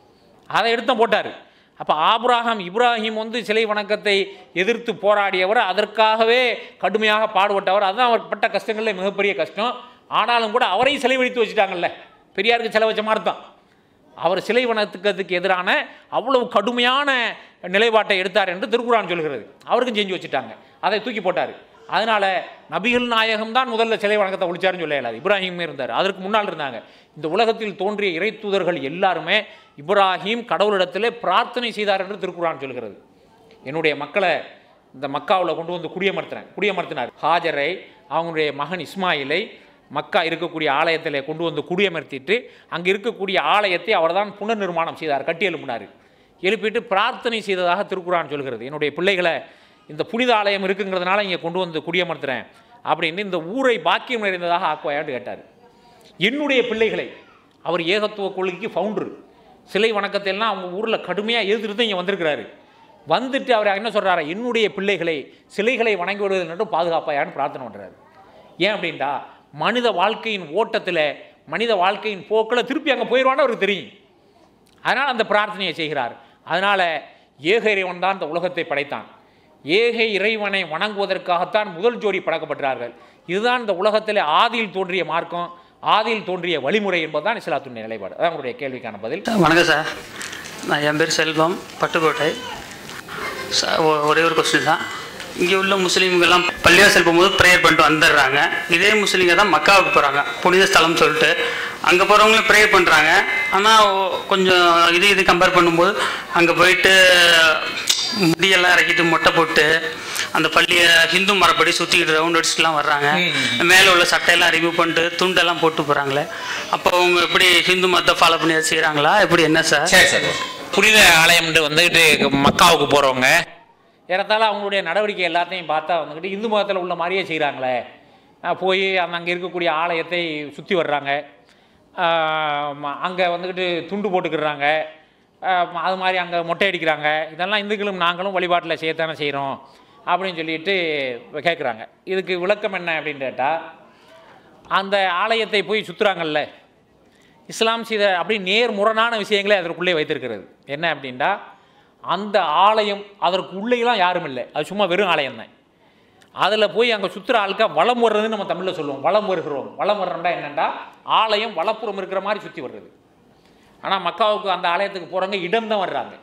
அதை எடுத்து போட்டார் அப்போ ஆபிரகாம் இப்ராஹிம் வந்து சிலை வணக்கத்தை எதிர்த்து போராடியவர் அதற்காகவே கடுமையாக பாடுபட்டவர் அதுதான் அவர் பட்ட கஷ்டங்களில் மிகப்பெரிய கஷ்டம் ஆனாலும் கூட அவரையும் சிலை வடித்து வச்சுட்டாங்கல்ல பெரியாருக்கு சிலை வச்ச மாதிரி தான் அவர் சிலை வணக்கத்துக்கு எதிரான அவ்வளவு கடுமையான நிலைப்பாட்டை எடுத்தார் என்று திருக்குறான் சொல்கிறது அவருக்கும் செஞ்சு வச்சுட்டாங்க அதை தூக்கி போட்டார் அதனால நபிகள் நாயகம் தான் முதல்ல சிலை வணக்கத்தை ஒழிச்சாருன்னு சொல்ல இயலாது இப்ராஹிமே இருந்தார் அதற்கு முன்னால் இருந்தாங்க இந்த உலகத்தில் தோன்றிய இறை தூதர்கள் எல்லாருமே இப்ராஹிம் கடவுளிடத்திலே பிரார்த்தனை செய்தார் என்று திருக்குறான் சொல்கிறது என்னுடைய மக்களை இந்த மக்காவில் கொண்டு வந்து குடியமர்த்தினேன் குடியமர்த்தினார் ஹாஜரை அவங்களுடைய மகன் இஸ்மாயிலை மக்கா இருக்கக்கூடிய ஆலயத்தில் கொண்டு வந்து குடியமர்த்திட்டு அங்கே இருக்கக்கூடிய ஆலயத்தை அவர்தான் புனர் நிர்மாணம் செய்தார் கட்டி எழுப்பினார் எழுப்பிட்டு பிரார்த்தனை செய்ததாக திருக்குறான் சொல்கிறது என்னுடைய பிள்ளைகளை இந்த புனித ஆலயம் இருக்குங்கிறதுனால இங்கே கொண்டு வந்து குடியமர்த்துறேன் அப்படின்னு இந்த ஊரை பாக்கியம் நிறைந்ததாக ஆக்குவாயான்னு கேட்டார் என்னுடைய பிள்ளைகளை அவர் ஏகத்துவ கொள்கைக்கு ஃபவுண்டர் சிலை வணக்கத்தை எல்லாம் அவங்க ஊரில் கடுமையாக எதிர்த்து தான் இங்கே வந்திருக்கிறாரு வந்துட்டு அவர் என்ன சொல்கிறாரு என்னுடைய பிள்ளைகளை சிலைகளை வணங்கி விடுவது மட்டும் பாதுகாப்பாயான்னு பிரார்த்தனை பண்ணுறாரு ஏன் அப்படின்டா மனித வாழ்க்கையின் ஓட்டத்தில் மனித வாழ்க்கையின் போக்கில் திருப்பி அங்கே போயிடுவான்னு அவருக்கு தெரியும் அதனால் அந்த பிரார்த்தனையை செய்கிறார் அதனால் ஏக இறைவன் தான் இந்த உலகத்தை படைத்தான் ஏக இறைவனை வணங்குவதற்காகத்தான் முதல் ஜோடி படைக்கப்பட்டார்கள் இதுதான் இந்த உலகத்தில் ஆதியில் தோன்றிய மார்க்கம் ஆதியில் தோன்றிய வழிமுறை என்பதுதான் இஸ்லாத்துடைய நிலைப்பாடு அதான் உங்களுடைய கேள்விக்கான பதில் வணக்கம் சார் நான் என் பேர் செல்வம் பட்டுக்கோட்டை சார் ஒ- ஒரே ஒரு கொஸ்டின் தான் இங்கே உள்ள முஸ்லீம்கள்லாம் பள்ளிவாசல் போகும்போது ப்ரேயர் பண்ணிட்டு வந்துடுறாங்க இதே முஸ்லீம்க தான் மக்காவுக்கு போகிறாங்க புனித ஸ்தலம் சொல்லிட்டு அங்கே போகிறவங்களும் ப்ரேயர் பண்ணுறாங்க ஆனால் கொஞ்சம் இது இது கம்பேர் பண்ணும்போது அங்கே போயிட்டு முடியெல்லாம் இறக்கிட்டு மொட்டை போட்டு அந்த பள்ளியை ஹிந்து மரப்படி சுற்றிக்கிட்டு ரவுண்ட் அடிச்சுட்டுலாம் வர்றாங்க மேலே உள்ள சட்டையெல்லாம் ரிமூவ் பண்ணிட்டு துண்டெல்லாம் போட்டு போகிறாங்களே அப்போ அவங்க எப்படி ஹிந்து மதத்தை ஃபாலோ பண்ணி செய்கிறாங்களா எப்படி என்ன சார் சரி சரி புனித ஆலயம்னு வந்துக்கிட்டு மக்காவுக்கு போகிறவங்க ஏறத்தாழ அவங்களுடைய நடவடிக்கை எல்லாத்தையும் பார்த்தா வந்துக்கிட்டு இந்து மதத்தில் உள்ள மாதிரியே செய்கிறாங்களே போய் அந்த அங்கே இருக்கக்கூடிய ஆலயத்தை சுற்றி வர்றாங்க அங்கே வந்துக்கிட்டு துண்டு போட்டுக்கிறாங்க ஆஹ் அது மாதிரி அங்கே மொட்டை அடிக்கிறாங்க இதெல்லாம் இந்துக்களும் நாங்களும் வழிபாட்டில் செய்யத்தானே செய்கிறோம் அப்படின்னு சொல்லிட்டு கேட்குறாங்க இதுக்கு விளக்கம் என்ன அப்படின்னு கேட்டால் அந்த ஆலயத்தை போய் சுற்றுறாங்கல்ல இஸ்லாம் செய்த அப்படி நேர்முரணான விஷயங்களை அதற்குள்ளே வைத்திருக்கிறது என்ன அப்படின்னா அந்த ஆலயம் அதற்கு உள்ளேலாம் யாரும் இல்லை அது சும்மா வெறும் ஆலயம் தான் அதில் போய் அங்கே சுற்றுற ஆளுக்கா வலம் வர்றதுன்னு நம்ம தமிழில் சொல்லுவோம் வலம் வருகிறோம் வலம் வர்றோம்டா என்னென்னா ஆலயம் வலப்புறம் இருக்கிற மாதிரி சுற்றி வர்றது ஆனால் மக்காவுக்கு அந்த ஆலயத்துக்கு போகிறவங்க இடம் தான் வர்றாங்க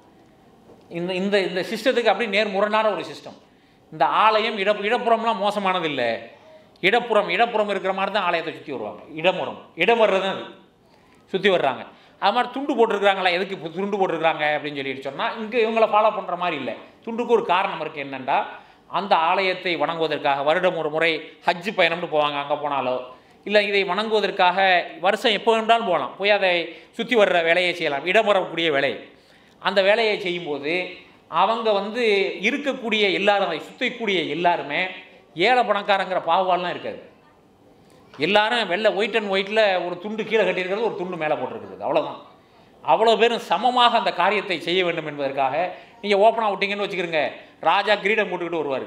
இந்த இந்த இந்த சிஸ்டத்துக்கு அப்படி நேர்முரணான ஒரு சிஸ்டம் இந்த ஆலயம் இட இடப்புறம்லாம் மோசமானது இல்லை இடப்புறம் இடப்புறம் இருக்கிற மாதிரி தான் ஆலயத்தை சுற்றி வருவாங்க இடம் வரும் இடம் வர்றது தான் அது சுற்றி வர்றாங்க அது மாதிரி துண்டு போட்டிருக்கிறாங்களா எதுக்கு இப்போ துண்டு போட்டிருக்கிறாங்க அப்படின்னு சொல்லிட்டு சொன்னால் இங்கே இவங்களை ஃபாலோ பண்ணுற மாதிரி இல்லை துண்டுக்கு ஒரு காரணம் இருக்குது என்னென்னா அந்த ஆலயத்தை வணங்குவதற்காக வருடம் ஒரு முறை ஹஜ்ஜு பயணம்னு போவாங்க அங்கே போனாலோ இல்லை இதை வணங்குவதற்காக வருஷம் எப்போ வேண்டாலும் போகலாம் போய் அதை சுற்றி வர்ற வேலையை செய்யலாம் இடம் வரக்கூடிய வேலை அந்த வேலையை செய்யும்போது அவங்க வந்து இருக்கக்கூடிய எல்லாரும் அதை சுற்றக்கூடிய எல்லாருமே ஏழை பணக்காரங்கிற பாகுபாடுலாம் இருக்காது எல்லாரும் வெள்ளை ஒயிட் அண்ட் ஒயிட்டில் ஒரு துண்டு கீழே கட்டியிருக்கிறது ஒரு துண்டு மேலே போட்டிருக்கிறது அவ்வளோதான் அவ்வளோ பேரும் சமமாக அந்த காரியத்தை செய்ய வேண்டும் என்பதற்காக நீங்கள் ஓப்பனாக விட்டீங்கன்னு வச்சுக்கிறீங்க ராஜா கிரீடம் போட்டுக்கிட்டு வருவார்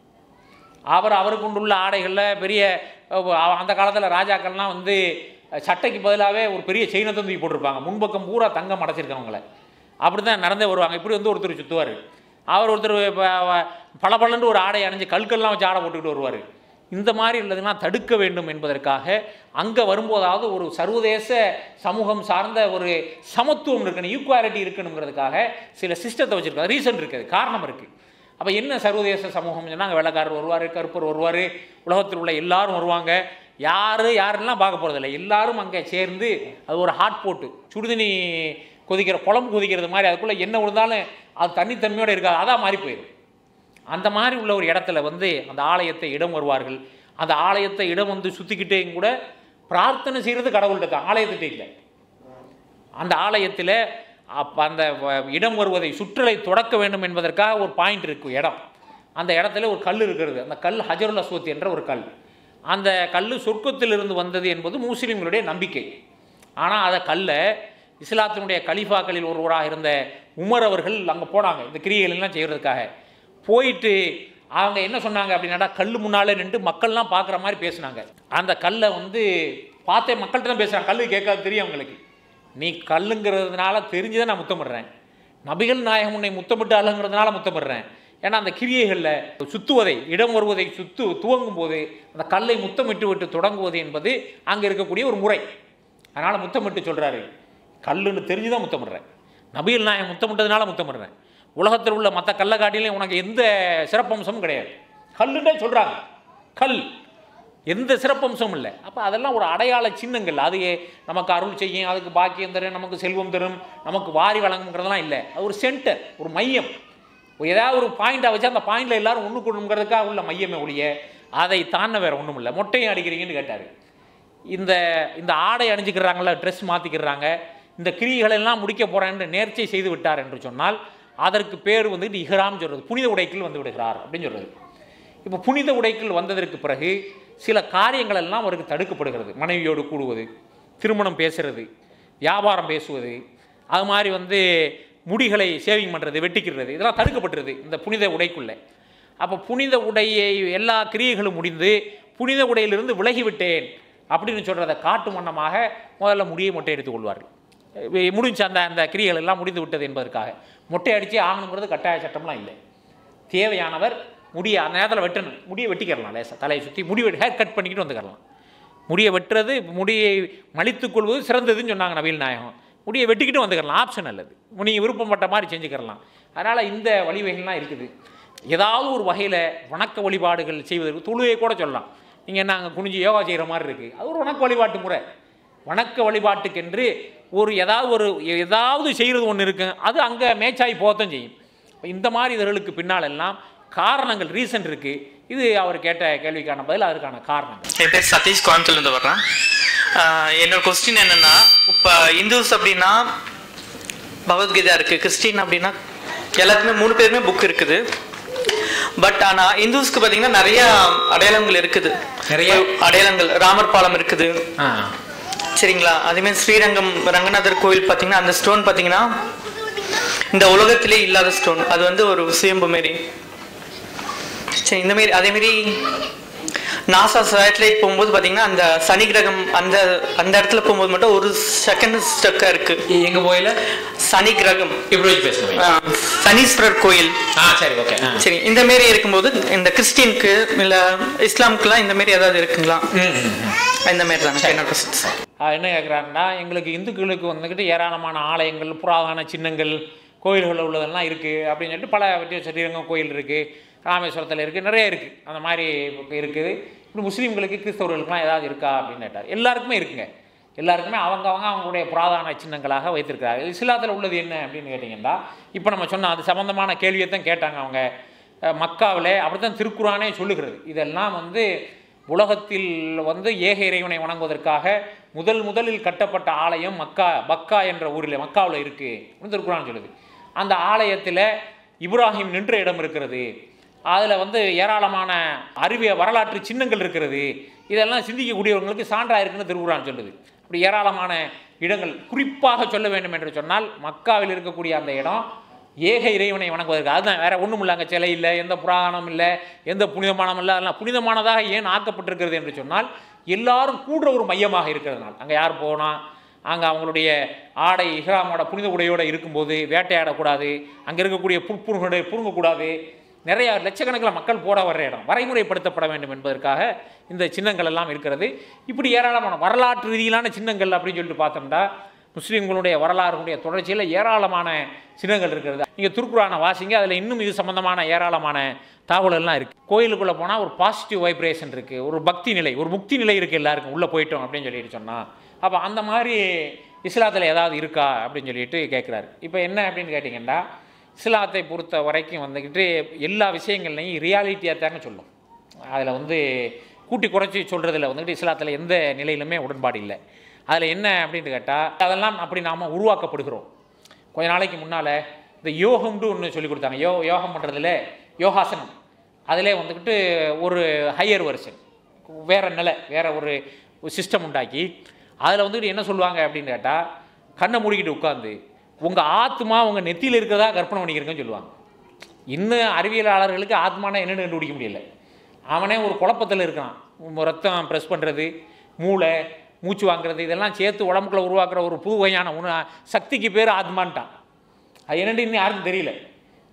அவர் அவருக்கு உள்ள ஆடைகளில் பெரிய அஹ், அந்த காலத்தில் ராஜாக்கள்லாம் வந்து அஹ், சட்டைக்கு பதிலாகவே ஒரு பெரிய செயினை தூக்கி போட்டிருப்பாங்க முன்பக்கம் பூரா தங்கம் அடைச்சிருக்கவங்கள அப்படி தான் நடந்தே வருவாங்க இப்படி வந்து ஒருத்தர் சுற்றுவார் அவர் ஒருத்தர் பளபளன்னு ஒரு ஆடை அணிஞ்சு கல்கள்லாம் வச்சு ஆடை போட்டுக்கிட்டு வருவார் இந்த மாதிரி உள்ளதெல்லாம் தடுக்க வேண்டும் என்பதற்காக அங்கே வரும்போதாவது ஒரு சர்வதேச சமூகம் சார்ந்த ஒரு சமத்துவம் இருக்கணும் ஈக்குவாலிட்டி இருக்கணுங்கிறதுக்காக சில சிஸ்டத்தை வச்சுருக்காங்க ரீசன் இருக்குது காரணம் இருக்குது அப்போ என்ன சர்வதேச சமூகம் சொன்னால் அங்கே வெள்ளக்காரர் வருவார் கருப்பர் வருவார் உலகத்தில் உள்ள எல்லாரும் வருவாங்க யார் யாரெல்லாம் பார்க்க போகிறதில்ல எல்லாரும் அங்கே சேர்ந்து அது ஒரு ஹாட் போட்டு சுடுதண்ணி கொதிக்கிற குழம்பு கொதிக்கிறது மாதிரி அதுக்குள்ளே என்ன விழுந்தாலும் அது தண்ணித்தன்மையோடு இருக்காது அதான் மாறி போயிடும் அந்த மாதிரி உள்ள ஒரு இடத்துல வந்து அந்த ஆலயத்தை இடம் வருவார்கள் அந்த ஆலயத்தை இடம் வந்து சுற்றிக்கிட்டே கூட பிரார்த்தனை செய்கிறது கடவுள்கிட்ட தான் ஆலயத்திட்ட இல்லை அந்த ஆலயத்தில் அப்போ அந்த வ- இடம் வருவதை சுற்றலை தொடக்க வேண்டும் என்பதற்காக ஒரு பாயிண்ட் இருக்கும் இடம் அந்த இடத்துல ஒரு கல் இருக்கிறது அந்த கல் ஹஜருல் அஸ்வத் என்ற ஒரு கல் அந்த கல் சொர்க்கத்திலிருந்து வந்தது என்பது முஸ்லீம்களுடைய நம்பிக்கை ஆனால் அதை கல்லை இஸ்லாத்தினுடைய கலிஃபாக்களில் ஒருவராக இருந்த உமர் அவர்கள் அங்கே போனாங்க இந்த கிரியைகள் எல்லாம் செய்கிறதுக்காக போயிட்டு அவங்க என்ன சொன்னாங்க அப்படின்னா கல் முன்னாலே நின்று மக்கள்லாம் பார்க்குற மாதிரி பேசுனாங்க அந்த கல்லை வந்து பார்த்தே மக்கள்கிட்ட தான் பேசுகிறாங்க கல்லு கேட்காது தெரியும் அவங்களுக்கு நீ கல்லுங்கிறதுனால தெரிஞ்சுதான் நான் முத்தமிடுறேன் நபிகள் நாயகம் உன்னை முத்தமிட்டாளுங்கிறதுனால முத்தமிடுறேன் ஏன்னா அந்த கிரியைகளில் சுத்துவதை இடம் வருவதை சுத்து துவங்கும் போது அந்த கல்லை முத்தமிட்டு விட்டு தொடங்குவது என்பது அங்கே இருக்கக்கூடிய ஒரு முறை அதனால் முத்தமிட்டு சொல்கிறாரு கல்லுன்னு தெரிஞ்சு தான் முத்தமிடுறேன் நபிகள் நாயகம் முத்தமிட்டதுனால முத்தமிடுறேன் உலகத்தில் உள்ள மற்ற கல்லை காட்டிலையும் உனக்கு எந்த சிறப்பம்சமும் கிடையாது கல்லுன்னே சொல்கிறாங்க கல் எந்த சிறப்பம்சமும் இல்லை அப்போ அதெல்லாம் ஒரு அடையாள சின்னங்கள் அது நமக்கு அருள் செய்யும் அதுக்கு பாக்கியம் தரும் நமக்கு செல்வம் தரும் நமக்கு வாரி வழங்குங்கிறதெல்லாம் இல்லை அது ஒரு சென்டர் ஒரு மையம் ஏதாவது ஒரு பாயிண்டை வச்சு அந்த பாயிண்டில் எல்லாரும் ஒன்று கொடுங்கிறதுக்காக உள்ள மையமே ஒழிய அதை தாண்ட வேறு ஒன்றும் இல்லை மொட்டையும் அடிக்கிறீங்கன்னு கேட்டார் இந்த இந்த ஆடை அணிஞ்சுக்கிறாங்கள ட்ரெஸ் மாற்றிக்கிறாங்க இந்த கிரிகளை எல்லாம் முடிக்க போகிறேன் நேர்ச்சை செய்து விட்டார் என்று சொன்னால் அதற்கு பேர் வந்துட்டு இஹ்ராம் சொல்கிறது புனித உடைக்குள் வந்து விடுகிறார் அப்படின்னு சொல்கிறது இப்போ புனித உடைக்குள் வந்ததற்கு பிறகு சில காரியங்கள் எல்லாம் அவருக்கு தடுக்கப்படுகிறது மனைவியோடு கூடுவது திருமணம் பேசுறது வியாபாரம் பேசுவது அது மாதிரி வந்து முடிகளை சேவிங் பண்ணுறது வெட்டிக்கிறது இதெல்லாம் தடுக்கப்பட்டிருது இந்த புனித உடைக்குள்ளே அப்போ புனித உடையை எல்லா கிரியைகளும் முடிந்து புனித உடையிலிருந்து விலகிவிட்டேன் அப்படின்னு சொல்கிறத காட்டும் வண்ணமாக முதல்ல முடியை மொட்டை எடுத்துக் கொள்வார்கள் வி- முடிஞ்ச அந்த அந்த கிரியைகள் எல்லாம் முடிந்து விட்டது என்பதற்காக மொட்டை அடித்து ஆகணுங்கிறது கட்டாய சட்டம்லாம் இல்லை தேவையானவர் முடியை அந்த நேரத்தில் வெட்டணும் முடியை வெட்டிக்கிறலாம் லேசாக தலையை சுற்றி முடி ஹேர் கட் பண்ணிக்கிட்டு வந்துக்கிறலாம் முடியை வெட்டுறது முடியை மலித்துக் கொள்வது சிறந்ததுன்னு சொன்னாங்க நவீன நாயகம் முடியை வெட்டிக்கிட்டு வந்துக்கிறலாம் ஆப்ஷன் அல்லது நீங்கள் விருப்பப்பட்ட மாதிரி செஞ்சுக்கிறலாம் அதனால் இந்த வழிவகைகள்லாம் இருக்குது ஏதாவது ஒரு வகையில் வணக்க வழிபாடுகள் செய்வதற்கு தொழுகை கூட சொல்லலாம் நீங்கள் என்ன அங்கே குனிஞ்சு யோகா செய்கிற மாதிரி இருக்குது அது ஒரு வணக்க வழிபாட்டு முறை வணக்க வழிபாட்டுக்கென்று ஒரு ஏதாவது ஒரு ஏதாவது செய்கிறது ஒன்று இருக்கு அது அங்கே மேட்சாகி போகத்தான் செய்யும் இப்ப இந்த மாதிரி இதழ்களுக்கு பின்னால் எல்லாம் காரணங்கள் ரீசன் இருக்குது இது அவர் கேட்ட கேள்விக்கான பதில் அதற்கான காரணங்கள் என் பேர் சதீஷ் கோயம்புத்தூர்லேருந்து வர்றேன் ஆஹ் என்னோட கொஸ்டின் என்னன்னா இப்போ இந்துஸ் அப்படின்னா பகவத்கீதா இருக்குது கிறிஸ்டின் அப்படின்னா எல்லாத்துக்குமே மூணு பேருமே புக் இருக்குது பட் ஆனால் இந்துஸ்க்கு பார்த்தீங்கன்னா நிறைய அடையாளங்கள் இருக்குது நிறைய? அடையாளங்கள் ராமர் பாலம் இருக்குது ஆ சரிங்களா அதேமாதிரி ஸ்ரீரங்கம் ரங்கநாதர் கோயில் பார்த்தீங்கன்னா அந்த ஸ்டோன் பார்த்தீங்கன்னா இந்த உலகத்திலே இல்லாத ஸ்டோன் அது வந்து ஒரு சுயம்பு மாரி சரி இந்த மாரி அதே மாதிரி நாசா சேட்டலைட் போகும்போது பார்த்தீங்கன்னா அந்த சனி கிரகம் அந்த அந்த இடத்துல போகும்போது மட்டும் ஒரு செகண்ட் ஸ்டக்காக இருக்கு எங்க கோயில சனி கிரகம் இப்படி வச்சு பேசுங்க ஆ, சனீஸ்வரர் கோயில் ஆ சரி ஓகே ஆ சரி இந்த மாரி இருக்கும்போது இந்த கிறிஸ்டினுக்கு இல்லை இஸ்லாமுக்குலாம் இந்த மாரி ஏதாவது இருக்குங்களா இந்த மாரி தான் என்னோட questions. ஆஹ் என்ன கேட்குறாங்கன்னா எங்களுக்கு இந்துக்களுக்கு வந்துக்கிட்டு ஏராளமான ஆலயங்கள் புராதன சின்னங்கள் கோயில்கள் உள்ளதெல்லாம் இருக்குது அப்படின்னு சொல்லிட்டு பல வெற்றி ஸ்ரீரங்கம் கோயில் இருக்குது ராமேஸ்வரத்தில் இருக்குது நிறைய இருக்குது அந்த மாதிரி இருக்குது இப்படி முஸ்லீம்களுக்கு கிறிஸ்தவர்களுக்குலாம் ஏதாவது இருக்கா அப்படின்னு கேட்டார் எல்லாருக்குமே இருக்குங்க எல்லாருக்குமே அவங்க அவங்க அவங்களுடைய புராதன சின்னங்களாக வைத்திருக்கிறார்கள் இஸ்லாத்தில் உள்ளது என்ன அப்படின்னு கேட்டிங்கன்னா இப்போ நம்ம சொன்ன அது சம்மந்தமான கேள்வியை தான் கேட்டாங்க அவங்க அஹ் மக்காவில் அப்படித்தான் திருக்குறானே சொல்லுகிறது இதெல்லாம் வந்து உலகத்தில் வந்து ஏக இறைவனை வணங்குவதற்காக முதல் முதலில் கட்டப்பட்ட ஆலயம் மக்கா பக்கா என்ற ஊரில் மக்காவில் இருக்குது அப்படின்னு திருக்குறான் சொல்லுது அந்த ஆலயத்தில் இப்ராஹிம் நின்ற இடம் இருக்கிறது அதில் வந்து ஏராளமான அறிவிய வரலாற்று சின்னங்கள் இருக்கிறது இதெல்லாம் சிந்திக்கக்கூடியவங்களுக்கு சான்றா இருக்குன்னு திருக்குறான் சொல்லுது இப்படி ஏராளமான இடங்கள் குறிப்பாக சொல்ல வேண்டும் என்று சொன்னால் மக்காவில் இருக்கக்கூடிய அந்த இடம் ஏக இறைவனை வணங்குவதற்கு அதுதான் வேற ஒன்றும் இல்லை அங்கே சிலை இல்லை எந்த புராணம் இல்லை எந்த புனிதமானம் இல்லை அதெல்லாம் புனிதமானதாக ஏன் ஆக்கப்பட்டிருக்கிறது என்று சொன்னால் எல்லாரும் கூடுற ஒரு மையமாக இருக்கிறதுனால அங்கே யார் போனால் அங்கே அவங்களுடைய ஆடை இஹ்ராமோட புனித உடையோடு இருக்கும்போது வேட்டையாடக்கூடாது அங்கே இருக்கக்கூடிய புற்புறுகளை புருங்கக்கூடாது நிறைய லட்சக்கணக்கில் மக்கள் போட வர்ற இடம் வரைமுறைப்படுத்தப்பட வேண்டும் என்பதற்காக இந்த சின்னங்கள் எல்லாம் இருக்கிறது இப்படி ஏராளமான வரலாற்று ரீதியிலான சின்னங்கள் அப்படின்னு சொல்லிட்டு பார்த்தோம்னா முஸ்லீம்களுடைய வரலாறுடைய தொடர்ச்சியில் ஏராளமான சின்னங்கள் இருக்கிறது நீங்கள் திருக்குறானை வாசிங்க அதில் இன்னும் இது சம்பந்தமான ஏராளமான தகவலெல்லாம் இருக்குது கோயிலுக்குள்ளே போனால் ஒரு பாசிட்டிவ் வைப்ரேஷன் இருக்குது ஒரு பக்தி நிலை ஒரு முக்தி நிலை இருக்குது எல்லாருக்கும் உள்ளே போயிட்டோம் அப்படின்னு சொல்லிட்டு சொன்னால் அப்போ அந்த மாதிரி இஸ்லாத்தில் ஏதாவது இருக்கா அப்படின்னு சொல்லிட்டு கேட்குறாரு இப்போ என்ன அப்படின்னு கேட்டிங்கன்னா இஸ்லாத்தை பொறுத்த வரைக்கும் வந்துக்கிட்டு எல்லா விஷயங்கள்லையும் ரியாலிட்டியாக தாங்க சொல்லும் அதில் வந்து கூட்டி குறைச்சி சொல்கிறதுல வந்துக்கிட்டு இஸ்லாத்தில் எந்த நிலையிலுமே உடன்பாடு இல்லை அதில் என்ன அப்படின்னு கேட்டால் அதெல்லாம் அப்படி நாம் உருவாக்கப்படுகிறோம் கொஞ்ச நாளைக்கு முன்னால் இந்த யோகம்னு ஒன்று சொல்லி கொடுத்தாங்க யோ யோகம் பண்ணுறதுல யோகாசனம் அதிலே வந்துக்கிட்டு ஒரு ஹையர் வெர்ஷன் வேற நிலை வேற ஒரு சிஸ்டம் உண்டாக்கி அதில் வந்துக்கிட்டு என்ன சொல்லுவாங்க அப்படின்னு கேட்டால் கண்ணை மூடிக்கிட்டு உட்காந்து உங்கள் ஆத்மா உங்கள் நெத்தியில் இருக்கிறதா கற்பனை பண்ணிக்கிறேங்கன்னு சொல்லுவாங்க இன்னும் அறிவியலாளர்களுக்கு ஆத்மானா என்னன்னு கண்டுபிடிக்க முடியல அவனே ஒரு குழப்பத்தில் இருக்கான் உம் ரத்தம் ப்ரெஸ் பண்ணுறது மூளை மூச்சு வாங்குறது இதெல்லாம் சேர்த்து உடம்புக்குள்ள உருவாக்குற ஒரு புது வகையான உண சக்திக்கு பேர் ஆத்மான்ட்டான் அது என்னன்னு இன்னும் யாருக்கும் தெரியல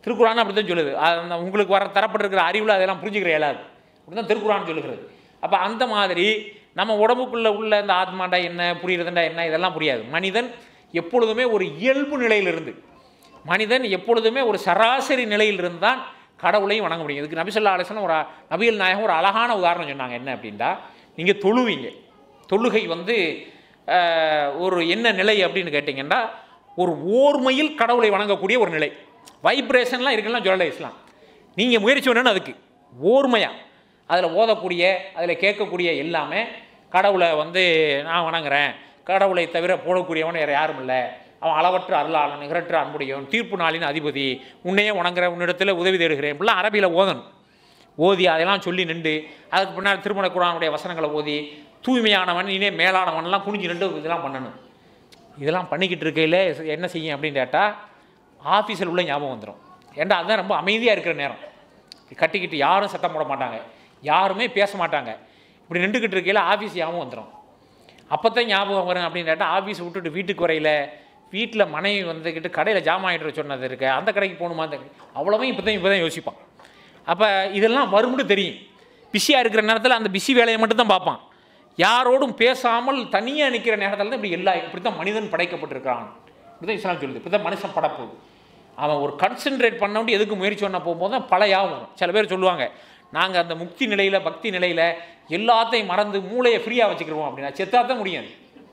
திருக்குறான் அப்படி தான் சொல்லுது அது அந்த உங்களுக்கு வர தரப்பட்டிருக்கிற அறிவில் அதெல்லாம் புரிஞ்சுக்கிற இயலாது அப்படி தான் திருக்குறான் சொல்லுகிறது அப்போ அந்த மாதிரி நம்ம உடம்புக்குள்ளே உள்ள இந்த ஆத்மாண்டா என்ன புரியுறதுண்டா என்ன இதெல்லாம் புரியாது மனிதன் எப்பொழுதுமே ஒரு இயல்பு நிலையிலிருந்து மனிதன் எப்பொழுதுமே ஒரு சராசரி நிலையில் இருந்தால் கடவுளையும் வணங்க முடியும் இதுக்கு நபிசல்லா அலிஸ்லாம் ஒரு நபிகள் நாயகம் ஒரு அழகான உதாரணம் சொன்னாங்க என்ன அப்படின்னா நீங்கள் தொழுவீங்க தொழுகை வந்து ஆஹ், ஒரு என்ன நிலை அப்படின்னு கேட்டிங்கன்னா ஒரு ஓர்மையில் கடவுளை வணங்கக்கூடிய ஒரு நிலை வைப்ரேஷன்லாம் இருக்குல்லாம் சொல்லலை இஸ்லாம் நீங்கள் முயற்சி பண்ணணும் அதுக்கு ஓர்மையாக அதில் ஓதக்கூடிய அதில் கேட்கக்கூடிய எல்லாமே கடவுளை வந்து நான் வணங்குறேன் கடவுளை தவிர போடக்கூடியவன் வேறு யாரும் இல்லை அவன் அளவற்ற அருளாளன் நிகரற்ற அன்புடையவன் தீர்ப்பு நாளின் அதிபதி உன்னையே வணங்குற உன்னிடத்தில் உதவி தேடுகிறேன் இப்படிலாம் அரபியில் ஓதணும் ஓதி அதெல்லாம் சொல்லி நின்று அதுக்கு பின்னாடி திருமண குரானுடைய வசனங்களை ஓதி தூய்மையானவன் இனே மேலானவன்லாம் குனிஞ்சு நின்று இதெல்லாம் பண்ணணும் இதெல்லாம் பண்ணிக்கிட்டு இருக்கையில் என்ன செய்யும் அப்படின்னு கேட்டால் ஆஃபீஸில் உள்ள ஞாபகம் வந்துடும் ஏன்டா அதுதான் ரொம்ப அமைதியாக இருக்கிற நேரம் கட்டிக்கிட்டு யாரும் சத்தம் போட மாட்டாங்க யாருமே பேச மாட்டாங்க இப்படி நின்றுக்கிட்டு இருக்கையில் ஆஃபீஸ் ஞாபகம் வந்துடும் அப்போ தான் ஞாபகம் வரும் அப்படின்னு கேட்டால் ஆஃபீஸ் விட்டுட்டு வீட்டுக்கு வரையில் வீட்டில் மனைவி வந்துக்கிட்டு கடையில் ஜாமான் ஆகிட்டு சொன்னது இருக்கு அந்த கடைக்கு போகணுமா அந்த அவ்வளோவும் இப்போ தான் இப்போ தான் யோசிப்பான் அப்போ இதெல்லாம் வரும்னு தெரியும் பிஸியாக இருக்கிற நேரத்தில் அந்த பிஸி வேலையை மட்டும் தான் பார்ப்பான் யாரோடும் பேசாமல் தனியாக நிற்கிற நேரத்தில் தான் இப்படி எல்லா இப்படி தான் மனிதன் படைக்கப்பட்டிருக்கிறான் இப்படி தான் இஸ்லாம் சொல்லுது இப்படி தான் மனுஷன் படப்பு அவன் ஒரு கான்சென்ட்ரேட் பண்ண வேண்டி எதுக்கு முயற்சி பண்ண போகும்போது தான் பல யாவும் வரும் சில பேர் சொல்லுவாங்க நாங்கள் அந்த முக்தி நிலையில் பக்தி நிலையில் எல்லாத்தையும் மறந்து மூளையை ஃப்ரீயாக வச்சுக்கிருவோம் அப்படின்னா செத்தா தான் முடியாது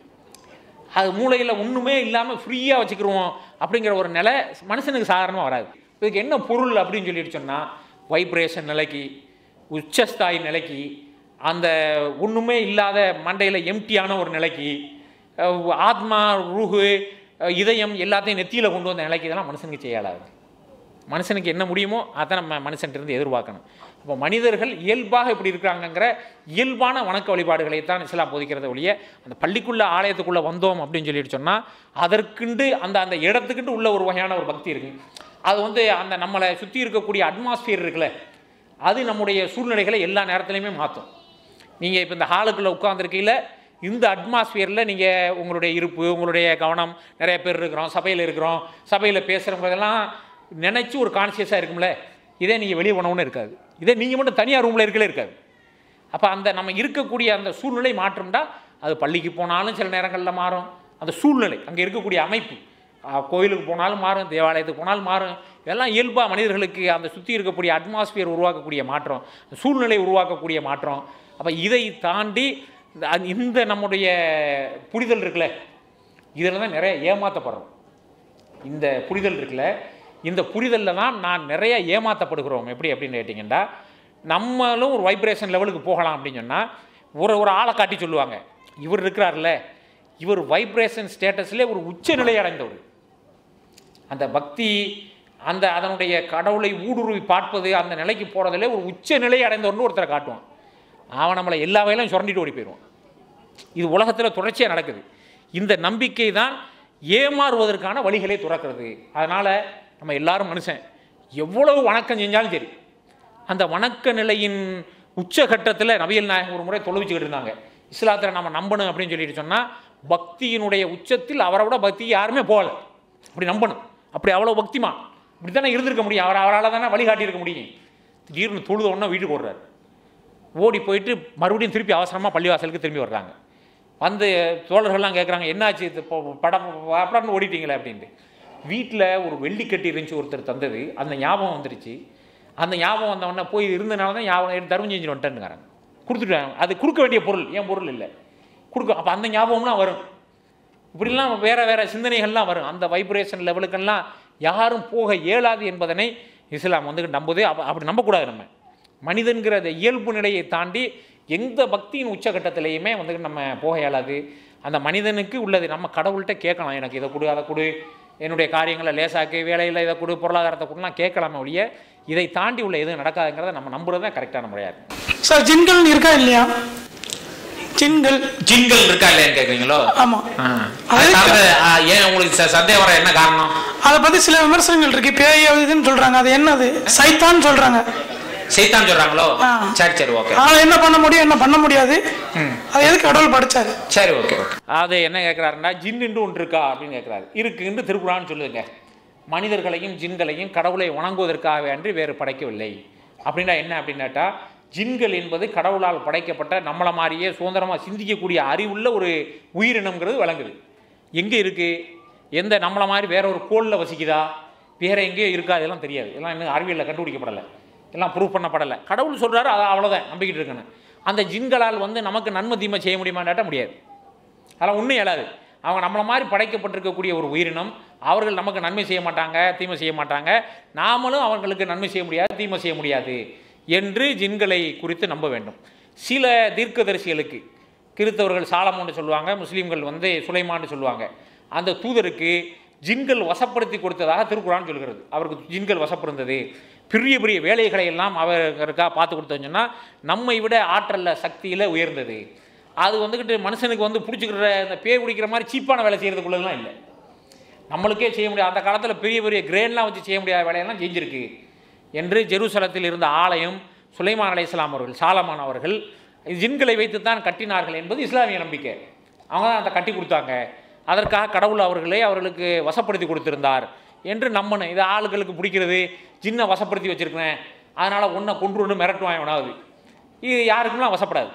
அது மூளையில் ஒன்றுமே இல்லாமல் ஃப்ரீயாக வச்சுக்கிருவோம் அப்படிங்கிற ஒரு நிலை மனுஷனுக்கு சாதாரணமாக வராது இதுக்கு என்ன பொருள் அப்படின்னு சொல்லிட்டு சொன்னால் வைப்ரேஷன் நிலைக்கு உச்சஸ்தாய் நிலைக்கு அந்த ஒன்றுமே இல்லாத மண்டையில் எம்டியான ஒரு நிலைக்கு அஹ் ஆத்மா ரூஹு அஹ் இதயம் எல்லாத்தையும் நெத்தியில் கொண்டு வந்த நிலைக்கு இதெல்லாம் மனுஷனுக்கு செய்யலாது மனுஷனுக்கு என்ன முடியுமோ அதை நம்ம மனுஷன்ட்டு இருந்து எதிர்பார்க்கணும் இப்போ மனிதர்கள் இயல்பாக இப்படி இருக்கிறாங்கங்கிற இயல்பான வணக்க வழிபாடுகளை தான் இஸ்லாம் போதிக்கிறத ஒழிய அந்த பள்ளிக்குள்ள ஆலயத்துக்குள்ளே வந்தோம் அப்படின்னு சொல்லிட்டு சொன்னால் அதற்குண்டு அந்த அந்த இடத்துக்குண்டு உள்ள ஒரு வகையான ஒரு பக்தி இருக்கு அது வந்து அந்த நம்மளை சுற்றி இருக்கக்கூடிய அட்மாஸ்பியர் இருக்குல்ல அது நம்முடைய சூழ்நிலைகளை எல்லா நேரத்துலையுமே மாற்றும் நீங்கள் இப்போ இந்த ஹாலுக்குள்ளே உட்காந்துருக்கையில் இந்த அட்மாஸ்பியரில் நீங்கள் உங்களுடைய இருப்பு உங்களுடைய கவனம் நிறைய பேர் இருக்கிறோம் சபையில் இருக்கிறோம் சபையில் பேசுகிறவங்களெல்லாம் நினச்சி ஒரு கான்சியஸாக இருக்கும்ல இதே நீங்கள் வெளியே போனவொன்னே இருக்காது இதே நீங்கள் மட்டும் தனியார் ரூமில் இருக்கலே இருக்காது அப்போ அந்த நம்ம இருக்கக்கூடிய அந்த சூழ்நிலை மாற்றம்டா அது பள்ளிக்கு போனாலும் சில நேரங்களில் மாறும் அந்த சூழ்நிலை அங்கே இருக்கக்கூடிய அமைப்பு ஆ, கோயிலுக்கு போனாலும் மாறும் தேவாலயத்துக்கு போனாலும் மாறும் இதெல்லாம் இயல்பாக மனிதர்களுக்கு அந்த சுற்றி இருக்கக்கூடிய அட்மாஸ்பியர் உருவாக்கக்கூடிய மாற்றம் சூழ்நிலை உருவாக்கக்கூடிய மாற்றம் அப்போ இதை தாண்டி இந்த- அந்த- இந்த நம்முடைய புரிதல் இருக்குல்ல இதில் தான் நிறைய ஏமாற்றப்படுறோம் இந்த புரிதல் இருக்குல்ல இந்த புரிதலில் தான் நான் நிறைய ஏமாற்றப்படுகிறோம் எப்படி அப்படின்னு கேட்டிங்கன்னா நம்மளும் ஒரு வைப்ரேஷன் லெவலுக்கு போகலாம் அப்படின்னு சொன்னால் ஒரு ஒரு ஆளை காட்டி சொல்லுவாங்க இவர் இருக்கிறார்ல இவர் வைப்ரேஷன் ஸ்டேட்டஸ்ல ஒரு உச்சநிலை அடைந்தவர் அந்த பக்தி அந்த அதனுடைய கடவுளை ஊடுருவி பார்ப்பது அந்த நிலைக்கு போகிறதுல ஒரு உச்ச நிலை அடைந்தவர்னு ஒருத்தரை காட்டுவான் அவன் நம்மளை எல்லா வகையிலும் சுரண்டிட்டு ஓடி போயிடுவான் இது உலகத்தில் தொடர்ச்சியாக நடக்குது இந்த நம்பிக்கை தான் ஏமாறுவதற்கான வழிகளை துறக்கிறது அதனால் நம்ம எல்லாரும் மனுஷன் எவ்வளவு வணக்கம் செஞ்சாலும் சரி அந்த வணக்க நிலையின் உச்சகட்டத்தில் நபிகள் நாயகம் ஒரு முறை தொழுவிச்சுக்கிட்டு இருந்தாங்க இஸ்லாத்தில் நம்ம நம்பணும் அப்படின்னு சொல்லிட்டு சொன்னால் பக்தியினுடைய உச்சத்தில் அவரை விட பக்தி யாருமே போகல அப்படி நம்பணும் அப்படி அவ்வளோ பக்திமா இப்படி தானே இருந்திருக்க முடியும் அவர் அவரால் தானே வழிகாட்டி இருக்க முடியும் திடீர்னு தொழுத உடனே வீட்டுக்கு ஓடுறாரு ஓடி போயிட்டு மறுபடியும் திருப்பி அவசரமாக பள்ளிவாசலுக்கு திரும்பி வர்றாங்க வந்து தோழர்கள்லாம் கேட்குறாங்க என்னாச்சு இது இப்போ படம் படம்னு ஓடிட்டீங்களே அப்படின்ட்டு வீட்டில் ஒரு வெள்ளிக்கட்டி இருந்துச்சு ஒருத்தர் தந்தது அந்த ஞாபகம் வந்துருச்சு அந்த ஞாபகம் வந்தவொடனே போய் இருந்தனால தான் ஞாபகம் எடுத்து தர்மம் செஞ்சு வந்துட்டேன்னுங்கிறாங்க கொடுத்துட்டாங்க அது கொடுக்க வேண்டிய பொருள் ஏன் பொருள் இல்லை கொடுக்க அப்போ அந்த ஞாபகம்லாம் வரும் இப்படிலாம் வேற வேற சிந்தனைகள்லாம் வரும் அந்த வைப்ரேஷன் லெவலுக்கெல்லாம் யாரும் போக இயலாது என்பதனை இஸ்லாம் வந்து நம்புது அப்ப- அப்படி நம்பக்கூடாது நம்ம மனிதன்கிற அந்த இயல்பு நிலையை தாண்டி எந்த பக்தியின் உச்சகட்டத்திலையுமே வந்து நம்ம போக இயலாது அந்த மனிதனுக்கு உள்ளது நம்ம கடவுள்கிட்ட கேட்கலாம் எனக்கு இதை கொடு அதை கொடு என்னுடைய காரியங்களை லேசாக்கு வேலையில் இதை கொடு பொருளாதாரத்தை கொடுலாம் கேட்கலாமே ஒழிய இதை தாண்டி உள்ள எதுவும் நடக்காதுங்கிறத நம்ம நம்புறது தான் கரெக்டான முறையாக இருக்கும் சார் ஜின்கள் இருக்கா இல்லையா ஜின்கள் ஜின்கள் இருக்கா இல்லையான்னு கேட்குறீங்களோ ஆமா அது சார்ந்த, ஆ, ஏன் உங்களுக்கு ச- சந்தேகம் வர என்ன காரணம் அதை பத்தி சில விமர்சனங்கள் இருக்கு பேய் அது இதுன்னு சொல்றாங்க அது என்னது சைத்தான் சொல்றாங்க சைத்தான் சொல்றாங்களோ ஆ. சரி சரி ஓகே ஆனா என்ன பண்ண முடியும் என்ன பண்ண முடியாது அது எதுக்கு கடவுள் படிச்சாரு சரி ஓகே ஓகே அது என்ன கேட்குறாருன்னா ஜின்னுண்டு ஒன்று இருக்கா அப்படின்னு கேட்குறாரு இருக்குன்னு திருக்குறான்னு சொல்லுதுங்க மனிதர்களையும் ஜின்களையும் கடவுளை வணங்குவதற்காக அன்றி வேறு படைக்கவில்லை அப்படின்னா என்ன அப்படின்னாட்டா ஜின்கள் என்பது கடவுளால் படைக்கப்பட்ட நம்மளை மாதிரியே சுதந்திரமாக சிந்திக்கக்கூடிய அறிவுள்ள ஒரு உயிரினம்ங்கிறது வழங்குது எங்கே இருக்குது எந்த நம்மளை மாதிரி வேற ஒரு கோளில் வசிக்குதா வேற எங்கேயோ இருக்கா இதெல்லாம் தெரியாது இதெல்லாம் இன்னும் அறிவியலில் கண்டுபிடிக்கப்படலை எல்லாம் ப்ரூவ் பண்ணப்படலை கடவுள் சொல்கிறாரு அது அவ்வளோதான் நம்பிக்கிட்டு இருக்கேன்னு அந்த ஜின்களால் வந்து நமக்கு நன்மை தீமை செய்ய முடியுமான்னு முடியாது அதெல்லாம் ஒன்றும் இயலாது அவங்க நம்மளை மாதிரி படைக்கப்பட்டிருக்கக்கூடிய ஒரு உயிரினம் அவர்கள் நமக்கு நன்மை செய்ய மாட்டாங்க தீமை செய்ய மாட்டாங்க நாமளும் அவர்களுக்கு நன்மை செய்ய முடியாது தீமை செய்ய முடியாது என்று ஜின்களை குறித்து நம்ப வேண்டும் சில தீர்க்கதரிசிகளுக்கு கிறித்தவர்கள் சாலமோன்னு சொல்லுவாங்க முஸ்லீம்கள் வந்து சுலைமான்னு சொல்லுவாங்க அந்த தூதருக்கு ஜின்கள் வசப்படுத்தி கொடுத்ததாக திருக்குறான் சொல்கிறது அவருக்கு ஜின்கள் வசப்படுந்தது பெரிய பெரிய வேலைகளை எல்லாம் அவருக்காக பார்த்து கொடுத்தோன்னு சொன்னால் நம்மை விட ஆற்றலில் சக்தியில் உயர்ந்தது அது வந்துக்கிட்டு மனுஷனுக்கு வந்து பிடிச்சிக்கிற இந்த பேய் பிடிக்கிற மாதிரி சீப்பான வேலை செய்கிறதுக்குள்ளலாம் இல்லை நம்மளுக்கே செய்ய முடியாது அந்த காலத்தில் பெரிய பெரிய கிரேன்லாம் வச்சு செய்ய முடியாத வேலையெல்லாம் செஞ்சிருக்கு என்று ஜெருசலத்தில் இருந்த ஆலயம் சுலைமான் அலை இஸ்லாம் அவர்கள் சாலமான் அவர்கள் ஜின்களை வைத்து தான் கட்டினார்கள் என்பது இஸ்லாமிய நம்பிக்கை அவங்க தான் அதை கட்டி கொடுத்தாங்க அதற்காக கடவுள் அவர்களே அவர்களுக்கு வசப்படுத்தி கொடுத்திருந்தார் என்று நம்பணும் இது ஆளுகளுக்கு பிடிக்கிறது ஜின்னை வசப்படுத்தி வச்சிருக்கிறேன் அதனால் ஒன்றை கொன்று ஒன்று மிரட்டுவான் எவனாவது இது யாருக்குலாம் வசப்படாது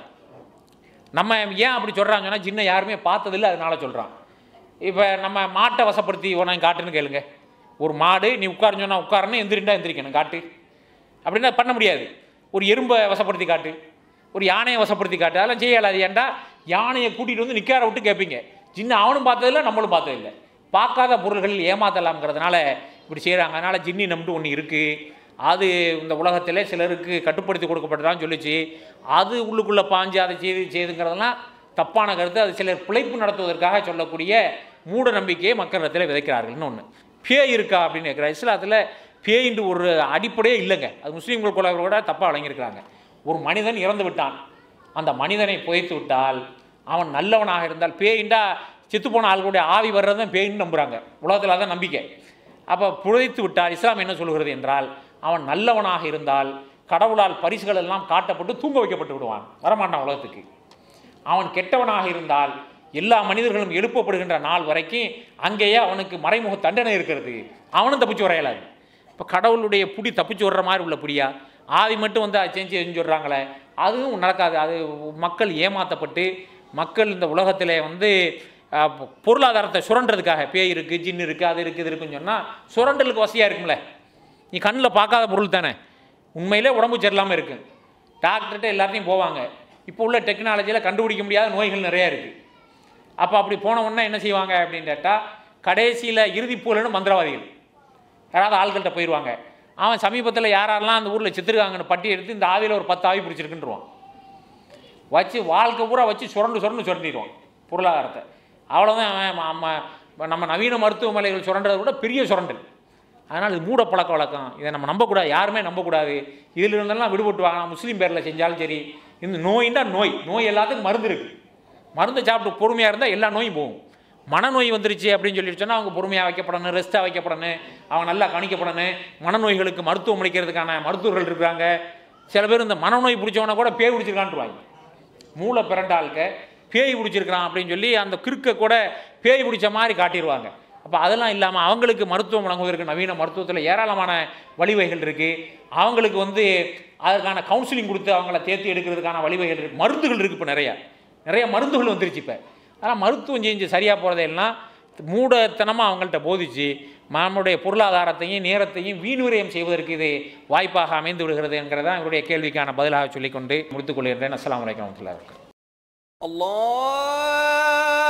நம்ம ஏன் அப்படி சொல்கிறாங்க சொன்னால் ஜின்னை யாருமே பார்த்ததில்லை அதனால சொல்கிறான் இப்போ நம்ம மாட்டை வசப்படுத்தி உனக்கு காட்டுன்னு கேளுங்க ஒரு மாடு நீ உட்காருன்னு சொன்னால் உட்காரணும் எந்திரிண்டா எந்திரிக்கணும் காட்டு அப்படின்னா பண்ண முடியாது ஒரு எறும்பை வசப்படுத்தி காட்டு ஒரு யானையை வசப்படுத்தி காட்டு அதெல்லாம் செய்யலாது ஏன்டா யானையை கூட்டிகிட்டு வந்து நிற்கார விட்டு கேட்பீங்க சின்ன அவனும் பார்த்ததில்ல நம்மளும் பார்த்ததில்லை பார்க்காத பொருள்களில் ஏமாத்தலாம்ங்கிறதுனால இப்படி செய்கிறாங்க அதனால் ஜின்னி நம்பிட்டு ஒன்று இருக்குது அது இந்த உலகத்தில் சிலருக்கு கட்டுப்படுத்தி கொடுக்கப்பட்டதான்னு சொல்லிச்சு அது உள்ளுக்குள்ளே பாஞ்சு அதை செய்து செய்துங்கிறதெல்லாம் தப்பான கருத்து அது சிலர் பிழைப்பு நடத்துவதற்காக சொல்லக்கூடிய மூட நம்பிக்கையை மக்களிடத்தில் விதைக்கிறார்கள்னு ஒன்று பேய் இருக்கா அப்படின்னு கேட்குறா இஸ்லாத்தில் பேயின்று ஒரு அடிப்படையே இல்லைங்க அது முஸ்லீம்கள் கூட கூட தப்பாக வழங்கியிருக்கிறாங்க ஒரு மனிதன் இறந்து விட்டான் அந்த மனிதனை புதைத்து விட்டால் அவன் நல்லவனாக இருந்தால் பேயிண்டா செத்துப்போன ஆளுடைய ஆவி வர்றது தான் பேயின்னு நம்புகிறாங்க உலகத்தில் அதான் நம்பிக்கை அப்போ புதைத்து விட்டால் இஸ்லாம் என்ன சொல்கிறது என்றால் அவன் நல்லவனாக இருந்தால் கடவுளால் பரிசுகள் எல்லாம் காட்டப்பட்டு தூங்க வைக்கப்பட்டு விடுவான் வரமாட்டான் உலகத்துக்கு அவன் கெட்டவனாக இருந்தால் எல்லா மனிதர்களும் எழுப்பப்படுகின்ற நாள் வரைக்கும் அங்கேயே அவனுக்கு மறைமுக தண்டனை இருக்கிறது அவனும் தப்பிச்சு வரையலாது இப்போ கடவுளுடைய புடி தப்பிச்சு விடுற மாதிரி உள்ள புடியா ஆவி மட்டும் வந்து அதை செஞ்சு செஞ்சுடுறாங்களே அதுவும் நடக்காது அது மக்கள் ஏமாற்றப்பட்டு மக்கள் இந்த உலகத்தில் வந்து அஹ், பொ- பொருளாதாரத்தை சுரண்டுறதுக்காக பேய் இருக்குது ஜின் இருக்குது அது இருக்குது இது இருக்குன்னு சொன்னால் சுரண்டலுக்கு வசதியாக இருக்கும்ல நீ கண்ணில் பார்க்காத பொருள் தானே உண்மையிலே உடம்பு சரியில்லாமல் இருக்கு டாக்டர்கிட்ட எல்லாத்தையும் போவாங்க இப்போ உள்ள டெக்னாலஜியில் கண்டுபிடிக்க முடியாத நோய்கள் நிறையா இருக்குது அப்போ அப்படி போன உடனே என்ன செய்வாங்க அப்படின்னு கேட்டால் கடைசியில் இறுதி பூலன்னு மந்திரவாதிகள் யாராவது ஆள்கள்கிட்ட போயிடுவாங்க அவன் சமீபத்தில் யாரெல்லாம் அந்த ஊரில் செத்துருக்காங்கன்னு பட்டி எடுத்து இந்த ஆவியில் ஒரு பத்து ஆவி பிடிச்சிருக்குன்றான் வச்சு வாழ்க்கை பூரா வச்சு சுரண்டு சுரண்டு சுரண்டிடுவான் பொருளாதாரத்தை அவ்வளோதான் அவன் ம- ம- நம்ம நவீன மருத்துவமனைகள் சுரண்டதை விட பெரிய சுரண்டல் அதனால் இது மூட பழக்க வழக்கம் இதை நம்ம நம்பக்கூடாது யாருமே நம்பக்கூடாது இதில் இருந்தெல்லாம் விடுபட்டு வாங்க முஸ்லீம் பேரில் செஞ்சாலும் சரி இந்த நோயின்னா நோய் நோய் எல்லாத்துக்கும் மருந்து இருக்குது மருந்து சாப்பிட்டு பொறுமையாக இருந்தால் எல்லா நோயும் போகும் மனநோய் வந்துருச்சு அப்படின்னு சொல்லி சொன்னால் அவங்க பொறுமையாக வைக்கப்படணும் ரெஸ்ட்டாக வைக்கப்படணும் அவங்க நல்லா கணிக்கப்படணும் மனநோய்களுக்கு மருத்துவம் அளிக்கிறதுக்கான மருத்துவர்கள் இருக்கிறாங்க சில பேர் இந்த மனநோய் பிடிச்சவன கூட பேய் பிடிச்சிருக்கான்ட்டுருவாங்க மூளை பிறண்டாளுக்க பேய் பிடிச்சிருக்கிறான் அப்படின்னு சொல்லி அந்த கிறுக்கை கூட பேய் பிடிச்ச மாதிரி காட்டிடுவாங்க அப்போ அதெல்லாம் இல்லாமல் அவங்களுக்கு மருத்துவம் வழங்குவதற்கு நவீன மருத்துவத்தில் ஏராளமான வழிவகைகள் இருக்குது அவங்களுக்கு வந்து அதற்கான கவுன்சிலிங் கொடுத்து அவங்கள தேர்த்தி எடுக்கிறதுக்கான வழிவகைகள் இருக்குது மருந்துகள் இருக்குது இப்போ நிறையா நிறைய மருந்துகள் வந்துருச்சு இப்போ ஆனால் மருத்துவம் செஞ்சு சரியாக போகிறதெல்லாம் மூடத்தனமாக அவங்கள்ட்ட போதிச்சு நம்முடைய பொருளாதாரத்தையும் நேரத்தையும் வீண் விரயம் செய்வதற்கு இது வாய்ப்பாக அமைந்து விடுகிறது என்கிறதான் இவருடைய கேள்விக்கான பதிலாக சொல்லிக்கொண்டு முடித்துக் கொள்கின்றேன் அஸ்ஸலாமு அலைக்கும் வரமத்துல்லாஹி வபரகாத்துஹு الله